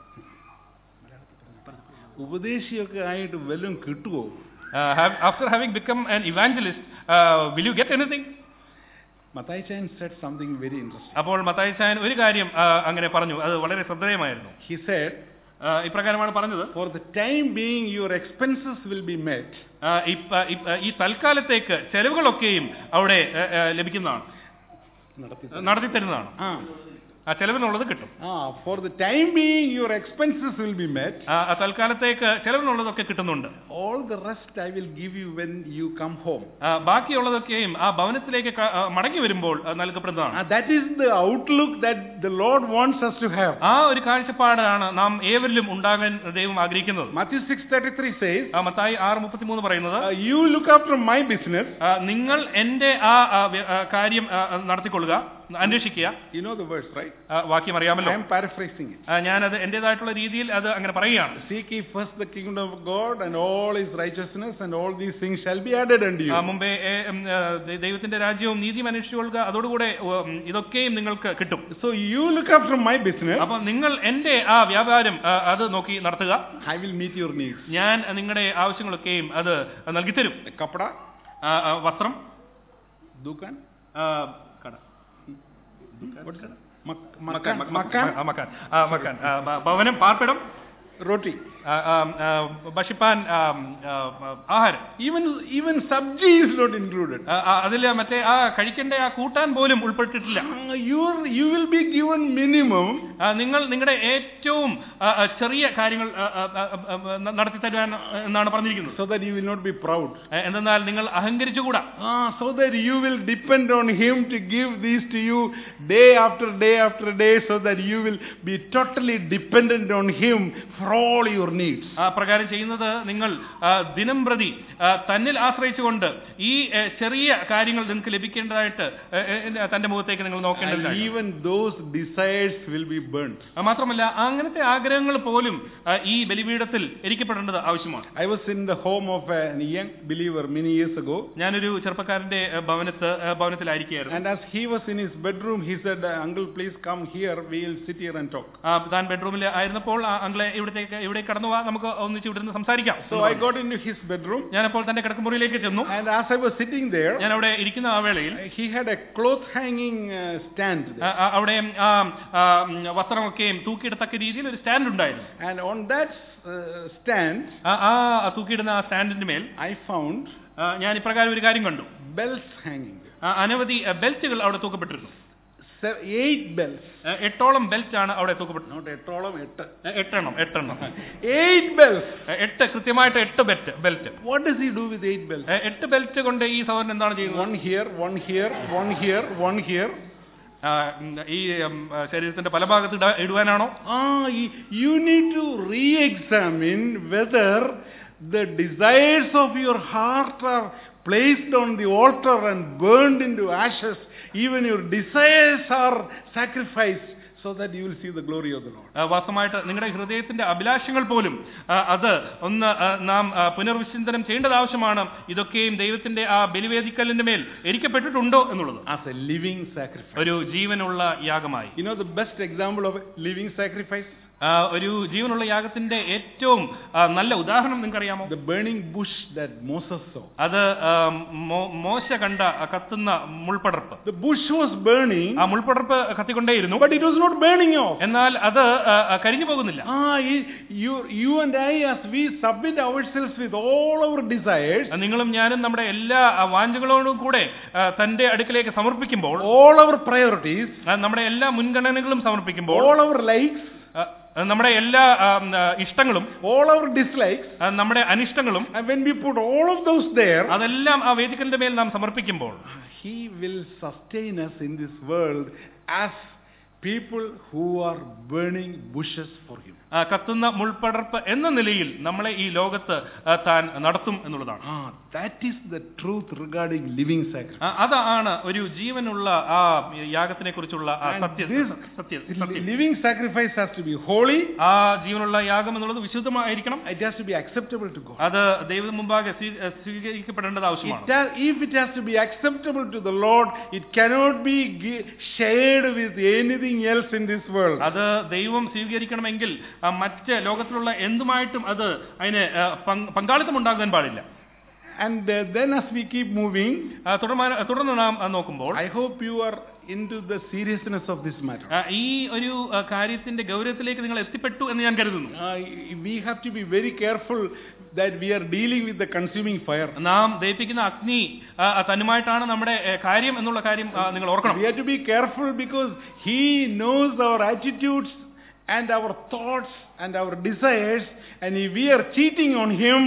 [SPEAKER 1] ഉപദേശിയൊക്കെ ആയിട്ട് വല്ലതും കിട്ടുമോ
[SPEAKER 2] after having become an evangelist will you get anything
[SPEAKER 1] Matai Chayan said something very interesting.
[SPEAKER 2] അപ്പോൾ മത്തായി ചായൻ ഒരു കാര്യം ആ, അങ്ങനെ പറഞ്ഞു അത് വളരെ ശ്രദ്ധേയമായിരുന്നു
[SPEAKER 1] He said,
[SPEAKER 2] ആ, ഇപ്രകാരമാണ് പറഞ്ഞത്
[SPEAKER 1] For the time being, your expenses will be met.
[SPEAKER 2] ആ, ഇപ്പ- ഇപ്പ- ഈ തൽക്കാലത്തേക്ക് ചെലവുകളൊക്കെയും അവിടെ ആ, ആ, ലഭിക്കുന്നതാണ് നടത്തി തരുന്നതാണ്
[SPEAKER 1] Ah,
[SPEAKER 2] ആ ചെലവിനുള്ളത് കിട്ടും
[SPEAKER 1] ah, for the time being, your expenses will be met.
[SPEAKER 2] ആ, ആ തൽക്കാലത്തേക്ക് ചെലവിനുള്ളതൊക്കെ കിട്ടുന്നുണ്ട്
[SPEAKER 1] All the rest I will give you when you come home.
[SPEAKER 2] ആ, ബാക്കിയുള്ളതൊക്കെയും ആ ഭവനത്തിലേക്ക് ക- ആ, മടങ്ങി വരുമ്പോൾ ആ, നൽകപ്പെടുന്നതാണ്
[SPEAKER 1] Ah, that is the outlook that the Lord wants us to have.
[SPEAKER 2] ആ ഒരു കാഴ്ചപ്പാടാണ് നാം ഏവരിലും ഉണ്ടാകാൻ ദൈവം ആഗ്രഹിക്കുന്നത്
[SPEAKER 1] Matthew 6:33 says,
[SPEAKER 2] ആ, മത്തായി ആറ് മുപ്പത്തിമൂന്ന് പറയുന്നത്
[SPEAKER 1] uh, "You look after my business,
[SPEAKER 2] ആ, നിങ്ങൾ എന്റെ ആ ആ, വ്യ- ആ, കാര്യം ആ, ആ, നടത്തിക്കൊള്ളുക അന്വേഷിക്കുക
[SPEAKER 1] You know the verse, right?
[SPEAKER 2] ആ, വാക്യം അറിയാമല്ലോ
[SPEAKER 1] I am paraphrasing it.
[SPEAKER 2] ആ, ഞാനത് എന്റേതായിട്ടുള്ള രീതിയിൽ അത് അങ്ങനെ പറയുകയാണ്
[SPEAKER 1] Seek ye first the kingdom of God and all his righteousness, and all these things shall be added unto you.
[SPEAKER 2] ആ, മുമ്പേ ഏ, ഉം, ആ, ദൈ- ദൈവത്തിന്റെ രാജ്യവും നീതിയും അന്വേഷിച്ചുകൊള്ളുക അതോടുകൂടെ ഉം, ഇതൊക്കെയും നിങ്ങൾക്ക് കിട്ടും
[SPEAKER 1] So you look after my business,
[SPEAKER 2] അപ്പൊ നിങ്ങൾ എന്റെ ആ വ്യാപാരം ആ, അത് നോക്കി നടത്തുക
[SPEAKER 1] I will meet your needs.
[SPEAKER 2] ഞാൻ നിങ്ങളുടെ ആവശ്യങ്ങളൊക്കെയും അത് നൽകി തരും
[SPEAKER 1] Kapda,
[SPEAKER 2] ആ, ആ, വസ്ത്രം
[SPEAKER 1] dukan,
[SPEAKER 2] ആ, കട
[SPEAKER 1] what is it? Mak-
[SPEAKER 2] മക്കാൻ
[SPEAKER 1] makan,
[SPEAKER 2] മക്കാൻ
[SPEAKER 1] makan,
[SPEAKER 2] ആ, മക്കാൻ ആ, മക്കാൻ ആ, ഭ- ഭവനം പാർപ്പിടം
[SPEAKER 1] roti.
[SPEAKER 2] ആ, ആ, ആ, ഭക്ഷിപ്പാൻ ആ, ആ, ആഹാരം
[SPEAKER 1] Even even sabji is not included.
[SPEAKER 2] ആ, ആ, അതില് മറ്റേ ആ കഴിക്കേണ്ട ആ കൂട്ടാൻ പോലും ഉൾപ്പെട്ടിട്ടില്ല
[SPEAKER 1] Uh, you are, you will be given minimum
[SPEAKER 2] ആ, നിങ്ങൾ നിങ്ങളുടെ ഏറ്റവും ആ, ആ, ചെറിയ കാര്യങ്ങൾ ആ, ആ, ആ, ആ, ആ, നടത്തി തരുവാൻ എന്നാണ് പറഞ്ഞിരിക്കുന്നത്
[SPEAKER 1] so that you will not be proud.
[SPEAKER 2] ആ, എന്തെന്നാൽ നിങ്ങൾ അഹങ്കരിച്ചുകൂടാ
[SPEAKER 1] Ah, so that you will depend on him to give these to you day after day after day, so that you will be totally dependent on him for all your needs.
[SPEAKER 2] ആ പ്രകാരം ചെയ്യുന്നത് നിങ്ങൾ ആ, ദിനം പ്രതി ആ, തന്നിൽ ആശ്രയിച്ചുകൊണ്ട് ഈ ഏ, ചെറിയ കാര്യങ്ങൾ നിങ്ങൾക്ക് ലഭിക്കേണ്ടതായിട്ട് ഏ, ഏ, തന്റെ മുഖത്തേക്ക് നിങ്ങൾ
[SPEAKER 1] And
[SPEAKER 2] നോക്കേണ്ടതായി
[SPEAKER 1] even those desires will be burnt.
[SPEAKER 2] മാത്രമല്ല അങ്ങനത്തെ ആഗ്രഹങ്ങൾ പോലും ആ, ഈ ബലിപീഠത്തിൽ എരിക്കപ്പെടേണ്ടത് ആവശ്യമാണ്
[SPEAKER 1] I was in the home of a young believer many years ago,
[SPEAKER 2] ഞാനൊരു ചെറുപ്പക്കാരന്റെ ഏ, ഭവനത്ത് ഏ, ഭവനത്തിലായിരിക്കുകയായിരുന്നു
[SPEAKER 1] and as he was in his bedroom, he said, Uncle, please come here, we'll sit here and talk.
[SPEAKER 2] ആ, താൻ ബെഡ്റൂമിൽ ആയിരുന്നപ്പോൾ ആ അങ്കിളെ ഇവിടത്തേക്ക് ഇവിടെ കടന്നു പോവാ നമുക്ക് ഒന്നിച്ച് ഇവിടുന്ന് സംസാരിക്കാം
[SPEAKER 1] So I got into his bedroom,
[SPEAKER 2] ഞാനപ്പോൾ തന്റെ കിടക്കുമുറിയിലേക്ക് ചെന്നു
[SPEAKER 1] and as I was sitting there,
[SPEAKER 2] ഞാൻ അവിടെ ഇരിക്കുന്ന ആ വേളയിൽ
[SPEAKER 1] he had a cloth hanging uh, stand there.
[SPEAKER 2] ആ, ആ, അവിടെ ആ, ആ, ഉം, വസ്ത്രമൊക്കെയും തൂക്കിയിടത്തക്ക രീതിയിൽ ഒരു സ്റ്റാൻഡ് ഉണ്ടായിരുന്നു
[SPEAKER 1] And on that uh, stand,
[SPEAKER 2] ആ ആ തൂക്കിയിടുന്ന ആ സ്റ്റാൻഡിന്റെ മേൽ
[SPEAKER 1] I found
[SPEAKER 2] ആ, ഞാൻ ഇപ്രകാരം ഒരു കാര്യം കണ്ടു
[SPEAKER 1] bells hanging there.
[SPEAKER 2] ആ, അനവധി ആ, ബെൽറ്റുകൾ അവിടെ തൂക്കപ്പെട്ടിരുന്നു
[SPEAKER 1] Se- eight bells.
[SPEAKER 2] ആ, എട്ടോളം ബെൽറ്റ് ആണ് അവിടെ തൂക്കപ്പെട്ടത്
[SPEAKER 1] Not എട്ടോളം എട്ട്.
[SPEAKER 2] ആ, എട്ടെണ്ണം എട്ടെണ്ണം
[SPEAKER 1] Eight bells.
[SPEAKER 2] ആ, എട്ട് കൃത്യമായിട്ട് എട്ട് belt belt
[SPEAKER 1] What does he do with eight bells?
[SPEAKER 2] ആ, എട്ട് ബെൽറ്റ് കൊണ്ട് ഈ സഹോദരൻ എന്താണ് ചെയ്യുന്നത്
[SPEAKER 1] One here, one here, one here, one here.
[SPEAKER 2] ആ, ഉം, ഈ ഉം, ആ, ശരീരത്തിന്റെ പല ഭാഗത്ത് ഇട- ഇടുവാനാണോ
[SPEAKER 1] Ah, y- you need to re-examine whether the desires of your heart are placed on the altar and burned into ashes. Even your desires are sacrificed so that you will see the glory of the Lord.
[SPEAKER 2] ആ, വാസ്തവമായിട്ട് നിങ്ങളുടെ ഹൃദയത്തിന്റെ അഭിലാഷങ്ങൾ പോലും ആ, അത് ഒന്ന് ആ, നാം ആ, പുനർവിചിന്തനം ചെയ്യേണ്ടത് ആവശ്യമാണ് ഇതൊക്കെയും ദൈവത്തിന്റെ ആ ബലിവേദിക്കലിന്റെ മേൽ എരിക്കപ്പെട്ടിട്ടുണ്ടോ എന്നുള്ളത്
[SPEAKER 1] As a living sacrifice.
[SPEAKER 2] ഒരു ജീവനുള്ള യാഗമായി
[SPEAKER 1] You know the best example of a living sacrifice?
[SPEAKER 2] ആ, ഒരു ജീവനുള്ള യാഗത്തിന്റെ ഏറ്റവും ആ, നല്ല ഉദാഹരണം നിങ്ങൾക്കറിയാമോ
[SPEAKER 1] The burning bush that Moses saw.
[SPEAKER 2] അത് ആ, മോ- മോശ കണ്ട ആ കത്തുന്ന മുൾപടർപ്പ്
[SPEAKER 1] The bush was burning,
[SPEAKER 2] ആ മുൾപടർപ്പ് കത്തിക്കൊണ്ടേയിരുന്നു
[SPEAKER 1] but it was not burning off.
[SPEAKER 2] എന്നാൽ അത് ആ, ആ, കരിഞ്ഞു പോകുന്നില്ല
[SPEAKER 1] Ah, you, you, you and I, as we submit ourselves with all our desires,
[SPEAKER 2] നിങ്ങളും ഞാനും നമ്മുടെ എല്ലാ ആ, വാഞ്ചകളോടും കൂടെ ആ, തന്റെ അടുക്കലേക്ക് സമർപ്പിക്കുമ്പോൾ
[SPEAKER 1] all our priorities,
[SPEAKER 2] ആ, നമ്മുടെ എല്ലാ മുൻഗണനകളും സമർപ്പിക്കുമ്പോൾ
[SPEAKER 1] all our likes,
[SPEAKER 2] ആ, നമ്മുടെ എല്ലാ ആ, ആ, ഇഷ്ടങ്ങളും
[SPEAKER 1] all our dislikes,
[SPEAKER 2] ആ, നമ്മുടെ അനിഷ്ടങ്ങളും
[SPEAKER 1] and when we put all of those there,
[SPEAKER 2] അതെല്ലാം ആ വേദിക്കലിന്റെ മേൽ നാം സമർപ്പിക്കുമ്പോൾ
[SPEAKER 1] He will sustain us in this world as people who are burning bushes for Him.
[SPEAKER 2] ആ, കത്തുന്ന മുൾപടർപ്പ് എന്ന നിലയിൽ നമ്മളെ ഈ ലോകത്ത് ആ, താൻ നടത്തും എന്നുള്ളതാണ്
[SPEAKER 1] Ah, that is the truth regarding living sacrifice.
[SPEAKER 2] ആ, അതാണ് ഒരു ജീവനുള്ള ആ യാഗത്തിനെ കുറിച്ചുള്ള ആ
[SPEAKER 1] And
[SPEAKER 2] Satya
[SPEAKER 1] this
[SPEAKER 2] Satya
[SPEAKER 1] li-
[SPEAKER 2] സത്യം
[SPEAKER 1] living sacrifice has to be holy,
[SPEAKER 2] ആ ജീവനുള്ള യാഗം എന്നുള്ളത് വിശുദ്ധമായിരിക്കണം
[SPEAKER 1] it has to be acceptable to God.
[SPEAKER 2] അത് ദൈവം മുമ്പാകെ സ്വീ- സ്വീകരിക്കപ്പെടേണ്ടത്
[SPEAKER 1] It
[SPEAKER 2] ആവശ്യമാണ്
[SPEAKER 1] has, if it has to be acceptable to the Lord, it cannot be gi- shared with anything else in this world.
[SPEAKER 2] അത് ദൈവം സ്വീകരിക്കണമെങ്കിൽ ആ, മറ്റ് ലോകത്തിലുള്ള എന്തുമായിട്ടും അത് അതിന് ആ, പങ്ക്- പങ്കാളിത്തം ഉണ്ടാകാൻ പാടില്ല
[SPEAKER 1] And uh, then as we keep moving,
[SPEAKER 2] ആ, തുടർമാ- തുടർന്ന് നാം ആ, നോക്കുമ്പോൾ
[SPEAKER 1] I hope you are into the seriousness of this matter.
[SPEAKER 2] ആ, ഈ ഒരു ആ, കാര്യത്തിന്റെ ഗൗരവത്തിലേക്ക് നിങ്ങൾ എത്തിപ്പെട്ടു എന്ന് ഞാൻ കരുതുന്നു
[SPEAKER 1] Uh, we have to be very careful that we are dealing with the consuming fire.
[SPEAKER 2] നാം ദയിപ്പിക്കുന്ന അഗ്നി ആ, ആ, തന്നുമായിട്ടാണ് നമ്മുടെ ഏ, കാര്യം എന്നുള്ള കാര്യം ആ, നിങ്ങൾ ഓർക്കണം
[SPEAKER 1] We have to be careful because He knows our attitudes and our thoughts and our desires, and if we are cheating on Him,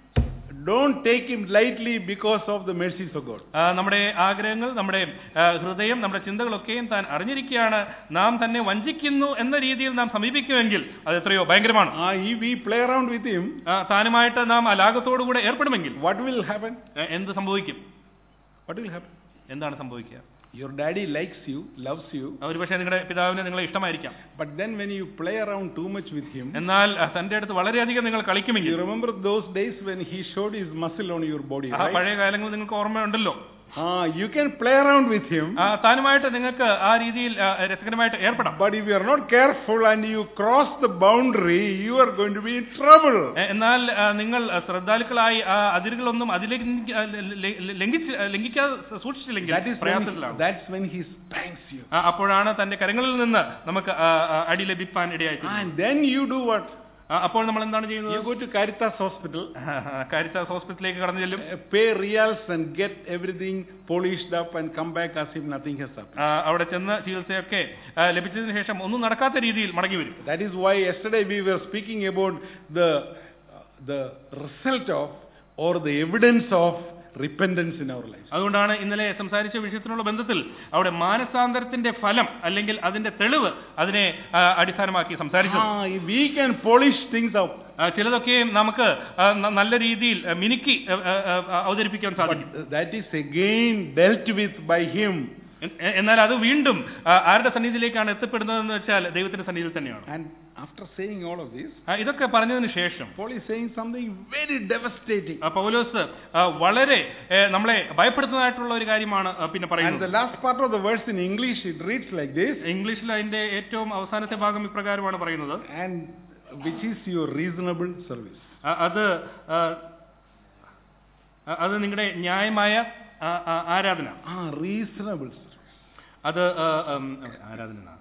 [SPEAKER 1] don't take Him lightly because of the mercies of God.
[SPEAKER 2] ആ, നമ്മുടെ ആഗ്രഹങ്ങൾ നമ്മുടെ ആ, ഹൃദയം നമ്മുടെ ചിന്തകളൊക്കെയും താൻ അറിഞ്ഞിരിക്കുകയാണ് നാം തന്നെ വഞ്ചിക്കുന്നു എന്ന രീതിയിൽ നാം സമീപിക്കുമെങ്കിൽ അത് എത്രയോ ഭയങ്കരമാണ്
[SPEAKER 1] Ah, if we play around with Him,
[SPEAKER 2] ആ, താനുമായിട്ട് നാം അലാഗത്തോടുകൂടെ ഏർപ്പെടുമെങ്കിൽ
[SPEAKER 1] what will happen?
[SPEAKER 2] ആ, എന്ത് സംഭവിക്കും
[SPEAKER 1] What will happen?
[SPEAKER 2] എന്താണ് സംഭവിക്കുക
[SPEAKER 1] Your daddy likes you, loves you,
[SPEAKER 2] ഒരുപക്ഷെ നിങ്ങളുടെ പിതാവിന് നിങ്ങളെ ഇഷ്ടമായിരിക്കാം
[SPEAKER 1] but then when you play around too much with him,
[SPEAKER 2] എന്നാൽ ആ, തന്റെ അടുത്ത് വളരെയധികം നിങ്ങൾ കളിക്കുമെങ്കിൽ
[SPEAKER 1] you remember those days when he showed his muscle on your body,
[SPEAKER 2] ആ
[SPEAKER 1] right?
[SPEAKER 2] പഴയ കാലങ്ങൾ നിങ്ങൾക്ക് ഓർമ്മയുണ്ടല്ലോ
[SPEAKER 1] Ah, you can play around with him,
[SPEAKER 2] ആ, താനുമായിട്ട് നിങ്ങൾക്ക് ആ രീതിയിൽ ആ, രസകരമായിട്ട് ഏർപ്പെടാം
[SPEAKER 1] but if you are not careful and you cross the boundary, you are going to be in trouble.
[SPEAKER 2] എ- എന്നാൽ ആ, നിങ്ങൾ ആ, ശ്രദ്ധാലുക്കളായി ആ അതിരുകളൊന്നും അതിലേക്ക് ലംഘി- ആ, ല- ല- ലംഘിച്ച് ആ, ലംഘിക്കാതെ സൂക്ഷിച്ചില്ലെങ്കിൽ
[SPEAKER 1] That is when
[SPEAKER 2] പ്രയാസത്തിലാണ്
[SPEAKER 1] he, that's when he spanks you.
[SPEAKER 2] ആ, അപ്പോഴാണ് തന്റെ കരങ്ങളിൽ നിന്ന് നമുക്ക് ആ, ആ, അടി ലഭിക്കാൻ ഇടയായി
[SPEAKER 1] And then you do what?
[SPEAKER 2] അപ്പോൾ നമ്മൾ എന്താണ്
[SPEAKER 1] You
[SPEAKER 2] ചെയ്യുന്നത്
[SPEAKER 1] go to Caritas Hospital,
[SPEAKER 2] Caritas ഹോസ്പിറ്റലിലേക്ക് കടന്നു ചെല്ലും
[SPEAKER 1] uh, pay reals and get everything polished up and come back as if nothing has happened.
[SPEAKER 2] ആ, അവിടെ ചെന്ന് ചികിത്സയൊക്കെ ആ, ലഭിച്ചതിന് ശേഷം ഒന്നും നടക്കാത്ത രീതിയിൽ മടങ്ങി വരും
[SPEAKER 1] That is why yesterday we were speaking about the, uh, the result of or the evidence of repentance in our lives.
[SPEAKER 2] അതുകൊണ്ടാണ് ഇന്നലെ സംസാരിച്ച വിഷയത്തിനുള്ള ബന്ധത്തിൽ അവിടെ മാനസാന്തരത്തിന്റെ ഫലം അല്ലെങ്കിൽ അതിന്റെ തെളിവ് അതിനെ ആ, അടിസ്ഥാനമാക്കി സംസാരിച്ചത്
[SPEAKER 1] Ah, if we can polish things up,
[SPEAKER 2] ആ, ചിലതൊക്കെയും നമുക്ക് ആ, ന- നല്ല രീതിയിൽ ആ, മിനുക്കി ആ, ആ, ആ, അവതരിപ്പിക്കാൻ
[SPEAKER 1] but
[SPEAKER 2] സാധിക്കും
[SPEAKER 1] that is again dealt with by Him.
[SPEAKER 2] എ- എന്നാൽ അത് വീണ്ടും ആ, ആരുടെ സന്നിധിയിലേക്കാണ് എത്തപ്പെടുന്നതെന്ന് വെച്ചാൽ ദൈവത്തിന്റെ സന്നിധിയിൽ തന്നെയാണ്
[SPEAKER 1] And after saying all of this,
[SPEAKER 2] ആ, ഇതൊക്കെ പറഞ്ഞതിന് ശേഷം
[SPEAKER 1] Paul is saying something very devastating.
[SPEAKER 2] ആ, പൗലോസ് ആ, വളരെ ഏ, നമ്മളെ ഭയപ്പെടുത്തുന്നതായിട്ടുള്ള ഒരു കാര്യമാണ് ആ, പിന്നെ
[SPEAKER 1] And
[SPEAKER 2] പറയുന്നത്
[SPEAKER 1] the last part of the verse in English, it reads like this,
[SPEAKER 2] ഇംഗ്ലീഷിൽ അതിന്റെ ഏറ്റവും അവസാനത്തെ ഭാഗം ഇപ്രകാരമാണ് പറയുന്നത്
[SPEAKER 1] and which is your reasonable service.
[SPEAKER 2] ആ, അത് ആ, ആ, അത് നിങ്ങളുടെ ന്യായമായ ആ, ആ, ആരാധന
[SPEAKER 1] Ah, reasonable service.
[SPEAKER 2] അത് ആ, ഉം, ആരാധന എന്നാ?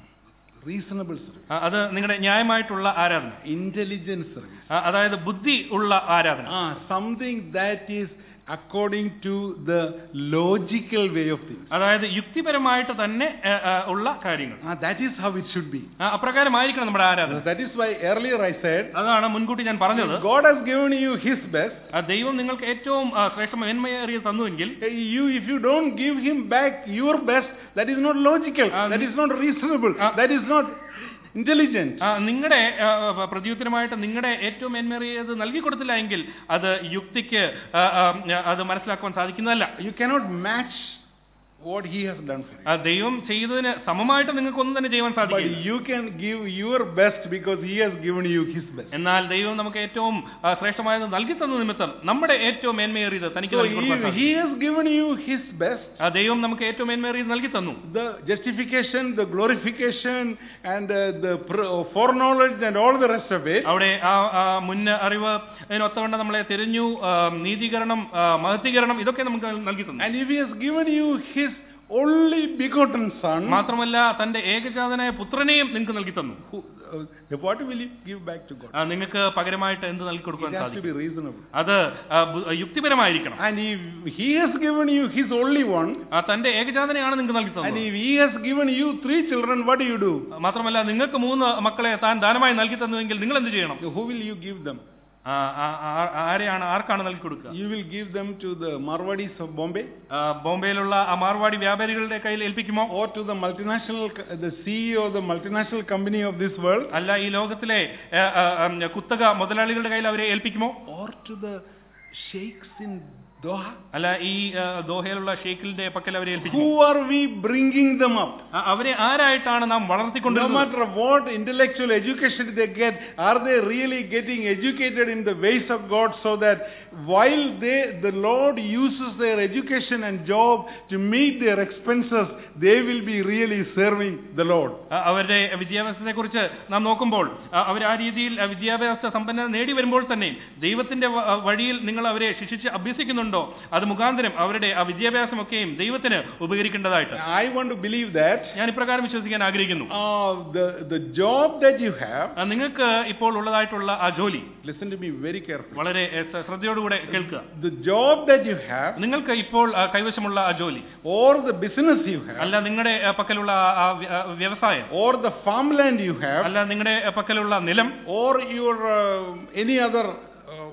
[SPEAKER 1] Reasonable service.
[SPEAKER 2] ആ, അത് നിങ്ങളുടെ ന്യായമായിട്ടുള്ള ആരാധന
[SPEAKER 1] Intelligent service.
[SPEAKER 2] ആ, അതായത് ബുദ്ധി ഉള്ള ആരാധന
[SPEAKER 1] Ah, something that is according to the logical way of things.
[SPEAKER 2] അതായത് യുക്തിപരമായിട്ട് തന്നെ ആ, ആ, ഉള്ള കാര്യങ്ങൾ
[SPEAKER 1] Ah, that is how it should be.
[SPEAKER 2] ആ, അപ്രകാരമായിരിക്കണം നമ്മുടെ ആരാധന
[SPEAKER 1] That is why earlier I said,
[SPEAKER 2] അതാണ് മുൻകൂട്ടി ഞാൻ പറഞ്ഞത്
[SPEAKER 1] God has given you His best.
[SPEAKER 2] ആ, ദൈവം നിങ്ങൾക്ക് ഏറ്റവും ആ, ശ്രേഷ്ഠ മേന്മയേറിയത് തന്നുവെങ്കിൽ
[SPEAKER 1] Eh, You, if you don't give Him back your best, that is not logical.
[SPEAKER 2] Ah,
[SPEAKER 1] that is not reasonable.
[SPEAKER 2] Ah.
[SPEAKER 1] that is not intelligent.
[SPEAKER 2] ആ, നിങ്ങളുടെ ആ, ആ, പ്രത്യുത്തരമായിട്ട് നിങ്ങളുടെ ഏറ്റവും മേന്മേറിയത് നൽകി കൊടുത്തില്ല എങ്കിൽ അത് യുക്തിക്ക് ആ, ആ, അത് മനസ്സിലാക്കുവാൻ സാധിക്കുന്നതല്ല
[SPEAKER 1] You cannot match what He has done for you.
[SPEAKER 2] ആ, ദൈവം ചെയ്തതിന് സമമായിട്ട് നിങ്ങൾക്കൊന്നും തന്നെ ചെയ്യുവാൻ
[SPEAKER 1] But
[SPEAKER 2] സാധിക്കില്ല
[SPEAKER 1] you can give your best because He has given you His best.
[SPEAKER 2] എന്നാൽ ദൈവം നമുക്ക് ഏറ്റവും ആ, ശ്രേഷ്ഠമായത് നൽകി തന്ന നിമിത്തം നമ്മുടെ ഏറ്റവും മേന്മയേറിയത് തനിക്ക്
[SPEAKER 1] So
[SPEAKER 2] നൽകി കൊടുക്കാൻ
[SPEAKER 1] if
[SPEAKER 2] സാധിക്കും.
[SPEAKER 1] He has given you His best,
[SPEAKER 2] ആ, ദൈവം നമുക്ക് ഏറ്റവും മേന്മേറിയത് നൽകി തന്നു
[SPEAKER 1] the justification, the glorification, and uh, the pr- uh, foreknowledge and all the rest of it,
[SPEAKER 2] അവിടെ ആ ആ, മുൻ അറിവ് അതിനൊത്തവണ്ണം നമ്മളെ തിരിഞ്ഞു ആ, നീതീകരണം ആ, മഹത്വീകരണം ഇതൊക്കെ നമുക്ക് നൽകി തന്നു
[SPEAKER 1] and if He has given you His only begotten Son,
[SPEAKER 2] മാത്രമല്ല തന്റെ ഏകജാതനായ പുത്രനെയും നിങ്ങൾക്ക് നൽകി തന്നു
[SPEAKER 1] who, uh, what will you give back to God?
[SPEAKER 2] ആ, നിങ്ങൾക്ക് പകരമായിട്ട് എന്ത് നൽകി കൊടുക്കുവാൻ
[SPEAKER 1] It has to
[SPEAKER 2] സാധിക്കും
[SPEAKER 1] be reasonable.
[SPEAKER 2] അത് ആ, ബു- യുക്തിപരമായിരിക്കണം
[SPEAKER 1] And if He has given you His only one,
[SPEAKER 2] ആ, തന്റെ ഏകജാതനെയാണ് നിങ്ങൾക്ക് നൽകി
[SPEAKER 1] and
[SPEAKER 2] തന്നത്
[SPEAKER 1] if He has given you three children, what do you do?
[SPEAKER 2] മാത്രമല്ല നിങ്ങൾക്ക് മൂന്ന് മക്കളെ താൻ ദാനമായി നൽകി തന്നുവെങ്കിൽ നിങ്ങൾ എന്ത് ചെയ്യണം
[SPEAKER 1] Who will you give them?
[SPEAKER 2] ആ, ആ, ആ- ആരെയാണ് ആർക്കാണ് നൽകി കൊടുക്കുക
[SPEAKER 1] You will give them to the Marwadis of Bombay
[SPEAKER 2] ആ, ബോംബെയിലുള്ള ആ മാർവാടി വ്യാപാരികളുടെ കയ്യിൽ ഏൽപ്പിക്കുമോ
[SPEAKER 1] or to the multinational, co- the CEO of the multinational company of this world
[SPEAKER 2] അല്ല ഈ ലോകത്തിലെ ആ, ആ, ആ, കുത്തക മുതലാളികളുടെ കയ്യിൽ അവരെ ഏൽപ്പിക്കുമോ
[SPEAKER 1] or to the sheikhs in Doha?
[SPEAKER 2] അല്ല ഈ ആ, ദോഹയിലുള്ള ഷെയ്ഖിന്റെ പക്കൽ അവരെ ഏൽപ്പിക്കുമോ
[SPEAKER 1] Who are we bringing them up?
[SPEAKER 2] ആ, അവരെ ആരായിട്ടാണ് നാം
[SPEAKER 1] No
[SPEAKER 2] വളർത്തിക്കൊണ്ടിരുന്നത്
[SPEAKER 1] matter what intellectual education they get, are they really getting educated in the ways of God so that while they, the Lord uses their education and job to meet their expenses, they will be really serving the Lord?
[SPEAKER 2] ആ, അവരുടെ വിദ്യാഭ്യാസത്തെ കുറിച്ച് നാം നോക്കുമ്പോൾ ആ, അവർ ആ രീതിയിൽ ആ, വിദ്യാഭ്യാസ സമ്പന്നത നേടി വരുമ്പോൾ തന്നെ ദൈവത്തിന്റെ വ- ആ, വഴിയിൽ നിങ്ങൾ അവരെ ശിക്ഷിച്ച് അഭ്യസിക്കുന്നുണ്ടോ അത് മുഖാന്തരം അവരുടെ ആ വിദ്യാഭ്യാസമൊക്കെയും ദൈവത്തിന് ഉപകരിക്കേണ്ടതായിട്ട്
[SPEAKER 1] I want to believe that
[SPEAKER 2] ഞാൻ ഇപ്രകാരം വിശ്വസിക്കാൻ ആഗ്രഹിക്കുന്നു
[SPEAKER 1] uh, the, the job that you have,
[SPEAKER 2] ആ, നിങ്ങൾക്ക് ഇപ്പോൾ ഉള്ളതായിട്ടുള്ള ആ ജോലി
[SPEAKER 1] listen to me very carefully.
[SPEAKER 2] വളരെ ഏ, ശ്ര- ശ്രദ്ധയോടുകൂടെ കേൾക്കുക
[SPEAKER 1] The job that you have
[SPEAKER 2] നിങ്ങൾക്ക് ഇപ്പോൾ ആ, കൈവശമുള്ള ആ ജോലി
[SPEAKER 1] or the business you have
[SPEAKER 2] അല്ല നിങ്ങളുടെ ആ, പക്കലുള്ള ആ- ആ വ്യ- ആ വ്യവസായം
[SPEAKER 1] or the farmland you have
[SPEAKER 2] അല്ല നിങ്ങളുടെ ആ, പക്കലുള്ള നിലം
[SPEAKER 1] or your uh, any other uh,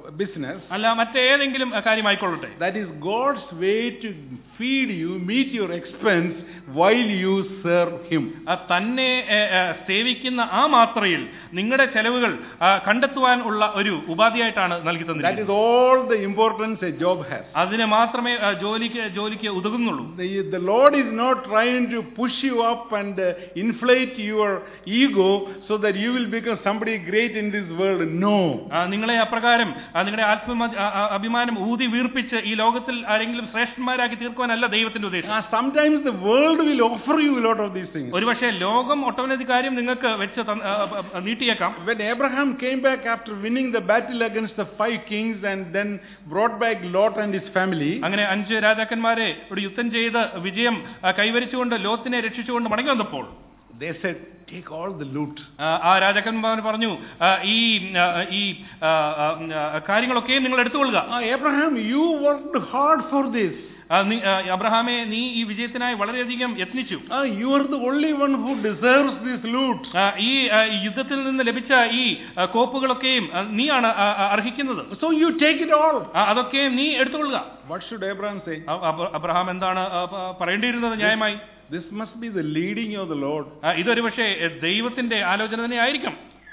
[SPEAKER 1] business.
[SPEAKER 2] അല്ല മറ്റേതെങ്കിലും അഹ്, കാര്യമായിക്കൊള്ളട്ടെ
[SPEAKER 1] That is God's way to feed you, meet your expense while you serve Him.
[SPEAKER 2] ആ തന്നെ ഏ, ഏ, സേവിക്കുന്ന ആ മാത്രയിൽ നിങ്ങളുടെ ചെലവുകൾ ആ, കണ്ടെത്തുവാൻ ഉള്ള ഒരു ഉപാധിയായിട്ടാണ് നൽകി
[SPEAKER 1] That is
[SPEAKER 2] തന്നിരിക്കുന്നത്
[SPEAKER 1] all the importance a job has.
[SPEAKER 2] അതിന് മാത്രമേ ആ, ജോലിക്ക് ജോലിക്ക് ഉതകുന്നുള്ളൂ
[SPEAKER 1] The, the Lord is not trying to push you up and uh, inflate your ego so that you will become somebody great in this world. No.
[SPEAKER 2] ആ, നിങ്ങളെ അപ്രകാരം ആ, നിങ്ങളുടെ ആത്മ ആ, ആ, അഭിമാനം ഊതി വീർപ്പിച്ച് ഈ ലോകത്തിൽ ആരെങ്കിലും ശ്രേഷ്ഠന്മാരാക്കി തീർക്കുവാനല്ല ദൈവത്തിന്റെ ഉദ്ദേശം
[SPEAKER 1] Uh, sometimes the world will offer you a lot of these things.
[SPEAKER 2] ഒരുപക്ഷെ ലോകം ഒട്ടനവധി കാര്യം നിങ്ങൾക്ക് വെച്ച് തന്ന- ആ, ആ, ആ, നീട്ടിയേക്കാം
[SPEAKER 1] When Abraham came back after winning the battle against the five kings and then brought back Lot and his family,
[SPEAKER 2] അങ്ങനെ അഞ്ച് രാജാക്കന്മാരെ ഒരു യുദ്ധം ചെയ്ത് വിജയം ആ, കൈവരിച്ചുകൊണ്ട് ലോത്തിനെ രക്ഷിച്ചുകൊണ്ട് മടങ്ങി വന്നപ്പോൾ
[SPEAKER 1] they said, Take all the loot.
[SPEAKER 2] ആ, ആ രാജാക്കന്മാർ പറഞ്ഞു ആ, ഈ ആ, ഈ ആ, ആ, ആ, കാര്യങ്ങളൊക്കെയും നിങ്ങൾ എടുത്തുകൊള്ളുക
[SPEAKER 1] Ah, Abraham, you worked hard for this.
[SPEAKER 2] ആ, നീ- ആ, അബ്രഹാമെ നീ ഈ വിജയത്തിനായി വളരെയധികം യത്നിച്ചു
[SPEAKER 1] Ah, you are the only one who deserves this loot.
[SPEAKER 2] ആ, ഈ ആ, ഈ യുദ്ധത്തിൽ നിന്ന് ലഭിച്ച ഈ ആ, കോപ്പുകളൊക്കെയും ആ, നീയാണ് ആ, ആ, അർഹിക്കുന്നത്
[SPEAKER 1] So you take it all.
[SPEAKER 2] ആ, അതൊക്കെ നീ എടുത്തുകൊള്ളുക
[SPEAKER 1] What should Abraham say?
[SPEAKER 2] അ- അബ്ര- അബ്രഹാം എന്താണ് ആ, പ- പറയേണ്ടിയിരുന്നത് ന്യായമായി
[SPEAKER 1] This must be the leading of the Lord.
[SPEAKER 2] ആ, ഇതൊരു പക്ഷേ ദൈവത്തിന്റെ ആലോചന തന്നെ ആയിരിക്കും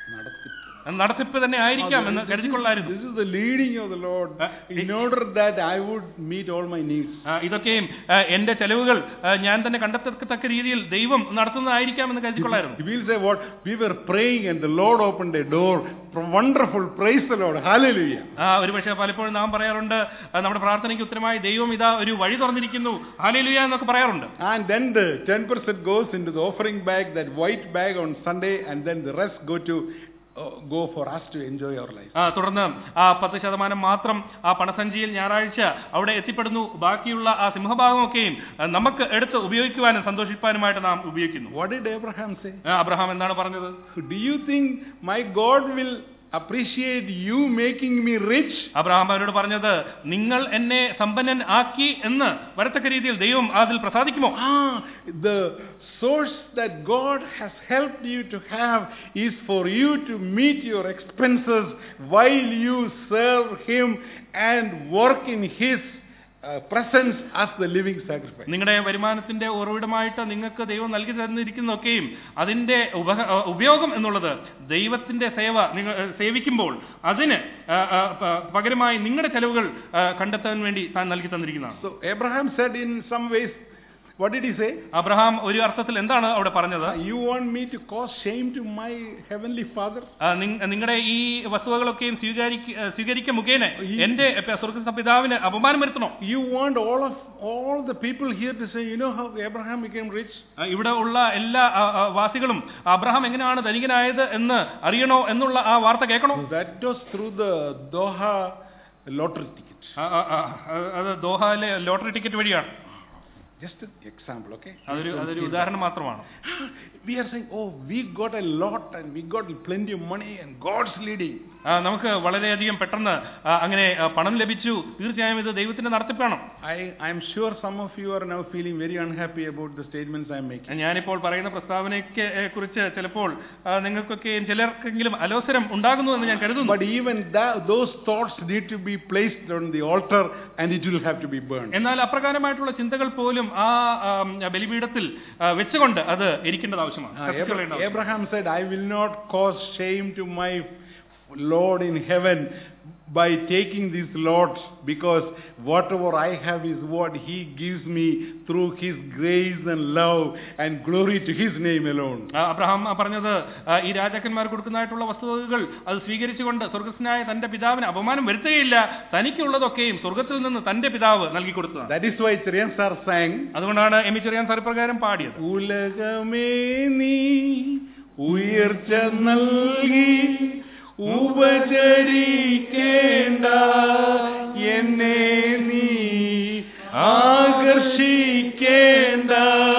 [SPEAKER 2] നടത്തിപ്പ് തന്നെ ആയിരിക്കാം എന്ന് കരുതിക്കൊള്ളായിരുന്നു
[SPEAKER 1] This is the leading of the Lord
[SPEAKER 2] Uh,
[SPEAKER 1] in order that I would meet all my needs.
[SPEAKER 2] ആ, ഇതൊക്കെയും ആ, എന്റെ ചെലവുകൾ ആ, ഞാൻ തന്നെ കണ്ടെത്തത്തക്ക രീതിയിൽ ദൈവം നടത്തുന്നതായിരിക്കാം എന്ന് കരുതിക്കൊള്ളായിരുന്നു
[SPEAKER 1] He will say what? We were praying and the Lord opened a door. Wonderful. Praise the Lord. Hallelujah.
[SPEAKER 2] ആ ഒരു പക്ഷേ പലപ്പോഴും നാം പറയാറുണ്ട് ആ, നമ്മുടെ പ്രാർത്ഥനയ്ക്ക് ഉത്തരമായി ദൈവം ഇതാ ഒരു വഴി തുറന്നിരിക്കുന്നു ഹാലേലുയ എന്നൊക്കെ പറയാറുണ്ട്
[SPEAKER 1] And then the 10% goes into the offering bag, that white bag on Sunday, and then the rest go to uh, go for us to enjoy our life.
[SPEAKER 2] ആ തുടർന്ന് ആ പത്ത് ശതമാനം മാത്രം ആ പണസഞ്ചിയിൽ ഞായറാഴ്ച അവിടെ എത്തിപ്പെടുന്നു ബാക്കിയുള്ള ആ സിംഹഭാഗമൊക്കെയും ആ, നമുക്ക് എടുത്ത് ഉപയോഗിക്കുവാനും സന്തോഷിപ്പാനുമായിട്ട് നാം ഉപയോഗിക്കുന്നു
[SPEAKER 1] What did Abraham say?
[SPEAKER 2] ആ, അബ്രഹാം എന്താണ് പറഞ്ഞത്
[SPEAKER 1] Do you think my God will appreciate you making me rich?
[SPEAKER 2] Abraham അവരോട് പറഞ്ഞത് നിങ്ങൾ എന്നെ സമ്പന്നൻ ആക്കി എന്ന് വരത്തക്ക രീതിയിൽ ദൈവം അതിൽ പ്രസാദിക്കുമോ
[SPEAKER 1] Ah, the source that God has helped you to have is for you to meet your expenses while you serve Him and work in His uh, presence as the living sacrifice.
[SPEAKER 2] നിങ്ങളുടെ വരുമാനത്തിന്റെ ഉറവിടമായിട്ട് നിങ്ങൾക്ക് ദൈവം നൽകി തന്നിരിക്കുന്നതൊക്കെയും അതിന്റെ ഉപക ആ, ഉപയോഗം എന്നുള്ളത് ദൈവത്തിന്റെ സേവ നിങ്ങൾ ആ, സേവിക്കുമ്പോൾ അതിന് ആ, ആ, പ- പകരമായി നിങ്ങളുടെ ചെലവുകൾ ആ, കണ്ടെത്താൻ വേണ്ടി താൻ നൽകി തന്നിരിക്കുന്നതാണ്
[SPEAKER 1] So Abraham said in some ways, what did he say?
[SPEAKER 2] Abraham ഒരു അർത്ഥത്തിൽ എന്താണ് അവിടെ പറഞ്ഞത്
[SPEAKER 1] Ah, you want me to cause shame to my heavenly Father?
[SPEAKER 2] ആ, നിങ്ങ- നിങ്ങളുടെ ഈ വസ്തുവകളൊക്കെയും സ്വീകരിക്ക ആ, സ്വീകരിക്ക മുഖേന എന്റെ സ്വർഗ പിതാവിന് അപമാനം വരുത്തണോ
[SPEAKER 1] You want all of all the people here to say, you know how Abraham became rich?
[SPEAKER 2] ആ, ഇവിടെ ഉള്ള എല്ലാ ആ, ആ, വാസികളും അബ്രഹാം എങ്ങനെയാണ് ധനികനായത് എന്ന് അറിയണോ എന്നുള്ള ആ വാർത്ത കേൾക്കണോ
[SPEAKER 1] That was through the Doha lottery ticket.
[SPEAKER 2] ആ, ആ, ആ, അത് ദോഹയിലെ ലോട്ടറി ടിക്കറ്റ് വഴിയാണ്
[SPEAKER 1] Just an example, okay?
[SPEAKER 2] അതൊരു
[SPEAKER 1] Don't
[SPEAKER 2] അതൊരു
[SPEAKER 1] feel
[SPEAKER 2] ഉദാഹരണം മാത്രമാണ്
[SPEAKER 1] bad. We are saying, oh, we got a lot and we got plenty of money and God's leading.
[SPEAKER 2] ആ, നമുക്ക് വളരെയധികം പെട്ടെന്ന് ആ, അങ്ങനെ ആ, പണം ലഭിച്ചു തീർച്ചയായും ഇത് ദൈവത്തിന്റെ നടത്തിപ്പാണ്
[SPEAKER 1] I I am sure some of you are now feeling very unhappy about the statements I am making.
[SPEAKER 2] ഞാനിപ്പോൾ പറയുന്ന പ്രസ്താവനയ്ക്ക് ഏ, കുറിച്ച് ചിലപ്പോൾ ആ, നിങ്ങൾക്കൊക്കെയും ചിലർക്കെങ്കിലും അലോസരം ഉണ്ടാകുന്നു എന്ന് ഞാൻ കരുതുന്നു
[SPEAKER 1] But even that, those thoughts need to be placed on the altar and it will have to be burned.
[SPEAKER 2] എന്നാൽ അപ്രകാരമായിട്ടുള്ള ചിന്തകൾ പോലും ആ ആം, ബലിപീഠത്തിൽ ആ, വെച്ചുകൊണ്ട് അത് എരിക്കേണ്ടത് ആവശ്യമാണ്
[SPEAKER 1] Ah, Abra-
[SPEAKER 2] കത്തിക്കളയേണ്ട ആവശ്യമാണ്.
[SPEAKER 1] Abraham said, I will not cause shame to my Lord in heaven by taking this lot because whatever I have is what he gives me through his grace and love and glory to his name alone.
[SPEAKER 2] ആ, Abraham പറഞ്ഞത് ആ, ഈ രാജാക്കന്മാർ കൊടുക്കുന്നതായിട്ടുള്ള വസ്തുവകകൾ അത് സ്വീകരിച്ചുകൊണ്ട് സ്വർഗസ്നായ തന്റെ പിതാവിന് അപമാനം വരുത്തുകയില്ല തനിക്കുള്ളതൊക്കെയും സ്വർഗത്തിൽ നിന്ന് തന്റെ പിതാവ് നൽകി കൊടുത്തതാണ്
[SPEAKER 1] That is why Chiriyan sir sang,
[SPEAKER 2] അതുകൊണ്ടാണ് എമി ചെറിയാൻ സാർ പ്രകാരം പാടിയത്
[SPEAKER 1] ഉലകമേ നീ ഉയർച്ച നൽകി ഉപചരിക്കേണ്ട എന്നെ നീ ആകർഷിക്കേണ്ട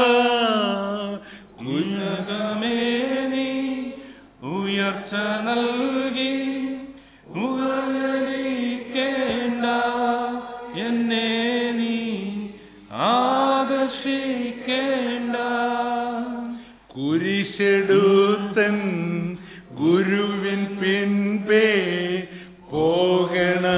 [SPEAKER 2] ഉന്നതമേ നീ ഉയർച്ച നൽകി ഉയരിക്കേണ്ട എന്നെ നീ ആകർഷിക്കേണ്ട
[SPEAKER 1] കുരിശെടുത്തൻ ഗുരുവിൻ പിൻപേ പോകണമേ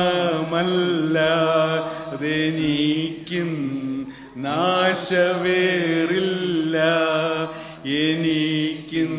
[SPEAKER 3] നാശവേറില്ല എനിക്കും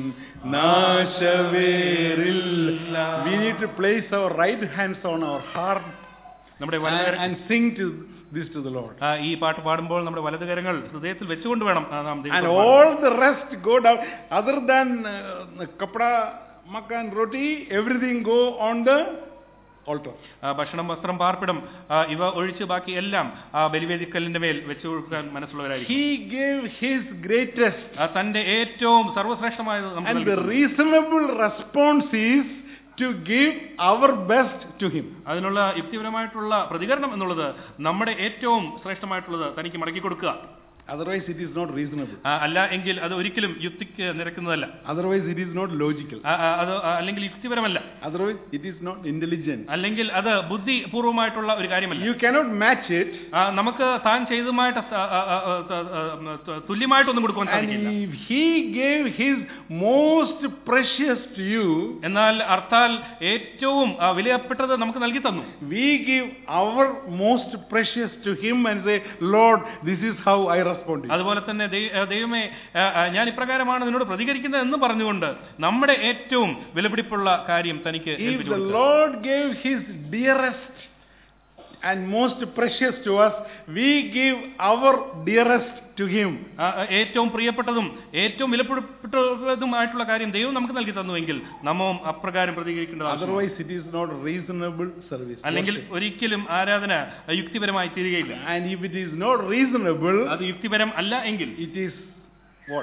[SPEAKER 3] നാശവേറില്ല
[SPEAKER 1] We need to place our right hands on our heart
[SPEAKER 2] നമ്മുടെ
[SPEAKER 1] and,
[SPEAKER 2] വലതുകര
[SPEAKER 1] and sing to this to the Lord.
[SPEAKER 2] ആ, ഈ പാട്ട് പാടുമ്പോൾ നമ്മുടെ വലതുകരങ്ങൾ ഹൃദയത്തിൽ വെച്ചുകൊണ്ട് വേണം ആ, നാം
[SPEAKER 1] And
[SPEAKER 2] ദൈവത്തോട് പാടാൻ.
[SPEAKER 1] all the rest go down. Other than uh, kapda, makan, roti, everything go on the altar.
[SPEAKER 2] ആ, ഭക്ഷണം വസ്ത്രം പാർപ്പിടം ആ, ഇവ ഒഴിച്ച് ബാക്കി എല്ലാം ആ ബലിവേദിക്കലിന്റെ മേൽ വെച്ചു കൊടുക്കാൻ മനസ്സുള്ളവരായിരിക്കും
[SPEAKER 1] He gave his greatest.
[SPEAKER 2] ആ, തന്റെ ഏറ്റവും സർവ്വശ്രേഷ്ഠമായത് നമുക്ക്
[SPEAKER 1] And the
[SPEAKER 2] നൽകി.
[SPEAKER 1] reasonable response is to give our best to him.
[SPEAKER 2] അതിനുള്ള യുക്തിപരമായിട്ടുള്ള പ്രതികരണം എന്നുള്ളത് നമ്മുടെ ഏറ്റവും ശ്രേഷ്ഠമായിട്ടുള്ളത് തനിക്ക് മടക്കി കൊടുക്കുക
[SPEAKER 1] Otherwise, it is not reasonable.
[SPEAKER 2] ആ, അല്ല എങ്കിൽ അത് ഒരിക്കലും യുക്തിക്ക് നിരക്കുന്നതല്ല
[SPEAKER 1] Otherwise, it is not logical.
[SPEAKER 2] ആ, ആ, അത് ആ, അല്ലെങ്കിൽ യുക്തിപരമല്ല
[SPEAKER 1] Otherwise, it is not intelligent.
[SPEAKER 2] അല്ലെങ്കിൽ അത് ബുദ്ധിപൂർവമായിട്ടുള്ള ഒരു കാര്യമല്ല
[SPEAKER 1] You cannot match it.
[SPEAKER 2] ആ, നമുക്ക് താൻ ചെയ്തതുമായിട്ട് സ- ആ, ആ, ആ, ത- ആ, ത- തുല്യമായിട്ടൊന്നും കൊടുക്കുവാൻ
[SPEAKER 1] And
[SPEAKER 2] സാധിക്കില്ല
[SPEAKER 1] if he gave his most precious to you,
[SPEAKER 2] എന്നാൽ അർത്ഥാൽ ഏറ്റവും ആ, വിലപ്പെട്ടത് നമുക്ക് നൽകി തന്നു
[SPEAKER 1] we give our most precious to him and say, Lord, this is how I respond to you.
[SPEAKER 2] അതുപോലെ തന്നെ ദൈ- ആ, ദൈവമേ ആ, ആ, ഞാൻ ഇപ്രകാരമാണ് നിന്നോട് പ്രതികരിക്കുന്നത് എന്ന് പറഞ്ഞുകൊണ്ട് നമ്മുടെ ഏറ്റവും വിലപിടിപ്പുള്ള കാര്യം തനിക്ക്
[SPEAKER 1] If
[SPEAKER 2] ഏൽപ്പിച്ചു
[SPEAKER 1] the
[SPEAKER 2] കൊടുക്കുക.
[SPEAKER 1] Lord gave his dearest and most precious to us, we give our dearest to him.
[SPEAKER 2] ആ, ആ, ഏറ്റവും പ്രിയപ്പെട്ടതും ഏറ്റവും വിലപ്പെട്ടതുമായിട്ടുള്ള കാര്യം ദൈവം നമുക്ക് നൽകി തന്നുവെങ്കിൽ നമ്മവും അപ്രകാരം പ്രതികരിക്കേണ്ടത് ആവശ്യമാണ്.
[SPEAKER 1] Otherwise, it is not reasonable service.
[SPEAKER 2] അല്ലെങ്കിൽ ഒരിക്കലും ആരാധന യുക്തിപരമായി തീരുകയില്ല
[SPEAKER 1] And if it is not reasonable,
[SPEAKER 2] അത് യുക്തിപരം അല്ല എങ്കിൽ
[SPEAKER 1] it is what?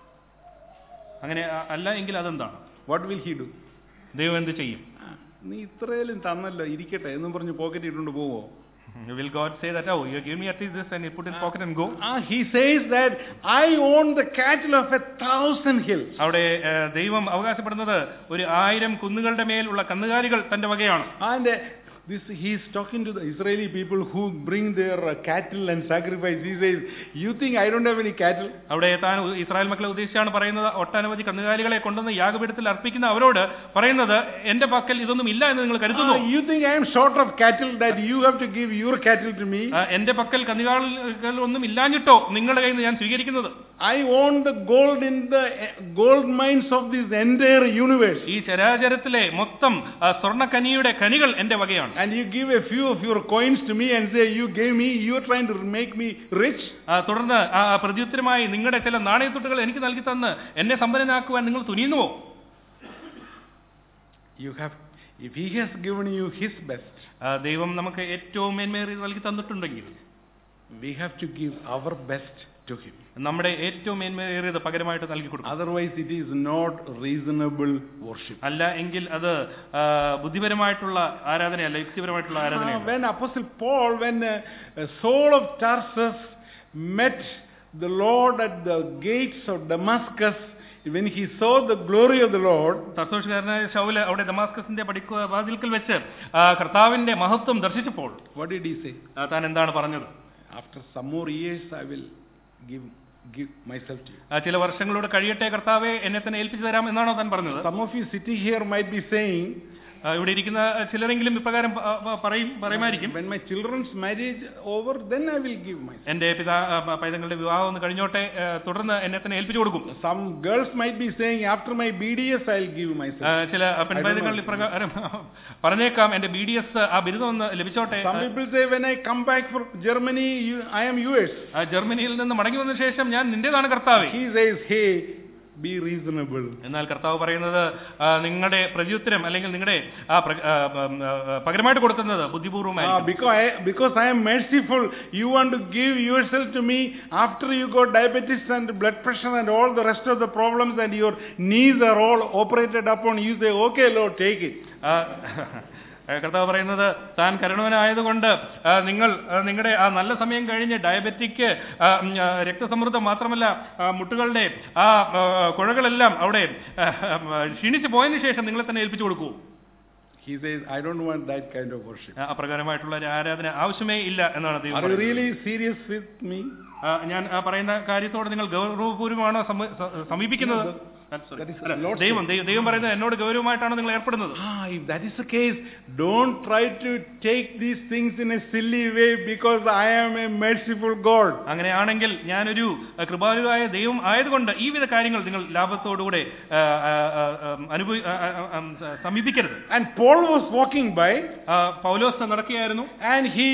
[SPEAKER 2] അങ്ങനെ ആ, അല്ല എങ്കിൽ അതെന്താണ്
[SPEAKER 1] What will he do?
[SPEAKER 2] ദൈവം എന്ത് ചെയ്യും
[SPEAKER 1] ആ, നീ ഇത്രയിലും തന്നല്ലോ ഇരിക്കട്ടെ എന്നും പറഞ്ഞ് പോക്കറ്റ് ഇട്ടുകൊണ്ട് പോവോ
[SPEAKER 2] will God say that oh you give me at this and put in pocket and go
[SPEAKER 1] Ah, he says that I own the cattle of a thousand hills.
[SPEAKER 2] അവിടെ ആ, ദൈവം അവകാശപ്പെടുന്നത് ഒരു ആയിരം കുന്നുകളുടെ മേലുള്ള കന്നുകാലികൾ തന്റെ വകയാണ്
[SPEAKER 1] And uh, this he is talking to the Israeli people who bring their uh, cattle and sacrifice. He says, "You think I don't have any cattle?
[SPEAKER 2] അവിടെ താൻ ഉ- ഇസ്രായേൽ മക്കളെ ഉദ്ദേശിച്ചാണ് പറയുന്നത് ഒട്ടനവധി കന്നുകാലികളെ കൊണ്ടുവന്ന് യാഗപീഠത്തിൽ അർപ്പിക്കുന്ന അവരോട് പറയുന്നത് എന്റെ പക്കൽ ഇതൊന്നും ഇല്ല എന്ന് നിങ്ങൾ കരുതുന്നു
[SPEAKER 1] Ah, you think I am short of cattle that you have to give your cattle to me?
[SPEAKER 2] ആ, എന്റെ പക്കൽ കന്നുകാലികൾ ഒന്നും ഇല്ലാഞ്ഞിട്ടോ നിങ്ങളുടെ കയ്യിൽ നിന്ന് ഞാൻ സ്വീകരിക്കുന്നത്
[SPEAKER 1] I own the gold in the uh, gold mines of this entire universe."
[SPEAKER 2] ഈ ചരാചരത്തിലെ മൊത്തം ആ, സ്വർണ്ണക്കനിയുടെ കനികൾ എന്റെ വകയാണ്
[SPEAKER 1] And you give a few of your coins to me and say, You gave me, you are trying to make me rich.
[SPEAKER 2] ആ, തുടർന്ന് ആ ആ പ്രത്യുത്തരമായി നിങ്ങളുടെ ചില നാണയത്തുട്ടുകൾ എനിക്ക് നൽകി തന്ന് എന്നെ സമ്പന്നനാക്കുവാൻ നിങ്ങൾ തുനിയുന്നുവോ
[SPEAKER 1] You have, if He has given you His best,
[SPEAKER 2] ആ, ദൈവം നമുക്ക് ഏറ്റവും മേന്മേറിയത് നൽകി തന്നിട്ടുണ്ടെങ്കിൽ
[SPEAKER 1] we have to give our best to Him.
[SPEAKER 2] നമ്മുടെ ഏറ്റവും മേന്മേറിയത് പകരമായിട്ട് നൽകി കൊടുക്കും
[SPEAKER 1] Otherwise, it is not reasonable worship.
[SPEAKER 2] അല്ല എങ്കിൽ അത് ആ, ബുദ്ധിപരമായിട്ടുള്ള ആരാധനയല്ല യുക്തിപരമായിട്ടുള്ള
[SPEAKER 1] Ah,
[SPEAKER 2] ആരാധനയല്ല
[SPEAKER 1] when Apostle Paul, when uh, uh, Saul of Tarsus met the Lord at the gates of Damascus, when he saw the glory of the Lord,
[SPEAKER 2] തർസോഷുകാരനായ Saul അവിടെ ദമാസ്കസിന്റെ പടിക്കു വാതിൽക്കൽ വെച്ച് ആ, കർത്താവിന്റെ മഹത്വം ദർശിച്ചപ്പോൾ
[SPEAKER 1] what did he say?
[SPEAKER 2] ആ, താൻ എന്താണ് പറഞ്ഞത്
[SPEAKER 1] After some more years, I will give give myself to you.
[SPEAKER 2] ആ, ചില വർഷങ്ങളോട് കഴിയട്ടെ കർത്താവെ എന്നെ തന്നെ ഏൽപ്പിച്ചു തരാം എന്നാണോ താൻ പറഞ്ഞത്
[SPEAKER 1] Some of you sitting here might be saying,
[SPEAKER 2] ആ, ഇവിടെ ഇരിക്കുന്ന ചിലരെങ്കിലും ഇപ്രകാരം പ- പ- പറയും പറയുമായിരിക്കും
[SPEAKER 1] when my children's marriage over, then I will give myself.
[SPEAKER 2] എന്റെ പിതാ ആ, പ- പൈതങ്ങളുടെ വിവാഹം ഒന്ന് കഴിഞ്ഞോട്ടെ ആ, തുടർന്ന് എന്നെ തന്നെ ഏൽപ്പിച്ചു കൊടുക്കും
[SPEAKER 1] Some girls might be saying, after my BDS, I'll give
[SPEAKER 2] ആ,
[SPEAKER 1] myself.
[SPEAKER 2] ചില പെൺപൈതങ്ങൾ ഇപ്രകാരം പറഞ്ഞേക്കാം എന്റെ ബി ഡി എസ് ആ ബിരുദം ഒന്ന് ലഭിച്ചോട്ടെ
[SPEAKER 1] Some people say, when I come back from Germany, you, I am yours.
[SPEAKER 2] ആ, ജർമ്മനിയിൽ നിന്ന് മടങ്ങി വന്ന ശേഷം ഞാൻ നിന്റേതാണ് കർത്താവെ
[SPEAKER 1] He says, hey, be reasonable.
[SPEAKER 2] എന്നാൽ കർത്താവ് പറയുന്നത് ആ, നിങ്ങളുടെ പ്രത്യുത്തരം അല്ലെങ്കിൽ നിങ്ങളുടെ ആ പ്ര- ആ, ഉം, ആ, പകരമായിട്ട് കൊടുക്കുന്നത്
[SPEAKER 1] Ah,
[SPEAKER 2] ബുദ്ധിപൂർവ്വമായി
[SPEAKER 1] because, I, because I am merciful, you want to give yourself to me after you got diabetes and blood pressure and all the rest of the problems and your knees are all operated upon. You say, okay, Lord, take it.
[SPEAKER 2] ആ, കർത്താവ് പറയുന്നത് താൻ കരുണവനായതുകൊണ്ട് ആ, നിങ്ങൾ ആ, നിങ്ങളുടെ ആ നല്ല സമയം കഴിഞ്ഞ് ഡയബറ്റിക് ആ, ഉം, ആ, രക്തസമ്മർദ്ദം മാത്രമല്ല ആ, മുട്ടുകളുടെ ആ ആ, കുഴകളെല്ലാം അവിടെ ആ, ആ, ക്ഷീണിച്ചു പോയതിനു ശേഷം നിങ്ങളെ തന്നെ ഏൽപ്പിച്ചു കൊടുക്കൂ
[SPEAKER 1] He says, I don't want that kind of worship.
[SPEAKER 2] ആ, അപ്രകാരമായിട്ടുള്ള ഒരു ആരാധന ആവശ്യമേ ഇല്ല എന്നാണ് ദൈവം
[SPEAKER 1] Are you
[SPEAKER 2] പറയുന്നത്.
[SPEAKER 1] really serious with me?
[SPEAKER 2] ആ, ഞാൻ ആ, പറയുന്ന കാര്യത്തോട് നിങ്ങൾ ഗൗരവപൂർവ്വമാണോ സമ- സ- സമീപിക്കുന്നത് ആ, sorry.
[SPEAKER 1] that is
[SPEAKER 2] അല്ല,
[SPEAKER 1] Lord's
[SPEAKER 2] ദൈവം ദൈവം ദൈവം പറയുന്നത് എന്നോട് ഗൗരവമായിട്ടാണ് നിങ്ങൾ ഏർപ്പെടുന്നത്
[SPEAKER 1] Ah, if that is the case, don't try to take these things in a silly way because I am a merciful God.
[SPEAKER 2] അങ്ങനെയാണെങ്കിൽ ഞാനൊരു അഹ്, കൃപാലുവായ ദൈവം ആയതുകൊണ്ട് ഈ വിധ കാര്യങ്ങൾ നിങ്ങൾ ലാഭത്തോടുകൂടെ ആ, ആ, ആ, ആ, അനുഭവി ആ, ആ, ആ, ആ, സമീപിക്കരുത്
[SPEAKER 1] And Paul was walking by
[SPEAKER 2] ആ, പൗലോസ് നടക്കുകയായിരുന്നു
[SPEAKER 1] and he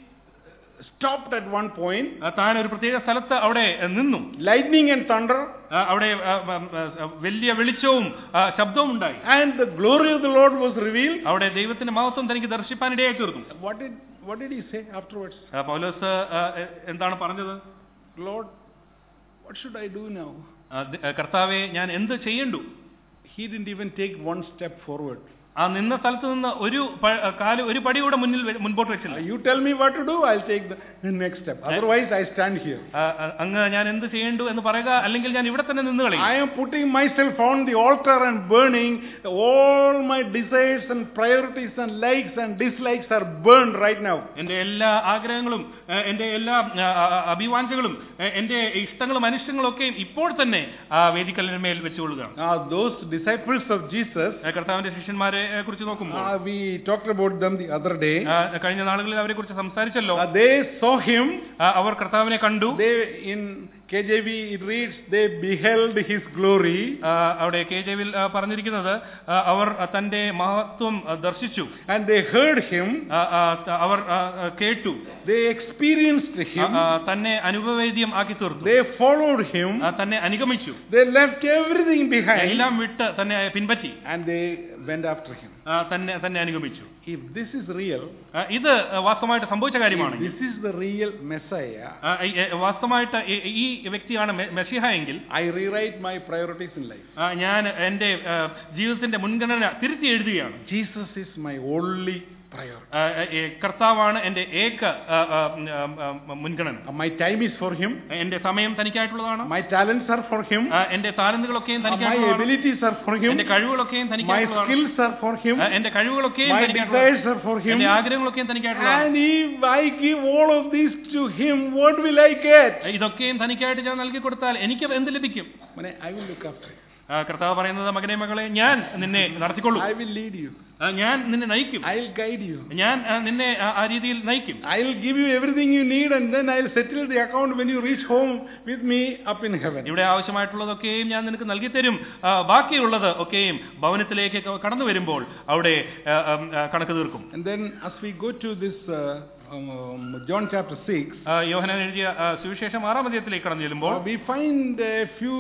[SPEAKER 1] stopped at one point.
[SPEAKER 2] ആ, താൻ ഒരു പ്രത്യേക സ്ഥലത്ത് അവിടെ ആ, നിന്നു
[SPEAKER 1] Lightning and thunder
[SPEAKER 2] ആ, അവിടെ ആ, ആ, ആ, വലിയ വെളിച്ചവും ആ, ശബ്ദവും ഉണ്ടായി
[SPEAKER 1] and the glory of the Lord was revealed.
[SPEAKER 2] അവിടെ ദൈവത്തിന്റെ മഹത്വം തനിക്ക് ദർശിപ്പാനിടയായി തീർന്നു
[SPEAKER 1] What did what did he say afterwards?
[SPEAKER 2] ആ, പൗലോസ് ആ, എ- എന്താണ് പറഞ്ഞത്
[SPEAKER 1] Lord, what should I do now?
[SPEAKER 2] ആ, ദ- ആ, കർത്താവെ ഞാൻ എന്ത് ചെയ്യണ്ടു
[SPEAKER 1] He didn't even take one step forward.
[SPEAKER 2] ആ നിന്ന സ്ഥലത്ത് നിന്ന് ഒരു പ- ആ, കാല് ഒരു പടിയുടെ മുന്നിൽ വെ- മുൻപോട്ട്
[SPEAKER 1] Uh,
[SPEAKER 2] വെച്ചില്ല
[SPEAKER 1] you tell me what to do, I'll take the next step. Otherwise, I stand here.
[SPEAKER 2] ആ, ആ, അങ്ങ് ഞാൻ എന്ത് ചെയ്യണ്ടു എന്ന് പറയുക അല്ലെങ്കിൽ ഞാൻ ഇവിടെ തന്നെ നിന്ന് കളയും
[SPEAKER 1] I am putting myself on the altar and burning. All my desires and priorities and likes and dislikes are burned right now.
[SPEAKER 2] എന്റെ എല്ലാ ആഗ്രഹങ്ങളും ആ, എന്റെ എല്ലാ ആ, ആ, അഭിവാഞ്ചകളും ആ, എന്റെ ഇഷ്ടങ്ങളും അനിഷ്ടങ്ങളും ഒക്കെ ഇപ്പോൾ തന്നെ ആ വേദിക്കല്ലിന്മേൽ വെച്ചുകൊള്ളുകയാണ്
[SPEAKER 1] Now, those disciples of Jesus,
[SPEAKER 2] ആ, കർത്താവിന്റെ ശിഷ്യന്മാരെ ആ, കുറിച്ച് നോക്കുമ്പോൾ
[SPEAKER 1] uh, we talked about them the other day.
[SPEAKER 2] ആ, കഴിഞ്ഞ നാളുകളിൽ അവരെ കുറിച്ച് സംസാരിച്ചല്ലോ
[SPEAKER 1] Uh, they saw him.
[SPEAKER 2] ആ, അവർ കർത്താവിനെ കണ്ടു
[SPEAKER 1] They in KJV it reads they beheld his glory
[SPEAKER 2] ആ, അവിടെ കെ ജെവിൽ പറഞ്ഞിരിക്കുന്നത് ആ, അവർ തന്റെ മഹത്വം ആ, ദർശിച്ചു
[SPEAKER 1] and they heard him.
[SPEAKER 2] ആ, ആ, ത- അവർ ആ, ആ, കേട്ടു
[SPEAKER 1] They experienced
[SPEAKER 2] ആ,
[SPEAKER 1] him.
[SPEAKER 2] ആ, തന്നെ അനുഭവേദ്യം ആക്കി തീർത്തു
[SPEAKER 1] They followed him.
[SPEAKER 2] ആ, തന്നെ അനുഗമിച്ചു
[SPEAKER 1] They left everything behind
[SPEAKER 2] എല്ലാം വിട്ട് തന്നെ പിൻപറ്റി
[SPEAKER 1] and they went after him.
[SPEAKER 2] ആ, തന്നെ തന്നെ അനുഗമിച്ചു
[SPEAKER 1] If this is real,
[SPEAKER 2] ആ, ഇത് വാസ്തവമായിട്ട് സംഭവിച്ച കാര്യമാണ്
[SPEAKER 1] if this is the real Messiah,
[SPEAKER 2] ആ, ഈ- ഈ- വാസ്തവമായിട്ട് ഈ- ഈ വ്യക്തിയാണ് മെ- മെസ്സിഹ എങ്കിൽ
[SPEAKER 1] I rewrite my priorities in life.
[SPEAKER 2] ആ, ഞാൻ എന്റെ ആ, ജീവിതത്തിന്റെ മുൻഗണന തിരുത്തി എഴുതുകയാണ്
[SPEAKER 1] Jesus is my only priority.
[SPEAKER 2] ആ, ഏ, കർത്താവാണ് എന്റെ ഏക ആ, ആ, ആ, ആ, മുൻഗണന
[SPEAKER 1] Uh, My time is for him.
[SPEAKER 2] എന്റെ സമയം തനിക്കായിട്ടുള്ളതാണ്
[SPEAKER 1] My talents are for him.
[SPEAKER 2] ആ, എന്റെ താലന്തുകളൊക്കെയും
[SPEAKER 1] Uh, My
[SPEAKER 2] തനിക്കായിട്ടുള്ളതാണ്
[SPEAKER 1] abilities are for him.
[SPEAKER 2] എന്റെ കഴിവുകളൊക്കെയും
[SPEAKER 1] My
[SPEAKER 2] തനിക്കായിട്ടുള്ളതാണ്
[SPEAKER 1] skills are for him.
[SPEAKER 2] ആ, എന്റെ കഴിവുകളൊക്കെയും
[SPEAKER 1] My
[SPEAKER 2] തനിക്കായിട്ടുള്ളതാണ്
[SPEAKER 1] desires are for him.
[SPEAKER 2] എന്റെ ആഗ്രഹങ്ങളൊക്കെയും തനിക്കായിട്ടുള്ളതാണ്
[SPEAKER 1] And if I give all of these to him, what will I get?
[SPEAKER 2] ഇതൊക്കെയും തനിക്കായിട്ട് ഞാൻ നൽകി കൊടുത്താൽ എനിക്ക് എന്ത് ലഭിക്കും
[SPEAKER 1] Mane, I will look after you.
[SPEAKER 2] ആ, കർത്താവ് പറയുന്നത് മകനെ മകളെ ഞാൻ നിന്നെ നടത്തിക്കൊള്ളൂ
[SPEAKER 1] I will lead you.
[SPEAKER 2] ആ, ഞാൻ നിന്നെ നയിക്കും
[SPEAKER 1] I'll guide you.
[SPEAKER 2] ഞാൻ ആ, നിന്നെ ആ ആ രീതിയിൽ നയിക്കും
[SPEAKER 1] I'll give you everything you need and then I'll settle the account when you reach home with me up in heaven.
[SPEAKER 2] ഇവിടെ ആവശ്യമായിട്ടുള്ളതൊക്കെയും ഞാൻ നിനക്ക് നൽകി തരും ആ, ബാക്കിയുള്ളത് ഒക്കെയും ഭവനത്തിലേക്ക് ക- കടന്നു വരുമ്പോൾ അവിടെ ആ, ആ, ആ, കണക്ക് തീർക്കും
[SPEAKER 1] And then as we go to this uh, um, John chapter 6,
[SPEAKER 2] ആ, യോഹന്നാൻ എഴുതിയ ആ, സുവിശേഷം ആറാം അധ്യായത്തിലേക്ക് കടന്നു ചെല്ലുമ്പോൾ
[SPEAKER 1] uh, we find a few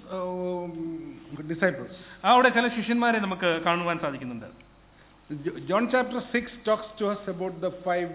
[SPEAKER 1] um, disciples.
[SPEAKER 2] ആ, അവിടെ ചില ശിഷ്യന്മാരെ നമുക്ക് കാണുവാൻ സാധിക്കുന്നുണ്ട്
[SPEAKER 1] Jo- John chapter 6 talks to us about the five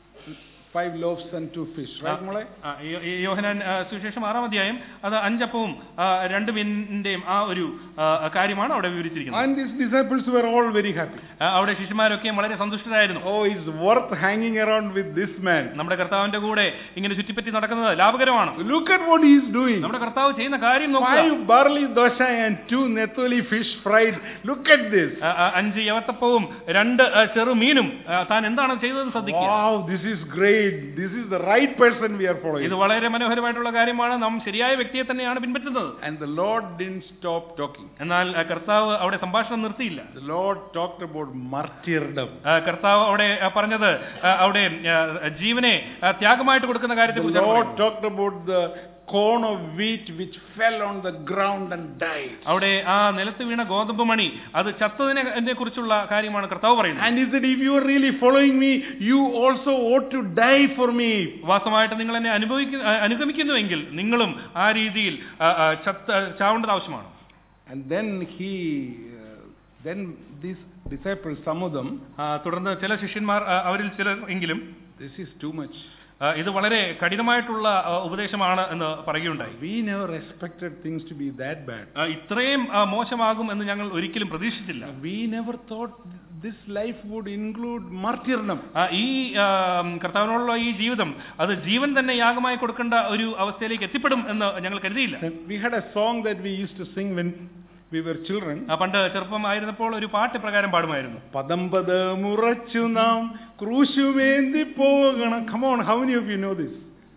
[SPEAKER 1] five loaves and two fish, right, Mole?
[SPEAKER 2] ആ, യോ- ഈ യോഹന്നാൻ ആ, സുവിശേഷം ആറാം അധ്യായം അത് അഞ്ചപ്പവും ആ, രണ്ട് മീനിന്റെയും ആ ഒരു ആ, കാര്യമാണ് അവിടെ വിവരിച്ചിരിക്കുന്നത്
[SPEAKER 1] And these disciples were all very happy.
[SPEAKER 2] ആ, അവിടെ ശിഷ്യന്മാരൊക്കെ വളരെ സന്തുഷ്ടരായിരുന്നു
[SPEAKER 1] Oh, it's worth hanging around with this man.
[SPEAKER 2] നമ്മുടെ കർത്താവിന്റെ കൂടെ ഇങ്ങനെ ചുറ്റിപ്പറ്റി നടക്കുന്നത് ലാഭകരമാണ്
[SPEAKER 1] Look at what he is doing.
[SPEAKER 2] നമ്മുടെ കർത്താവ് ചെയ്യുന്ന കാര്യം നോക്കുക
[SPEAKER 1] Five barley dosha and two netoli fish fried. Look at this.
[SPEAKER 2] ആ, ആ, അഞ്ച് യവത്തപ്പവും രണ്ട് ആ, ചെറു മീനും ആ, താൻ എന്താണ് ചെയ്തതെന്ന് ശ്രദ്ധിക്കുക
[SPEAKER 1] Wow, this is great. This is the right person we are following.
[SPEAKER 2] ഇത് വളരെ മനോഹരമായിട്ടുള്ള കാര്യമാണ് നാം ശരിയായ വ്യക്തിയെ തന്നെയാണ് പിൻപറ്റുന്നത്
[SPEAKER 1] And the Lord didn't stop talking.
[SPEAKER 2] എന്നാൽ ആ, കർത്താവ് അവിടെ സംഭാഷണം നിർത്തിയില്ല
[SPEAKER 1] The Lord talked about martyrdom.
[SPEAKER 2] ആ, കർത്താവ് അവിടെ ആ, പറഞ്ഞത് ആ, അവിടെ ആ, ജീവനെ ആ, ത്യാഗമായിട്ട് കൊടുക്കുന്ന കാര്യത്തെ
[SPEAKER 1] The
[SPEAKER 2] കുറിച്ച്
[SPEAKER 1] Lord talked about the corn of wheat which fell on the ground and died.
[SPEAKER 2] അവിടെ ആ നിലത്ത് വീണ ഗോതമ്പ് മണി അത് ചത്തതിനെ കുറിച്ചുള്ള കാര്യമാണ് കർത്താവ് പറയുന്നത്
[SPEAKER 1] And he said, if you are really following me, you also ought to die for me.
[SPEAKER 2] വാസ്തവമായിട്ട് നിങ്ങൾ എന്നെ അനുഭവിക്കുന്ന ആ, അനുഗമിക്കുന്നുവെങ്കിൽ നിങ്ങളും ആ രീതിയിൽ ആ, ആ, ചത്ത ചാവേണ്ടത് ആവശ്യമാണ്
[SPEAKER 1] And then he, uh, then these disciples, some of them,
[SPEAKER 2] ആ, തുടർന്ന് ചില ശിഷ്യന്മാർ ആ, അവരിൽ ചിലർ എങ്കിലും
[SPEAKER 1] this is too much.
[SPEAKER 2] ആ, ഇത് വളരെ കഠിനമായിട്ടുള്ള ആ, ഉപദേശമാണ് എന്ന് പറയുകയുണ്ടായി
[SPEAKER 1] We never expected things to be that bad.
[SPEAKER 2] ആ, ഇത്രയും ആ, മോശമാകും എന്ന് ഞങ്ങൾ ഒരിക്കലും പ്രതീക്ഷിച്ചില്ല
[SPEAKER 1] We never thought this life would include martyrdom.
[SPEAKER 2] ആ, ഈ ആ, കർത്താവിനോടുള്ള ഈ ജീവിതം അത് ജീവൻ തന്നെ യാഗമായി കൊടുക്കേണ്ട ഒരു അവസ്ഥയിലേക്ക് എത്തിപ്പെടും എന്ന് ഞങ്ങൾ കരുതിയില്ല
[SPEAKER 1] We had a song that we used to sing when we were children.
[SPEAKER 2] ആ, പണ്ട് ചെറുപ്പമായിരുന്നപ്പോൾ ഒരു പാട്ട് പ്രകാരം പാടുമായിരുന്നു
[SPEAKER 1] പദമ്പത് മുറച്ചു നാം ക്രൂശുമേന്തി പോകണം come on how many of you know this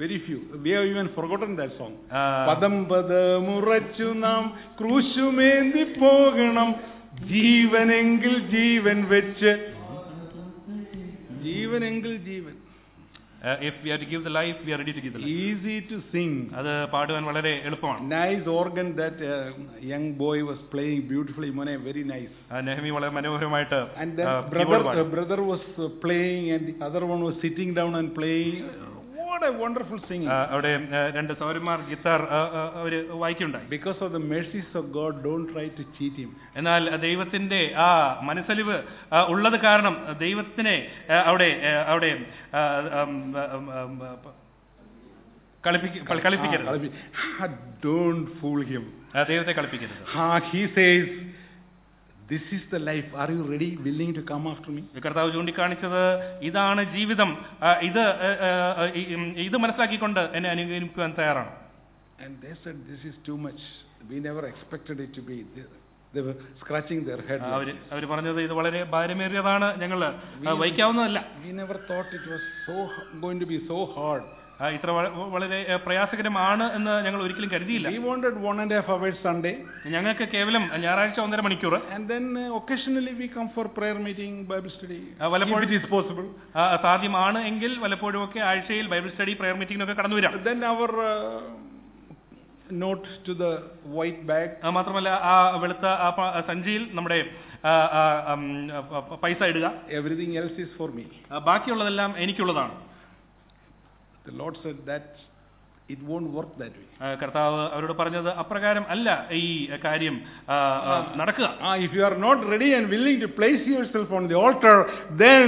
[SPEAKER 1] Very few. We have even forgotten that song.
[SPEAKER 2] ആ,
[SPEAKER 1] പദം പദമുറച്ചു നാം ക്രൂശുമേന്തി പോകണം ജീവനെങ്കിൽ ജീവൻ വെച്ച് ജീവനെങ്കിൽ ജീവൻ
[SPEAKER 2] uh, if we are to give the life, we are ready to give the life.
[SPEAKER 1] Easy to sing
[SPEAKER 2] അത് പാടുവാൻ വളരെ എളുപ്പമാണ്
[SPEAKER 1] nice organ that young boy was playing beautifully മോനെ വെരി നൈസ്
[SPEAKER 2] ആ, നെഹമി വളരെ മനോഹരമായിട്ട്
[SPEAKER 1] And
[SPEAKER 2] ആ,
[SPEAKER 1] then
[SPEAKER 2] keyboard
[SPEAKER 1] brother,
[SPEAKER 2] പാടി.
[SPEAKER 1] uh, brother was uh, playing and the other one was sitting down and playing. What a wonderful singing.
[SPEAKER 2] ആ, അവിടെ ആ, രണ്ട് സൗരന്മാർ ഗിത്താർ ആ, ആ, അവര് വായിക്കുണ്ടായി
[SPEAKER 1] because of the mercies of God, don't try to cheat him.
[SPEAKER 2] എന്നാൽ ദൈവത്തിന്റെ ആ മനസ്സലിവ് ആ, ഉള്ളത് കാരണം ദൈവത്തിനെ ആ, അവിടെ ആ, അവിടെ ആ, ഉം, ഉം, ഉം, പ- കളിപ്പിക്ക- കളി- കളിപ്പിക്കരുത്
[SPEAKER 1] Ah, Kalbi- Ah, don't fool him.
[SPEAKER 2] ആ, ദൈവത്തെ കളിപ്പിക്കരുത്
[SPEAKER 1] Ah, he says, This is the life. Are you ready, willing to come after me?
[SPEAKER 2] കർത്താവ് ചൂണ്ടിക്കാണിച്ചത് ഇതാണ് ജീവിതം ആ, ഇത് ആ, ആ, ഈ- ഉം, ഇത് മനസ്സിലാക്കിക്കൊണ്ട് എന്നെ അനുകരിക്കുവാൻ തയ്യാറാണ്
[SPEAKER 1] And they said, This is too much. We never expected it to be. They, they were scratching their head.
[SPEAKER 2] ആ, അവര് അവര് പറഞ്ഞത് ഇത് വളരെ ഭാരമേറിയതാണ് ഞങ്ങൾ വഹിക്കാവുന്നതല്ല
[SPEAKER 1] We never thought it was so going to be so hard.
[SPEAKER 2] ആ, ഇത്ര വ- വളരെ ആ, പ്രയാസകരമാണ് എന്ന് ഞങ്ങൾ ഒരിക്കലും കരുതിയില്ല
[SPEAKER 1] We wanted one and a half hours Sunday.
[SPEAKER 2] ഞങ്ങൾക്ക് കേവലം ഞായറാഴ്ച ഒന്നര മണിക്കൂർ
[SPEAKER 1] And then uh, occasionally we come for prayer meeting, Bible study.
[SPEAKER 2] ആ, വല്ലപ്പോഴും
[SPEAKER 1] If it is possible.
[SPEAKER 2] ആ, സാധ്യമാണ് എങ്കിൽ വല്ലപ്പോഴും ഒക്കെ ആഴ്ചയിൽ ബൈബിൾ സ്റ്റഡി പ്രയർ മീറ്റിംഗിനൊക്കെ കടന്നു വരാം
[SPEAKER 1] Then our uh, note to the white bag.
[SPEAKER 2] ആ, മാത്രമല്ല ആ വെളുത്ത ആ പ- സഞ്ചിയിൽ നമ്മുടെ ആ, ആ, ഉം, ആ, പ- പൈസ ഇടുക
[SPEAKER 1] Everything else is for me.
[SPEAKER 2] ആ, ബാക്കിയുള്ളതെല്ലാം എനിക്കുള്ളതാണ്
[SPEAKER 1] The Lord said that it won't work that way.
[SPEAKER 2] ആ, കർത്താവ് അവരോട് പറഞ്ഞത് അപ്രകാരം അല്ല ഈ കാര്യം ആ, ആ, നടക്കുക
[SPEAKER 1] Ah, if you are not ready and willing to place yourself on the altar, then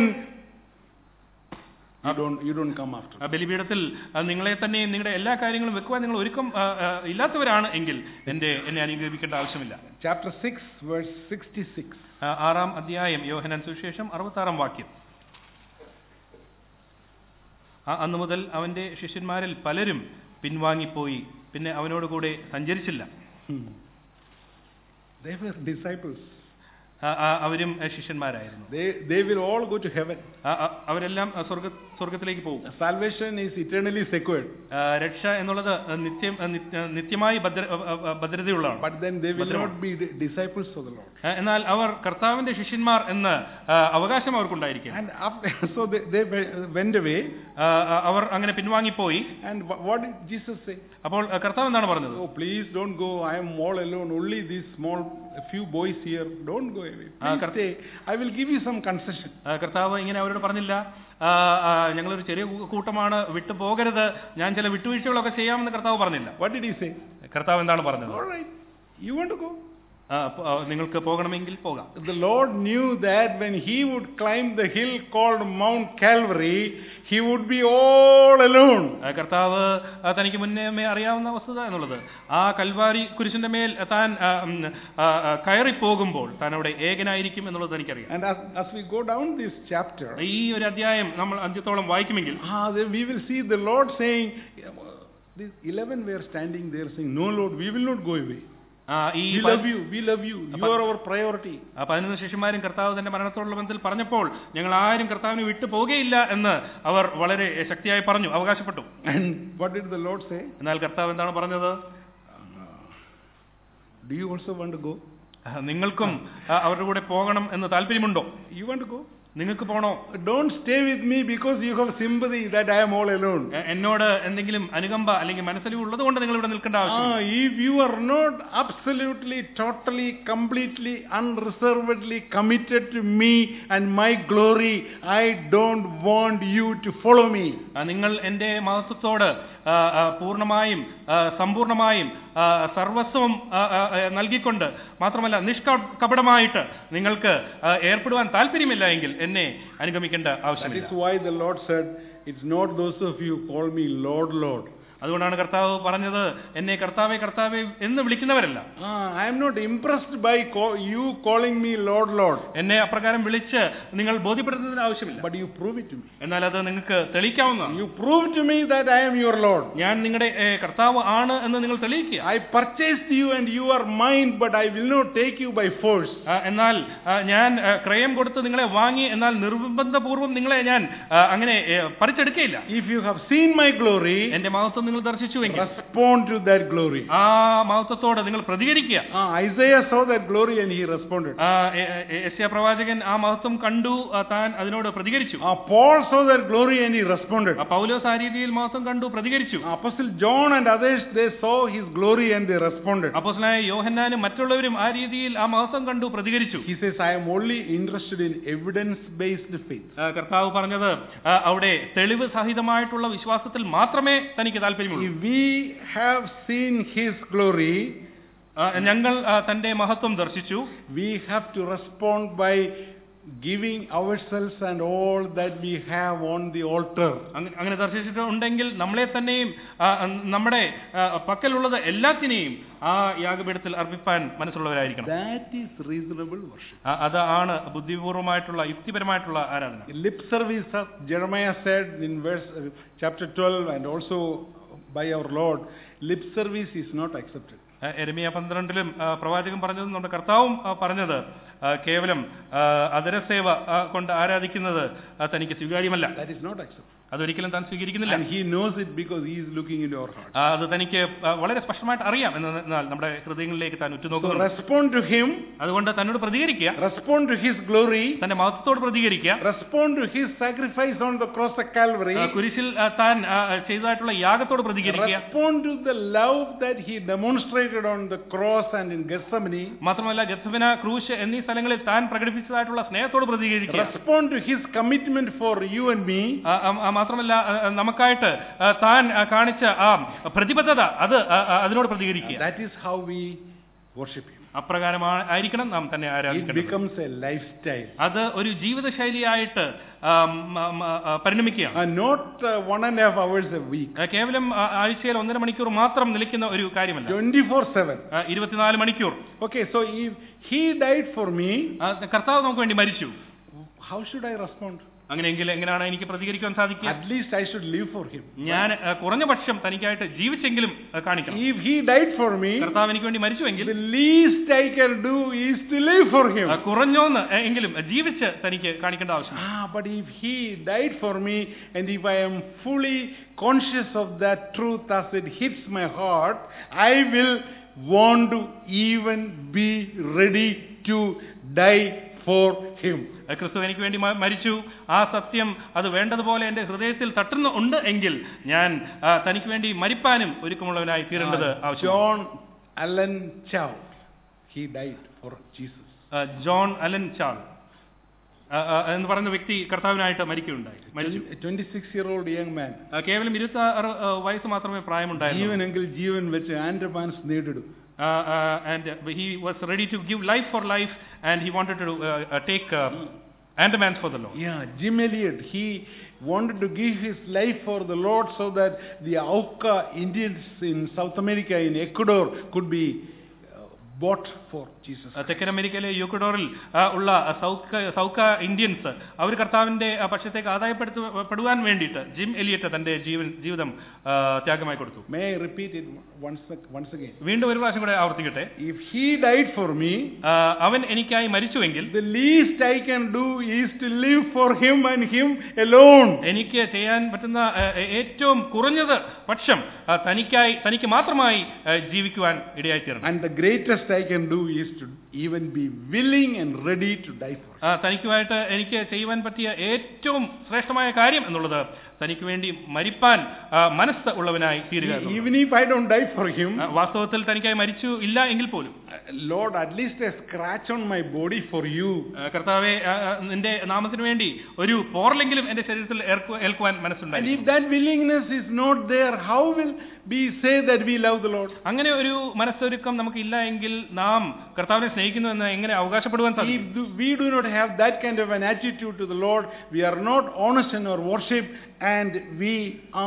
[SPEAKER 1] you don't you don't come after.
[SPEAKER 2] ആ, ബലിപീഠത്തിൽ ആ, നിങ്ങളെ തന്നെയും നിങ്ങളുടെ എല്ലാ കാര്യങ്ങളും വെക്കുവാൻ നിങ്ങൾ ഒരുക്കം ആ, ആ, ഇല്ലാത്തവരാണ് എങ്കിൽ എന്റെ എന്നെ അനുഗ്രഹിക്കേണ്ട ആവശ്യമില്ല
[SPEAKER 1] Chapter 6, verse 66.
[SPEAKER 2] ആ, ആറാം അധ്യായം യോഹനൻ സുവിശേഷം അറുപത്താറാം വാക്യം ആ, അന്നു മുതൽ അവന്റെ ശിഷ്യന്മാരിൽ പലരും പിൻവാങ്ങിപ്പോയി പിന്നെ അവനോട് കൂടെ സഞ്ചരിച്ചില്ല
[SPEAKER 1] Hmm. They were disciples.
[SPEAKER 2] ആ, ആ, അവരും ആ, ശിഷ്യന്മാരായിരുന്നു
[SPEAKER 1] They they will all go to heaven.
[SPEAKER 2] ആ, ആ, അവരെല്ലാം ആ, സ്വർഗ സ്വർഗത്തിലേക്ക് പോകും
[SPEAKER 1] Salvation is eternally secured.
[SPEAKER 2] ആ, രക്ഷ എന്നുള്ളത് നിത്യം ആ, നിത്യ- നിത്യമായി ഭദ്ര ആ, ആ, ഭദ്രതയുള്ളതാണ്
[SPEAKER 1] But then they will
[SPEAKER 2] ഭദ്രമാണ്.
[SPEAKER 1] not be di- disciples of the Lord.
[SPEAKER 2] ആ, എന്നാൽ അവർ കർത്താവിന്റെ ശിഷ്യന്മാർ എന്ന് ആ, അവകാശം അവർക്കുണ്ടായിരിക്കും
[SPEAKER 1] And after, so they, they we- went away.
[SPEAKER 2] ആ, ആ, അവർ അങ്ങനെ പിൻവാങ്ങിപ്പോയി
[SPEAKER 1] And wha- what did Jesus say?
[SPEAKER 2] അപ്പോൾ ആ, കർത്താവ് എന്താണ് പറഞ്ഞത്
[SPEAKER 1] Oh, please don't go. I am all alone. Only these small few boys here. Don't go away.
[SPEAKER 2] Ah,
[SPEAKER 1] Please
[SPEAKER 2] Kar-
[SPEAKER 1] stay. I will give you some concession.
[SPEAKER 2] ആ, കർത്താവ് ഇങ്ങനെ അവരോട് പറഞ്ഞില്ല ആ, ആ, ഞങ്ങളൊരു ചെറിയ കൂ- കൂട്ടമാണ് വിട്ടു പോകരുത് ഞാൻ ചില വിട്ടുവീഴ്ചകളൊക്കെ ചെയ്യാമെന്ന് കർത്താവ് പറഞ്ഞില്ല
[SPEAKER 1] What did he say?
[SPEAKER 2] കർത്താവ് എന്താണ് പറഞ്ഞത്
[SPEAKER 1] All right. You want to go?
[SPEAKER 2] ആ, പ- ആ, നിങ്ങൾക്ക് പോകണമെങ്കിൽ പോകാം
[SPEAKER 1] The Lord knew that when he would climb the hill called Mount Calvary, he would be all alone.
[SPEAKER 2] ആ, കർത്താവ് ആ, തനിക്ക് മുന്നേ അറിയാവുന്ന വസ്തുത എന്നുള്ളത് ആ കൽവാരി കുരിശിന്റെ മേൽ താൻ ആ, ഉം, ആ, ആ, കയറി പോകുമ്പോൾ താൻ അവിടെ ഏകനായിരിക്കും എന്നുള്ളത് എനിക്കറിയാം
[SPEAKER 1] And as, as we go down this chapter,
[SPEAKER 2] ഈ ഒരു അധ്യായം നമ്മൾ അന്ത്യത്തോളം വായിക്കുമെങ്കിൽ
[SPEAKER 1] ah, then we will see the Lord saying, these 11 were standing there saying, No, Lord, we will not go away.
[SPEAKER 2] ആ, ഈ
[SPEAKER 1] We
[SPEAKER 2] പ-
[SPEAKER 1] love you, we love you. You are our priority.
[SPEAKER 2] ആ പതിനൊന്ന് ശിഷ്യന്മാരും കർത്താവ് തന്റെ മരണത്തോടുള്ള ബന്ധത്തിൽ പറഞ്ഞപ്പോൾ ഞങ്ങൾ ആരും കർത്താവിനെ വിട്ടു പോകുകയില്ല എന്ന് അവർ വളരെ ശക്തിയായി പറഞ്ഞു അവകാശപ്പെട്ടു
[SPEAKER 1] And what did the Lord say?
[SPEAKER 2] എന്നാൽ കർത്താവ് എന്താണ് പറഞ്ഞത്
[SPEAKER 1] Do you also want to go?
[SPEAKER 2] ആ, നിങ്ങൾക്കും ആ, അവരുടെ കൂടെ പോകണം എന്ന് താല്പര്യമുണ്ടോ
[SPEAKER 1] You want to go?
[SPEAKER 2] നിങ്ങൾക്ക് പോണോ
[SPEAKER 1] Don't stay with me because you have sympathy that I am all alone.
[SPEAKER 2] എ- എന്നോട് എന്തെങ്കിലും അനുകമ്പ അല്ലെങ്കിൽ മനസ്സലിവ് ഉള്ളത് കൊണ്ട് നിങ്ങൾ ഇവിടെ നിൽക്കേണ്ട
[SPEAKER 1] Ah,
[SPEAKER 2] ആവശ്യം
[SPEAKER 1] if you are not absolutely, totally, completely, unreservedly committed to me and my glory, I don't want you to follow me.
[SPEAKER 2] നിങ്ങൾ എന്റെ മഹത്വത്തോട് ആ, ആ, പൂർണ്ണമായും ആ, സമ്പൂർണ്ണമായും ആ, സർവസ്വം ആ, ആ, ആ, നൽകിക്കൊണ്ട് മാത്രമല്ല നിഷ്കപടമായിട്ട് നിങ്ങൾക്ക് ആ, ഏർപ്പെടുവാൻ താല്പര്യമില്ല എങ്കിൽ എന്നെ അനുഗമിക്കേണ്ട
[SPEAKER 1] That is
[SPEAKER 2] ആവശ്യമില്ല
[SPEAKER 1] why the Lord said, It's not those of you who call me Lord, Lord.
[SPEAKER 2] അതുകൊണ്ടാണ് കർത്താവ് പറഞ്ഞത് എന്നെ കർത്താവെ കർത്താവെ എന്ന് വിളിക്കുന്നവരല്ല
[SPEAKER 1] Ah, I am not impressed by call, you calling me Lord, Lord,
[SPEAKER 2] എന്നെ അപ്രകാരം വിളിച്ച് നിങ്ങൾ ബോധ്യപ്പെടുത്തുന്നതിന് ആവശ്യമില്ല
[SPEAKER 1] but you prove it to me.
[SPEAKER 2] എന്നാൽ അത് നിങ്ങൾക്ക് തെളിയിക്കാവുന്നതാണ്
[SPEAKER 1] You prove to me that I am your Lord.
[SPEAKER 2] ഞാൻ നിങ്ങളുടെ ഏ, കർത്താവ് ആണ് എന്ന് നിങ്ങൾ തെളിയിക്കുക
[SPEAKER 1] I purchased you and you are mine, but I will not take you by force.
[SPEAKER 2] ആ, എന്നാൽ ആ, ഞാൻ ആ, ക്രയം കൊടുത്ത് നിങ്ങളെ വാങ്ങി എന്നാൽ നിർബന്ധപൂർവ്വം നിങ്ങളെ ഞാൻ ആ, അങ്ങനെ ഏ, പറിച്ചെടുക്കയില്ല
[SPEAKER 1] If you have seen my glory,
[SPEAKER 2] എന്റെ മഹത്വം നിങ്ങൾ ദർശിച്ചുവെങ്കിൽ
[SPEAKER 1] respond to that glory.
[SPEAKER 2] ആ മഹത്വത്തോട് നിങ്ങൾ പ്രതികരിക്കുക
[SPEAKER 1] Ah, Isaiah saw that glory and he responded.
[SPEAKER 2] ആ, എ- എ- യെശയ്യാ പ്രവാചകൻ ആ മഹത്വം കണ്ടു ആ, താൻ അതിനോട് പ്രതികരിച്ചു
[SPEAKER 1] Ah, Paul saw that glory and he responded.
[SPEAKER 2] ആ, പൗലോസ് ആ രീതിയിൽ മഹത്വം കണ്ടു പ്രതികരിച്ചു
[SPEAKER 1] Apostle John and others, they saw his glory and they responded.
[SPEAKER 2] അപ്പോസ്തലനായ യോഹന്നാനും മറ്റുള്ളവരും ആ രീതിയിൽ ആ മഹത്വം കണ്ടു പ്രതികരിച്ചു
[SPEAKER 1] He says, I am only interested in evidence-based faith.
[SPEAKER 2] ആ, കർത്താവ് പറഞ്ഞത് ആ, അവിടെ തെളിവ് സഹിതമായിട്ടുള്ള വിശ്വാസത്തിൽ മാത്രമേ തനിക്ക് താല്പര്യമുള്ളൂ
[SPEAKER 1] If we have seen his glory,
[SPEAKER 2] ആ, ഞങ്ങൾ ആ, തന്റെ മഹത്വം ദർശിച്ചു
[SPEAKER 1] we have to respond by giving ourselves and all that we have on the altar.
[SPEAKER 2] അങ്ങ- അങ്ങനെ ദർശിച്ചിട്ടുണ്ടെങ്കിൽ നമ്മളെ തന്നെയും ആ, നമ്മുടെ ആ, പക്കലുള്ളത് എല്ലാത്തിനെയും ആ യാഗപീഠത്തിൽ അർപ്പിപ്പാൻ മനസ്സുള്ളവരായിരിക്കണം
[SPEAKER 1] That is reasonable worship.
[SPEAKER 2] ആ, അതാണ് ബുദ്ധിപൂർവമായിട്ടുള്ള യുക്തിപരമായിട്ടുള്ള ആരാധന
[SPEAKER 1] Lip service, as Jeremiah said in verse uh, chapter 12, and also by our Lord, lip service is not accepted.
[SPEAKER 2] ആ, എരമിയ പന്ത്രണ്ടിലും ആ, പ്രവാചകൻ പറഞ്ഞത് നമ്മുടെ കർത്താവും ആ, പറഞ്ഞത് ആ, കേവലം ആ, അതരസേവ ആ, കൊണ്ട് ആരാധിക്കുന്നത് ആ, തനിക്ക് സ്വീകാര്യമല്ല
[SPEAKER 1] That is not accepted.
[SPEAKER 2] അതൊരിക്കലും താൻ സ്വീകരിക്കുന്നില്ല
[SPEAKER 1] And he knows it because he is looking into our heart.
[SPEAKER 2] ആ, അത് തനിക്ക് ആ, വളരെ സ്പഷ്ടമായിട്ട് അറിയാം എന്നാൽ നമ്മുടെ ഹൃദയങ്ങളിലേക്ക് താൻ
[SPEAKER 1] So
[SPEAKER 2] ഉറ്റുനോക്കുന്നു
[SPEAKER 1] respond to him,
[SPEAKER 2] അതുകൊണ്ട് തന്നോട് പ്രതികരിക്കുക
[SPEAKER 1] respond to his glory,
[SPEAKER 2] തന്റെ മഹത്വത്തോട് പ്രതികരിക്കുക
[SPEAKER 1] respond to his sacrifice on the cross of Calvary,
[SPEAKER 2] ആ, കുരിശിൽ ആ, താൻ ആ, ചെയ്തതായിട്ടുള്ള യാഗത്തോട് പ്രതികരിക്കുക
[SPEAKER 1] respond to the love that he demonstrated on the cross and in Gethsemane,
[SPEAKER 2] മാത്രമല്ല ഗർഭന ക്രൂശ് എന്നീ സ്ഥലങ്ങളിൽ താൻ പ്രകടിപ്പിച്ചതായിട്ടുള്ള സ്നേഹത്തോട് പ്രതികരിക്കുക
[SPEAKER 1] respond to his commitment for you and me,
[SPEAKER 2] ആ, ആ, ആ, മാത്രമല്ല ആ, ആ, നമുക്കായിട്ട് ആ, താൻ ആ, കാണിച്ച ആ പ്രതിബദ്ധത അത് ആ, ആ, അതിനോട് പ്രതികരിക്കുക
[SPEAKER 1] that is how we worship him.
[SPEAKER 2] അപ്രകാരമാണ് ആയിരിക്കണം നാം തന്നെ
[SPEAKER 1] It
[SPEAKER 2] ആരാധിക്കുന്നത്
[SPEAKER 1] becomes a lifestyle.
[SPEAKER 2] അത് ഒരു ജീവിതശൈലിയായിട്ട് ആ, മ- മ- ആ, പരിണമിക്കുകയാണ്
[SPEAKER 1] And not uh, one and a half hours a week.
[SPEAKER 2] ആ, കേവലം ആ, ആഴ്ചയിൽ ഒന്നര മണിക്കൂർ മാത്രം നിൽക്കുന്ന ഒരു കാര്യമല്ല
[SPEAKER 1] 24 7.
[SPEAKER 2] ആ, ഇരുപത്തിനാല് മണിക്കൂർ
[SPEAKER 1] Okay, so if he died for me,
[SPEAKER 2] ആ, കർത്താവ് നമുക്ക് വേണ്ടി മരിച്ചു
[SPEAKER 1] how should I respond?
[SPEAKER 2] അങ്ങനെയെങ്കിൽ എങ്ങനെയാണ് എനിക്ക് പ്രതികരിക്കാൻ സാധിക്കുക
[SPEAKER 1] At least I should live for him.
[SPEAKER 2] ഞാൻ ആ, കുറഞ്ഞ പക്ഷം തനിക്കായിട്ട് ജീവിച്ചെങ്കിലും ആ, കാണിക്കണം
[SPEAKER 1] If he died for me,
[SPEAKER 2] കർത്താവ് എനിക്ക് വേണ്ടി മരിച്ചുവെങ്കിൽ
[SPEAKER 1] the least I can do is to live for him.
[SPEAKER 2] ആ, കുറഞ്ഞോന്ന് എ- എങ്കിലും ജീവിച്ച് തനിക്ക് കാണിക്കേണ്ട ആവശ്യം
[SPEAKER 1] Ah, but if he died for me and if I am fully conscious of that truth as it hits my heart, I will want to even be ready to die for him.
[SPEAKER 2] ക്രിസ്തു എനിക്ക് വേണ്ടി മ- മരിച്ചു ആ സത്യം അത് വേണ്ടതുപോലെ എന്റെ ഹൃദയത്തിൽ തട്ടുന്ന ഉണ്ട് എങ്കിൽ ഞാൻ ആ, തനിക്ക് വേണ്ടി മരിപ്പാനും ഒരുക്കമുള്ളവനായി തീരേണ്ടത്
[SPEAKER 1] Ah,
[SPEAKER 2] ആവശ്യം
[SPEAKER 1] John Allen Chow, he died for Jesus.
[SPEAKER 2] John Allen ചാൾ ആ, ആ, എന്ന് പറയുന്ന വ്യക്തി കർത്താവിനായിട്ട് മരിക്കുകയുണ്ടായി മരിച്ചു
[SPEAKER 1] A 26 year old young man.
[SPEAKER 2] ആ, കേവലം ഇരുപത്തി ആറ് ആ, വയസ്സ് മാത്രമേ പ്രായമുണ്ടായിരുന്നു
[SPEAKER 1] ജീവനെങ്കിൽ ജീവൻ വെച്ച് ആൻഡമാൻസ് നേടിടും
[SPEAKER 2] and he was ready to give life for life and he wanted to take Andamans for the Lord
[SPEAKER 1] Yeah, Jim Elliot, he wanted to give his life for the Lord so that the Auca Indians in South America, in Ecuador, could be uh, bought for Jesus.
[SPEAKER 2] ആ, തെക്കൻ അമേരിക്കയിലെ യുക്കഡോറിൽ ആ, ഉള്ള ആ, സൗക്ക സൗക്ക Indians അവർ കർത്താവിന്റെ ആ, പക്ഷത്തേക്ക് ആദായപ്പെടുത്തുവാൻ വേണ്ടിയിട്ട് gym Eliot തന്റെ ജീവൻ ജീവിതം ആ, ത്യാഗമായി കൊടുത്തു
[SPEAKER 1] May I repeat it once, once again?
[SPEAKER 2] വീണ്ടും ഒരു പ്രാവശ്യം കൂടെ ആവർത്തിക്കട്ടെ
[SPEAKER 1] If he died for me,
[SPEAKER 2] ആ, അവൻ എനിക്കായി മരിച്ചുവെങ്കിൽ
[SPEAKER 1] the least I can do is to live for him and him alone.
[SPEAKER 2] എനിക്ക് ചെയ്യാൻ പറ്റുന്ന ആ, ഏറ്റവും കുറഞ്ഞത് പക്ഷം ആ, തനിക്കായി തനിക്ക് മാത്രമായി ആ, ജീവിക്കുവാൻ ഇടയായിത്തീരണം
[SPEAKER 1] And the greatest I can do is to even be willing and ready to die for him.
[SPEAKER 2] ആ, തനിക്കുമായിട്ട് എനിക്ക് ചെയ്യുവാൻ പറ്റിയ ഏറ്റവും ശ്രേഷ്ഠമായ കാര്യം എന്നുള്ളത് തനിക്ക് വേണ്ടി മരിപ്പാൻ ആ, മനസ്സ് ഉള്ളവനായി തീരുക എന്നുള്ളതാണ്.
[SPEAKER 1] Even if I don't die for him,
[SPEAKER 2] ആ, വാസ്തവത്തിൽ തനിക്കായി മരിച്ചു ഇല്ല എങ്കിൽ പോലും
[SPEAKER 1] uh, Lord, at least a scratch on my body for you.
[SPEAKER 2] ആ, കർത്താവെ ആ, ആ, നിന്റെ നാമത്തിന് വേണ്ടി ഒരു പോറലെങ്കിലും എന്റെ ശരീരത്തിൽ ഏർക്കു- ഏൽക്കുവാൻ
[SPEAKER 1] And
[SPEAKER 2] മനസ്സുണ്ടായി
[SPEAKER 1] if that willingness is not there, how will we say that we love the Lord?
[SPEAKER 2] അങ്ങനെ ഒരു മനസ്സൊരുക്കം നമുക്കില്ല എങ്കിൽ നാം കർത്താവിനെ സ്നേഹിക്കുന്നു എന്ന് എങ്ങനെ അവകാശപ്പെടുവാൻ സാധിക്കും
[SPEAKER 1] If do- we do not have that kind of an attitude to the Lord, we are not honest in our worship and we are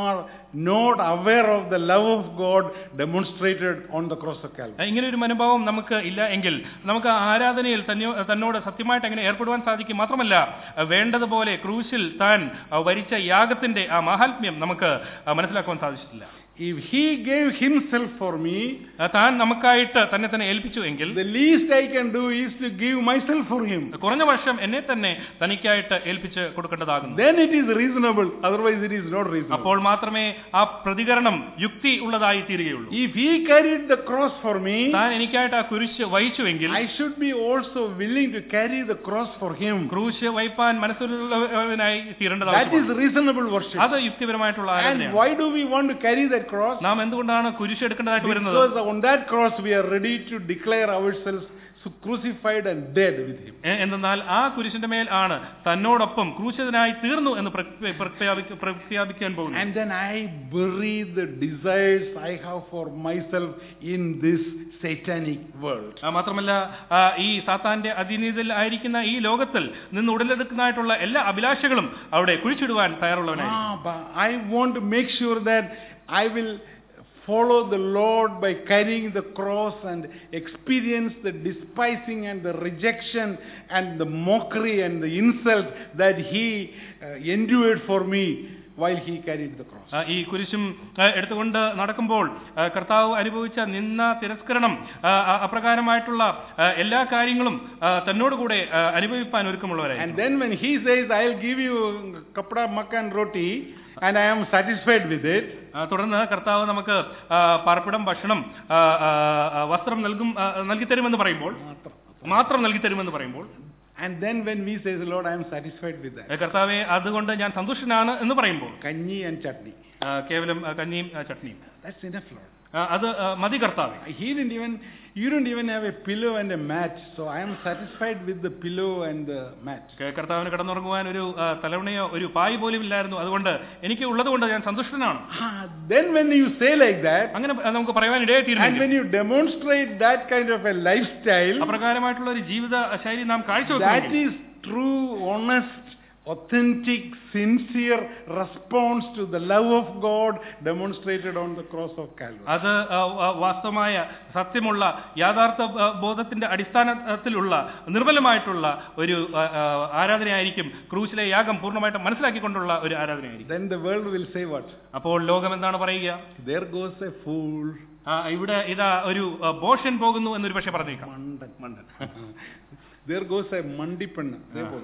[SPEAKER 1] not aware of the love of God demonstrated on the cross of Calvary.
[SPEAKER 2] ആ, ഇങ്ങനെ ഒരു മനോഭാവം നമുക്ക് ഇല്ല എങ്കിൽ നമുക്ക് ആ ആരാധനയിൽ തന്നോ തന്നോട് സത്യമായിട്ട് അങ്ങനെ ഏർപ്പെടുവാൻ സാധിക്കും മാത്രമല്ല ആ, വേണ്ടതുപോലെ ക്രൂശിൽ താൻ ആ, വരിച്ച യാഗത്തിന്റെ ആ മാഹാത്മ്യം നമുക്ക് ആ, മനസ്സിലാക്കുവാൻ സാധിച്ചിട്ടില്ല
[SPEAKER 1] If He gave Himself for me,
[SPEAKER 2] ആ, താൻ നമുക്കായിട്ട് തന്നെ തന്നെ ഏൽപ്പിച്ചു എങ്കിൽ
[SPEAKER 1] the least I can do is to give myself for Him.
[SPEAKER 2] കുറഞ്ഞ വർഷം എന്നെ തന്നെ തനിക്കായിട്ട് ഏൽപ്പിച്ച് കൊടുക്കേണ്ടതാകുന്നു
[SPEAKER 1] Then it is reasonable, otherwise it is not reasonable.
[SPEAKER 2] അപ്പോൾ മാത്രമേ ആ പ്രതികരണം യുക്തി ഉള്ളതായി തീരുകയുള്ളൂ
[SPEAKER 1] If He carried the cross for me,
[SPEAKER 2] താൻ എനിക്കായിട്ട് ആ കുരിശ് വഹിച്ചുവെങ്കിൽ
[SPEAKER 1] I should be also willing to carry the cross for Him.
[SPEAKER 2] ക്രൂശ് വഹിപ്പാൻ മനസ്സിലുള്ളവനായി
[SPEAKER 1] That
[SPEAKER 2] തീരേണ്ടതാകുന്നു
[SPEAKER 1] is reasonable worship.
[SPEAKER 2] അത് യുക്തിപരമായിട്ടുള്ള
[SPEAKER 1] And
[SPEAKER 2] ആരാധനയാണ്
[SPEAKER 1] why do we want to carry that cross?
[SPEAKER 2] നാം എന്തുകൊണ്ടാണ് കുരിശ് എടുക്കേണ്ടതായിട്ട് വരുന്നത്
[SPEAKER 1] Because on that cross we are ready to declare ourselves crucified and dead with Him.
[SPEAKER 2] എ- എന്തെന്നാൽ ആ കുരിശിന്റെ മേൽ ആണ് തന്നോടൊപ്പം ക്രൂശിതനായി തീർന്നു എന്ന് പ്രഖ്യാ- പ്രഖ്യാപിക്ക- പ്രഖ്യാപിക്കാൻ പോകുന്നു
[SPEAKER 1] And then I bury the desires I have for myself in this satanic world.
[SPEAKER 2] ആ, മാത്രമല്ല ആ, ഈ സാത്താന്റെ അധീനതയിൽ ആയിരിക്കുന്ന ഈ ലോകത്തിൽ നിന്ന് ഉടലെടുക്കുന്നതായിട്ടുള്ള എല്ലാ അഭിലാഷങ്ങളും അവിടെ കുഴിച്ചിടുവാൻ തയ്യാറുള്ളവനായി
[SPEAKER 1] Ah, but I want to make sure that I will follow the Lord by carrying the cross and experience the despising and the rejection and the mockery and the insult that He uh, endured for me while He carried the cross.
[SPEAKER 2] ആ, ഈ കുരിശും ആ, എടുത്തുകൊണ്ട് നടക്കുമ്പോൾ ആ, കർത്താവ് അനുഭവിച്ച നിന്ന തിരസ്കരണം ആ, ആ, അപ്രകാരമായിട്ടുള്ള ആ, എല്ലാ കാര്യങ്ങളും ആ, തന്നോടുകൂടെ ആ, അനുഭവിപ്പാൻ ഒരുക്കമുള്ളവരായി
[SPEAKER 1] And then when He says, I'll give you kapda makan roti and I am satisfied with it,
[SPEAKER 2] ആ, തുടർന്ന് കർത്താവ് നമുക്ക് ആ, പാർപ്പിടം ഭക്ഷണം ആ, ആ, ആ, വസ്ത്രം നൽകും ആ, നൽകിത്തരുമെന്ന് പറയുമ്പോൾ മാത്രം നൽകിത്തരുമെന്ന് പറയുമ്പോൾ
[SPEAKER 1] and then when we say, Lord, I am satisfied with that,
[SPEAKER 2] ആ, കർത്താവെ അതുകൊണ്ട് ഞാൻ സന്തുഷ്ടനാണ് എന്ന് പറയുമ്പോൾ
[SPEAKER 1] kanji and chutney,
[SPEAKER 2] ആ, കേവലം ആ, കഞ്ഞിയും ആ, ചട്നിയും
[SPEAKER 1] that's enough, Lord.
[SPEAKER 2] ആ, അത് ആ, മതി കർത്താവെ
[SPEAKER 1] He didn't even, you don't even have a pillow and a mat, so I am satisfied with the pillow and the mat.
[SPEAKER 2] ക- കർത്താവിന് കിടന്നുറങ്ങുവാൻ ഒരു ആ, തലവണയോ ഒരു പായ് പോലും ഇല്ലായിരുന്നു അതുകൊണ്ട് എനിക്ക് ഉള്ളത് കൊണ്ട് ഞാൻ സന്തുഷ്ടനാണ്
[SPEAKER 1] Ah, then when you say like that,
[SPEAKER 2] അങ്ങനെ ആ, നമുക്ക് പറയാൻ
[SPEAKER 1] and
[SPEAKER 2] ഇടയായിത്തീരുന്നു
[SPEAKER 1] when you demonstrate that kind of a lifestyle,
[SPEAKER 2] അപ്രകാരമായിട്ടുള്ള ഒരു ജീവിത ശൈലി നാം
[SPEAKER 1] that
[SPEAKER 2] കാഴ്ചവെക്കുന്നു
[SPEAKER 1] is true, honest, authentic, sincere response to the love of God demonstrated on the cross of Calvary.
[SPEAKER 2] അത് ആ, ആ, വാസ്തവമായ സത്യമുള്ള യാഥാർത്ഥ ആ, ബോധത്തിന്റെ അടിസ്ഥാനത്തിലുള്ള നിർമ്മലമായിട്ടുള്ള ഒരു ആ, ആ, ആരാധനയായിരിക്കും ക്രൂശിലെ യാഗം പൂർണ്ണമായിട്ട് മനസ്സിലാക്കിക്കൊണ്ടുള്ള ഒരു ആരാധനയായിരിക്കും
[SPEAKER 1] Then the world will say what?
[SPEAKER 2] അപ്പോൾ ലോകം എന്താണ് പറയുക
[SPEAKER 1] There goes a fool.
[SPEAKER 2] ആ, ഇവിടെ ഇതാ ഒരു ആ, ബോഷൻ പോകുന്നു എന്നൊരു പക്ഷെ പറഞ്ഞേക്കാം
[SPEAKER 1] Mandan. Mandan. there goes a mandipanna.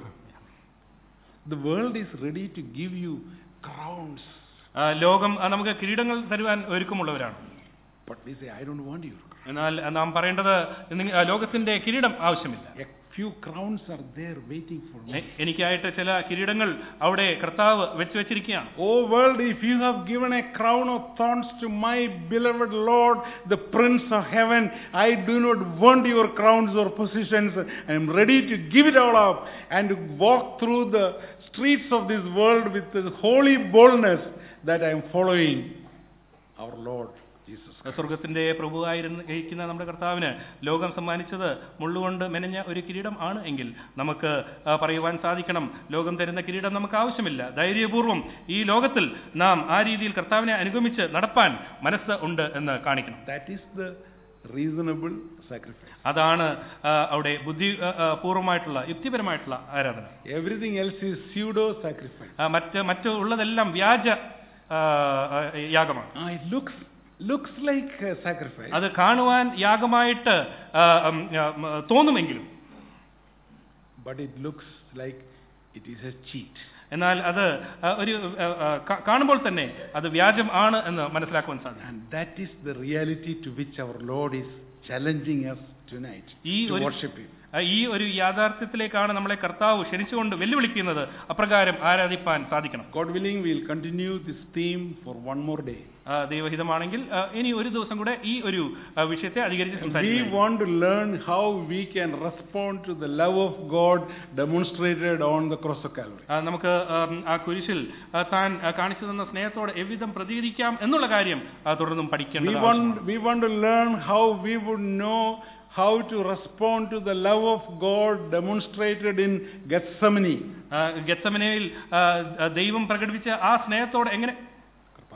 [SPEAKER 1] The world is ready to give you crowns.
[SPEAKER 2] ആ, ലോകം ആ, നമുക്ക് കിരീടങ്ങൾ തരുവാൻ ഒരുക്കമുള്ളവരാണ്
[SPEAKER 1] But we say, I don't want you.
[SPEAKER 2] എന്നാൽ നാം പറയേണ്ടത് നിങ്ങ- ആ, ലോകത്തിന്റെ കിരീടം ആവശ്യമില്ല
[SPEAKER 1] A few crowns are there waiting for me.
[SPEAKER 2] എ- എനിക്കായിട്ട് ചില കിരീടങ്ങൾ അവിടെ കർത്താവ് വെച്ച് വെച്ചിരിക്കുകയാണ്
[SPEAKER 1] O world, if you have given a crown of thorns to my beloved Lord, the Prince of Heaven, I do not want your crowns or positions. I am ready to give it all up and to walk through the streets of this world with the holy boldness that I am following our Lord Jesus.
[SPEAKER 2] സ്വർഗത്തിന്റെ പ്രഭുവായിരിക്കുന്ന നമ്മുടെ കർത്താവിന് ലോകം സമ്മാനിച്ചത് മുള്ളുകൊണ്ട് മെനഞ്ഞ ഒരു കിരീടം ആണ് എങ്കിൽ നമുക്ക് ആ, പറയുവാൻ സാധിക്കണം ലോകം തരുന്ന കിരീടം നമുക്ക് ആവശ്യമില്ല ധൈര്യപൂർവ്വം ഈ ലോകത്തിൽ നാം ആ രീതിയിൽ കർത്താവിനെ അനുഗമിച്ച് നടപ്പാൻ മനസ്സ് ഉണ്ട് എന്ന് കാണിക്കണം
[SPEAKER 1] That is the reasonable sacrifice.
[SPEAKER 2] അതാണ് ആ, അവിടെ ബുദ്ധി ആ, ആ, പൂർവ്വമായിട്ടുള്ള യുക്തിപരമായിട്ടുള്ള ആരാധന
[SPEAKER 1] Everything else is pseudo sacrifice.
[SPEAKER 2] ആ, മറ്റ് മറ്റ് ഉള്ളതെല്ലാം വ്യാജ ആ, ആ, യാഗമാണ്
[SPEAKER 1] Ah, it looks looks like a sacrifice.
[SPEAKER 2] അത് കാണുവാൻ യാഗമായിട്ട് ആ, ഉം, ആ, ഉം, തോന്നുമെങ്കിലും
[SPEAKER 1] but it looks like it is a cheat.
[SPEAKER 2] എന്നാൽ അത് ആ, ഒരു ആ, ആ, കാ- കാണുമ്പോൾ തന്നെ അത് വ്യാജം ആണ് എന്ന് മനസ്സിലാക്കുവാൻ സാധിക്കും
[SPEAKER 1] And that is the reality to which our Lord is challenging us tonight
[SPEAKER 2] ഈ
[SPEAKER 1] to
[SPEAKER 2] ഒരു-
[SPEAKER 1] worship Him.
[SPEAKER 2] ആ, ഈ ഒരു യാഥാർത്ഥ്യത്തിലേക്കാണ് നമ്മളെ കർത്താവ് ക്ഷണിച്ചുകൊണ്ട് വെല്ലുവിളിക്കുന്നത് അപ്രകാരം ആരാധിപ്പാൻ സാധിക്കണം
[SPEAKER 1] God willing, we'll continue this theme for one more day.
[SPEAKER 2] ആ, ദൈവഹിതമാണെങ്കിൽ ആ, ഇനി ഒരു ദിവസം കൂടെ ഈ ഒരു ആ, വിഷയത്തെ അധികരിച്ച്
[SPEAKER 1] We
[SPEAKER 2] സംസാരിക്കും
[SPEAKER 1] want to learn how we can respond to the love of God demonstrated on the cross of Calvary.
[SPEAKER 2] ആ, നമുക്ക് ആം, ആ കുരിശിൽ ആ, താൻ ആ, കാണിച്ചു തന്ന സ്നേഹത്തോടെ എவ்விധം പ്രതികരിക്കാം എന്നുള്ള കാര്യം ആ, തുടർന്നും
[SPEAKER 1] We
[SPEAKER 2] പഠിക്കേണ്ടത്
[SPEAKER 1] want, we want to learn how we would know how to respond to the love of God demonstrated in Gethsemane.
[SPEAKER 2] ഗത്തമനയിൽ ദൈവം പ്രകടിപ്പിച്ച ആ സ്നേഹത്തോടെ എങ്ങനെ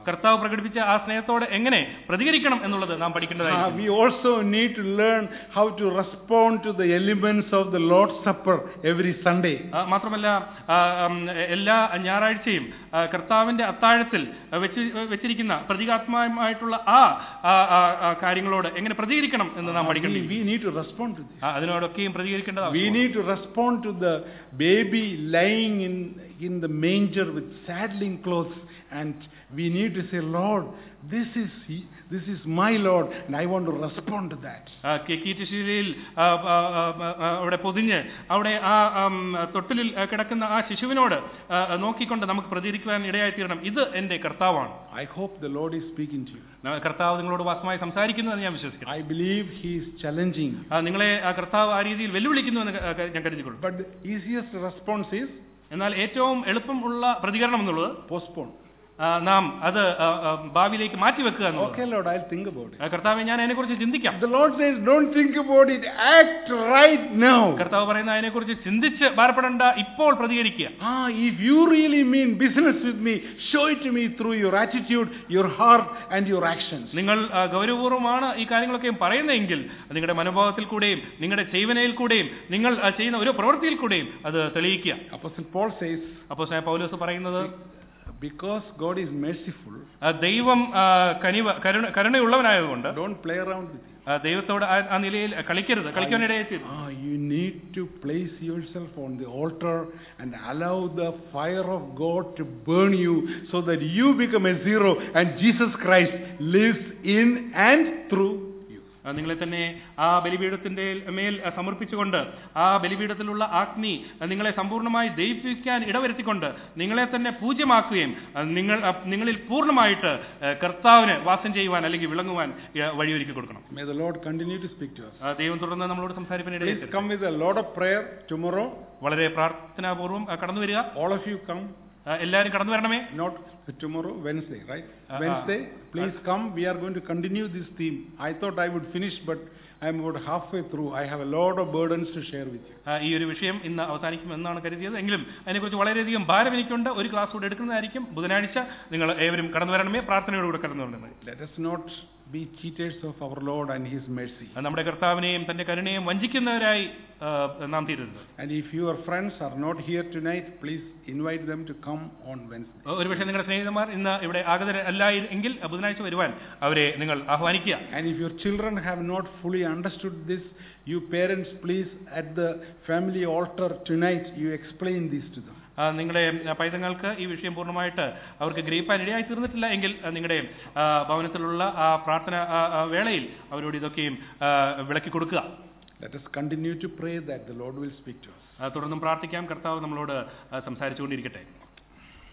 [SPEAKER 2] കർത്താവ് പ്രകടിപ്പിച്ച ആ സ്നേഹത്തോട് എങ്ങനെ പ്രതികരിക്കണം എന്നുള്ളത് നാം
[SPEAKER 1] Uh,
[SPEAKER 2] പഠിക്കേണ്ടതായിരിക്കും
[SPEAKER 1] we also need to learn how to respond to the elements of the Lord's Supper every Sunday.
[SPEAKER 2] ആ, മാത്രമല്ല ആ, ഉം, എല്ലാ ഞായറാഴ്ചയും ആ, കർത്താവിന്റെ അത്താഴത്തിൽ ആ, വെച്ച് വെച്ചിരിക്കുന്ന പ്രതീകാത്മകമായിട്ടുള്ള ആ ആ, ആ, ആ കാര്യങ്ങളോട് എങ്ങനെ പ്രതികരിക്കണം എന്ന് നാം
[SPEAKER 1] We,
[SPEAKER 2] പഠിക്കേണ്ടി
[SPEAKER 1] we need to respond to this.
[SPEAKER 2] ആ, അതിനോടൊക്കെയും പ്രതികരിക്കേണ്ടത്
[SPEAKER 1] We
[SPEAKER 2] ആവശ്യമാണ്.
[SPEAKER 1] need to respond to the baby lying in, in the manger with saddling clothes and we need to say, Lord, this is, he- this is my Lord and I want to respond to that.
[SPEAKER 2] ആ, കി- കീറ്റുശീലയിൽ ആ, ആ, ആ, ആ, അവിടെ പൊതിഞ്ഞ് അവിടെ ആ ആം, തൊട്ടിലിൽ ആ, കിടക്കുന്ന ആ ശിശുവിനോട് ആ, നോക്കിക്കൊണ്ട് നമുക്ക് പ്രതികരിക്കുവാൻ ഇടയായി തീരണം ഇത് എന്റെ കർത്താവാണ്
[SPEAKER 1] I hope the Lord is speaking to you.
[SPEAKER 2] ന- കർത്താവ് നിങ്ങളോട് വാസ്തവമായി സംസാരിക്കുന്നു എന്ന് ഞാൻ വിശ്വസിക്കുന്നു
[SPEAKER 1] I believe He is challenging.
[SPEAKER 2] ആ, നിങ്ങളെ ആ കർത്താവ് ആ രീതിയിൽ വെല്ലുവിളിക്കുന്നു എന്ന് ക- ക- ഞാൻ കരുതിക്കൊള്ളും
[SPEAKER 1] But the easiest response is
[SPEAKER 2] എന്നാൽ ഏറ്റവും എളുപ്പമുള്ള പ്രതികരണം എന്നുള്ളത്
[SPEAKER 1] postpone.
[SPEAKER 2] ആ, നാം അത് ആ, ആ, ഭാവിയിലേക്ക് മാറ്റിവെക്കുക എന്നുള്ളത്
[SPEAKER 1] Okay, Lord, I'll think about it.
[SPEAKER 2] ആ, കർത്താവെ ഞാൻ അതിനെക്കുറിച്ച് ചിന്തിക്കാം
[SPEAKER 1] The Lord says, don't think about it, act right now.
[SPEAKER 2] കർത്താവ് പറയുന്ന അതിനെക്കുറിച്ച് ചിന്തിച്ച് ഭാരപ്പെടേണ്ട ഇപ്പോൾ പ്രതികരിക്കുക
[SPEAKER 1] Ah, if you really mean business with me, show it to me through your attitude, your heart, and your actions.
[SPEAKER 2] നിങ്ങൾ ആ, ഗൗരവപൂർവ്വമാണ് ഈ കാര്യങ്ങളൊക്കെ പറയുന്നതെങ്കിൽ നിങ്ങളുടെ മനോഭാവത്തിൽ കൂടെയും നിങ്ങളുടെ ചെയ്വനയിൽ കൂടെയും നിങ്ങൾ ആ, ചെയ്യുന്ന ഒരു പ്രവൃത്തിയിൽ കൂടെയും അത് തെളിയിക്കുക
[SPEAKER 1] Apostle Paul says,
[SPEAKER 2] അപ്പോൾ പൗലോസ് പറയുന്നത്
[SPEAKER 1] because God is merciful,
[SPEAKER 2] ആ, ദൈവം ആ, കനിവ കരുണ കരുണയുള്ളവനായതുകൊണ്ട്
[SPEAKER 1] don't play around with it.
[SPEAKER 2] ആ, ദൈവത്തോട് ആ ആ നിലയിൽ കളിക്കരുത് കളിക്കാനിടയായി
[SPEAKER 1] Ah, you need to place yourself on the altar and allow the fire of God to burn you so that you become a zero and Jesus Christ lives in and through you.
[SPEAKER 2] ആ, നിങ്ങളെ തന്നെ ആ ബലിപീഠത്തിന്റെ മേൽ ആ, സമർപ്പിച്ചുകൊണ്ട് ആ ബലിപീഠത്തിലുള്ള അഗ്നി ആ, നിങ്ങളെ സമ്പൂർണ്ണമായി ദയിപ്പിക്കാൻ ഇടവരുത്തിക്കൊണ്ട് നിങ്ങളെ തന്നെ പൂജ്യമാക്കുകയും ആ, നിങ്ങൾ ആ, നിങ്ങളിൽ പൂർണ്ണമായിട്ട് ആ, കർത്താവിന് വാസം ചെയ്യുവാൻ അല്ലെങ്കിൽ വിളങ്ങുവാൻ ആ, വഴിയൊരുക്കി കൊടുക്കണം
[SPEAKER 1] May the Lord continue to speak to us.
[SPEAKER 2] ആ, ദൈവം തുടർന്ന് നമ്മളോട് സംസാരിക്കാൻ
[SPEAKER 1] Please
[SPEAKER 2] ഇടയായി
[SPEAKER 1] come with a lot of prayer tomorrow.
[SPEAKER 2] വളരെ പ്രാർത്ഥനാപൂർവ്വം ആ, കടന്നു വരിക
[SPEAKER 1] All of you come.
[SPEAKER 2] ആ, എല്ലാവരും കടന്നു വരണമേ
[SPEAKER 1] Not tomorrow, Wednesday, right?
[SPEAKER 2] Uh,
[SPEAKER 1] Wednesday,
[SPEAKER 2] uh,
[SPEAKER 1] please come. We are going to continue this theme. I thought I would finish, but I'm about halfway through. I have a lot of burdens to share with you.
[SPEAKER 2] ആ, ഈ ഒരു വിഷയം ഇന്ന് അവസാനിക്കും എന്നാണ് കരുതിയത് എങ്കിലും അതിനെക്കുറിച്ച് വളരെയധികം ഭാരം എനിക്കുണ്ട് ഒരു ക്ലാസ് കൂടെ എടുക്കുന്നതായിരിക്കും ബുധനാഴ്ച നിങ്ങൾ ഏവരും കടന്നു വരണമേ പ്രാർത്ഥനയോടുകൂടെ കടന്നു വരണമേ
[SPEAKER 1] Let us not be cheaters of our Lord and His mercy.
[SPEAKER 2] നമ്മുടെ കർത്താവിനെയും തന്റെ കരുണയും വഞ്ചിക്കുന്നവരായി ആ, നാം തീരരുത്
[SPEAKER 1] And if your friends are not here tonight, please invite them to come on Wednesday.
[SPEAKER 2] ഒരുപക്ഷെ നിങ്ങളുടെ സ്നേഹിതന്മാർ ഇന്ന് ഇവിടെ ആഗതര അല്ല എങ്കിൽ ബുധനാഴ്ച വരുവാൻ അവരെ നിങ്ങൾ ആഹ്വാനിക്കുക
[SPEAKER 1] And if your children have not fully understood this, you parents, please, at the family altar tonight, you explain this to them.
[SPEAKER 2] ആ, നിങ്ങളുടെ ആ, പൈതങ്ങൾക്ക് ഈ വിഷയം പൂർണ്ണമായിട്ട് അവർക്ക് ഗ്രഹിപ്പാൻ ഇടയായി തീർന്നിട്ടില്ല എങ്കിൽ ആ, നിങ്ങളുടെ ആ, ഭവനത്തിലുള്ള ആ പ്രാർത്ഥന ആ, ആ, വേളയിൽ അവരോട് ഇതൊക്കെയും ആ, വിളക്കി കൊടുക്കുക
[SPEAKER 1] Let us continue to pray that the Lord will speak to us.
[SPEAKER 2] ആ, തുടർന്നും പ്രാർത്ഥിക്കാം കർത്താവ് നമ്മളോട് ആ, സംസാരിച്ചുകൊണ്ടിരിക്കട്ടെ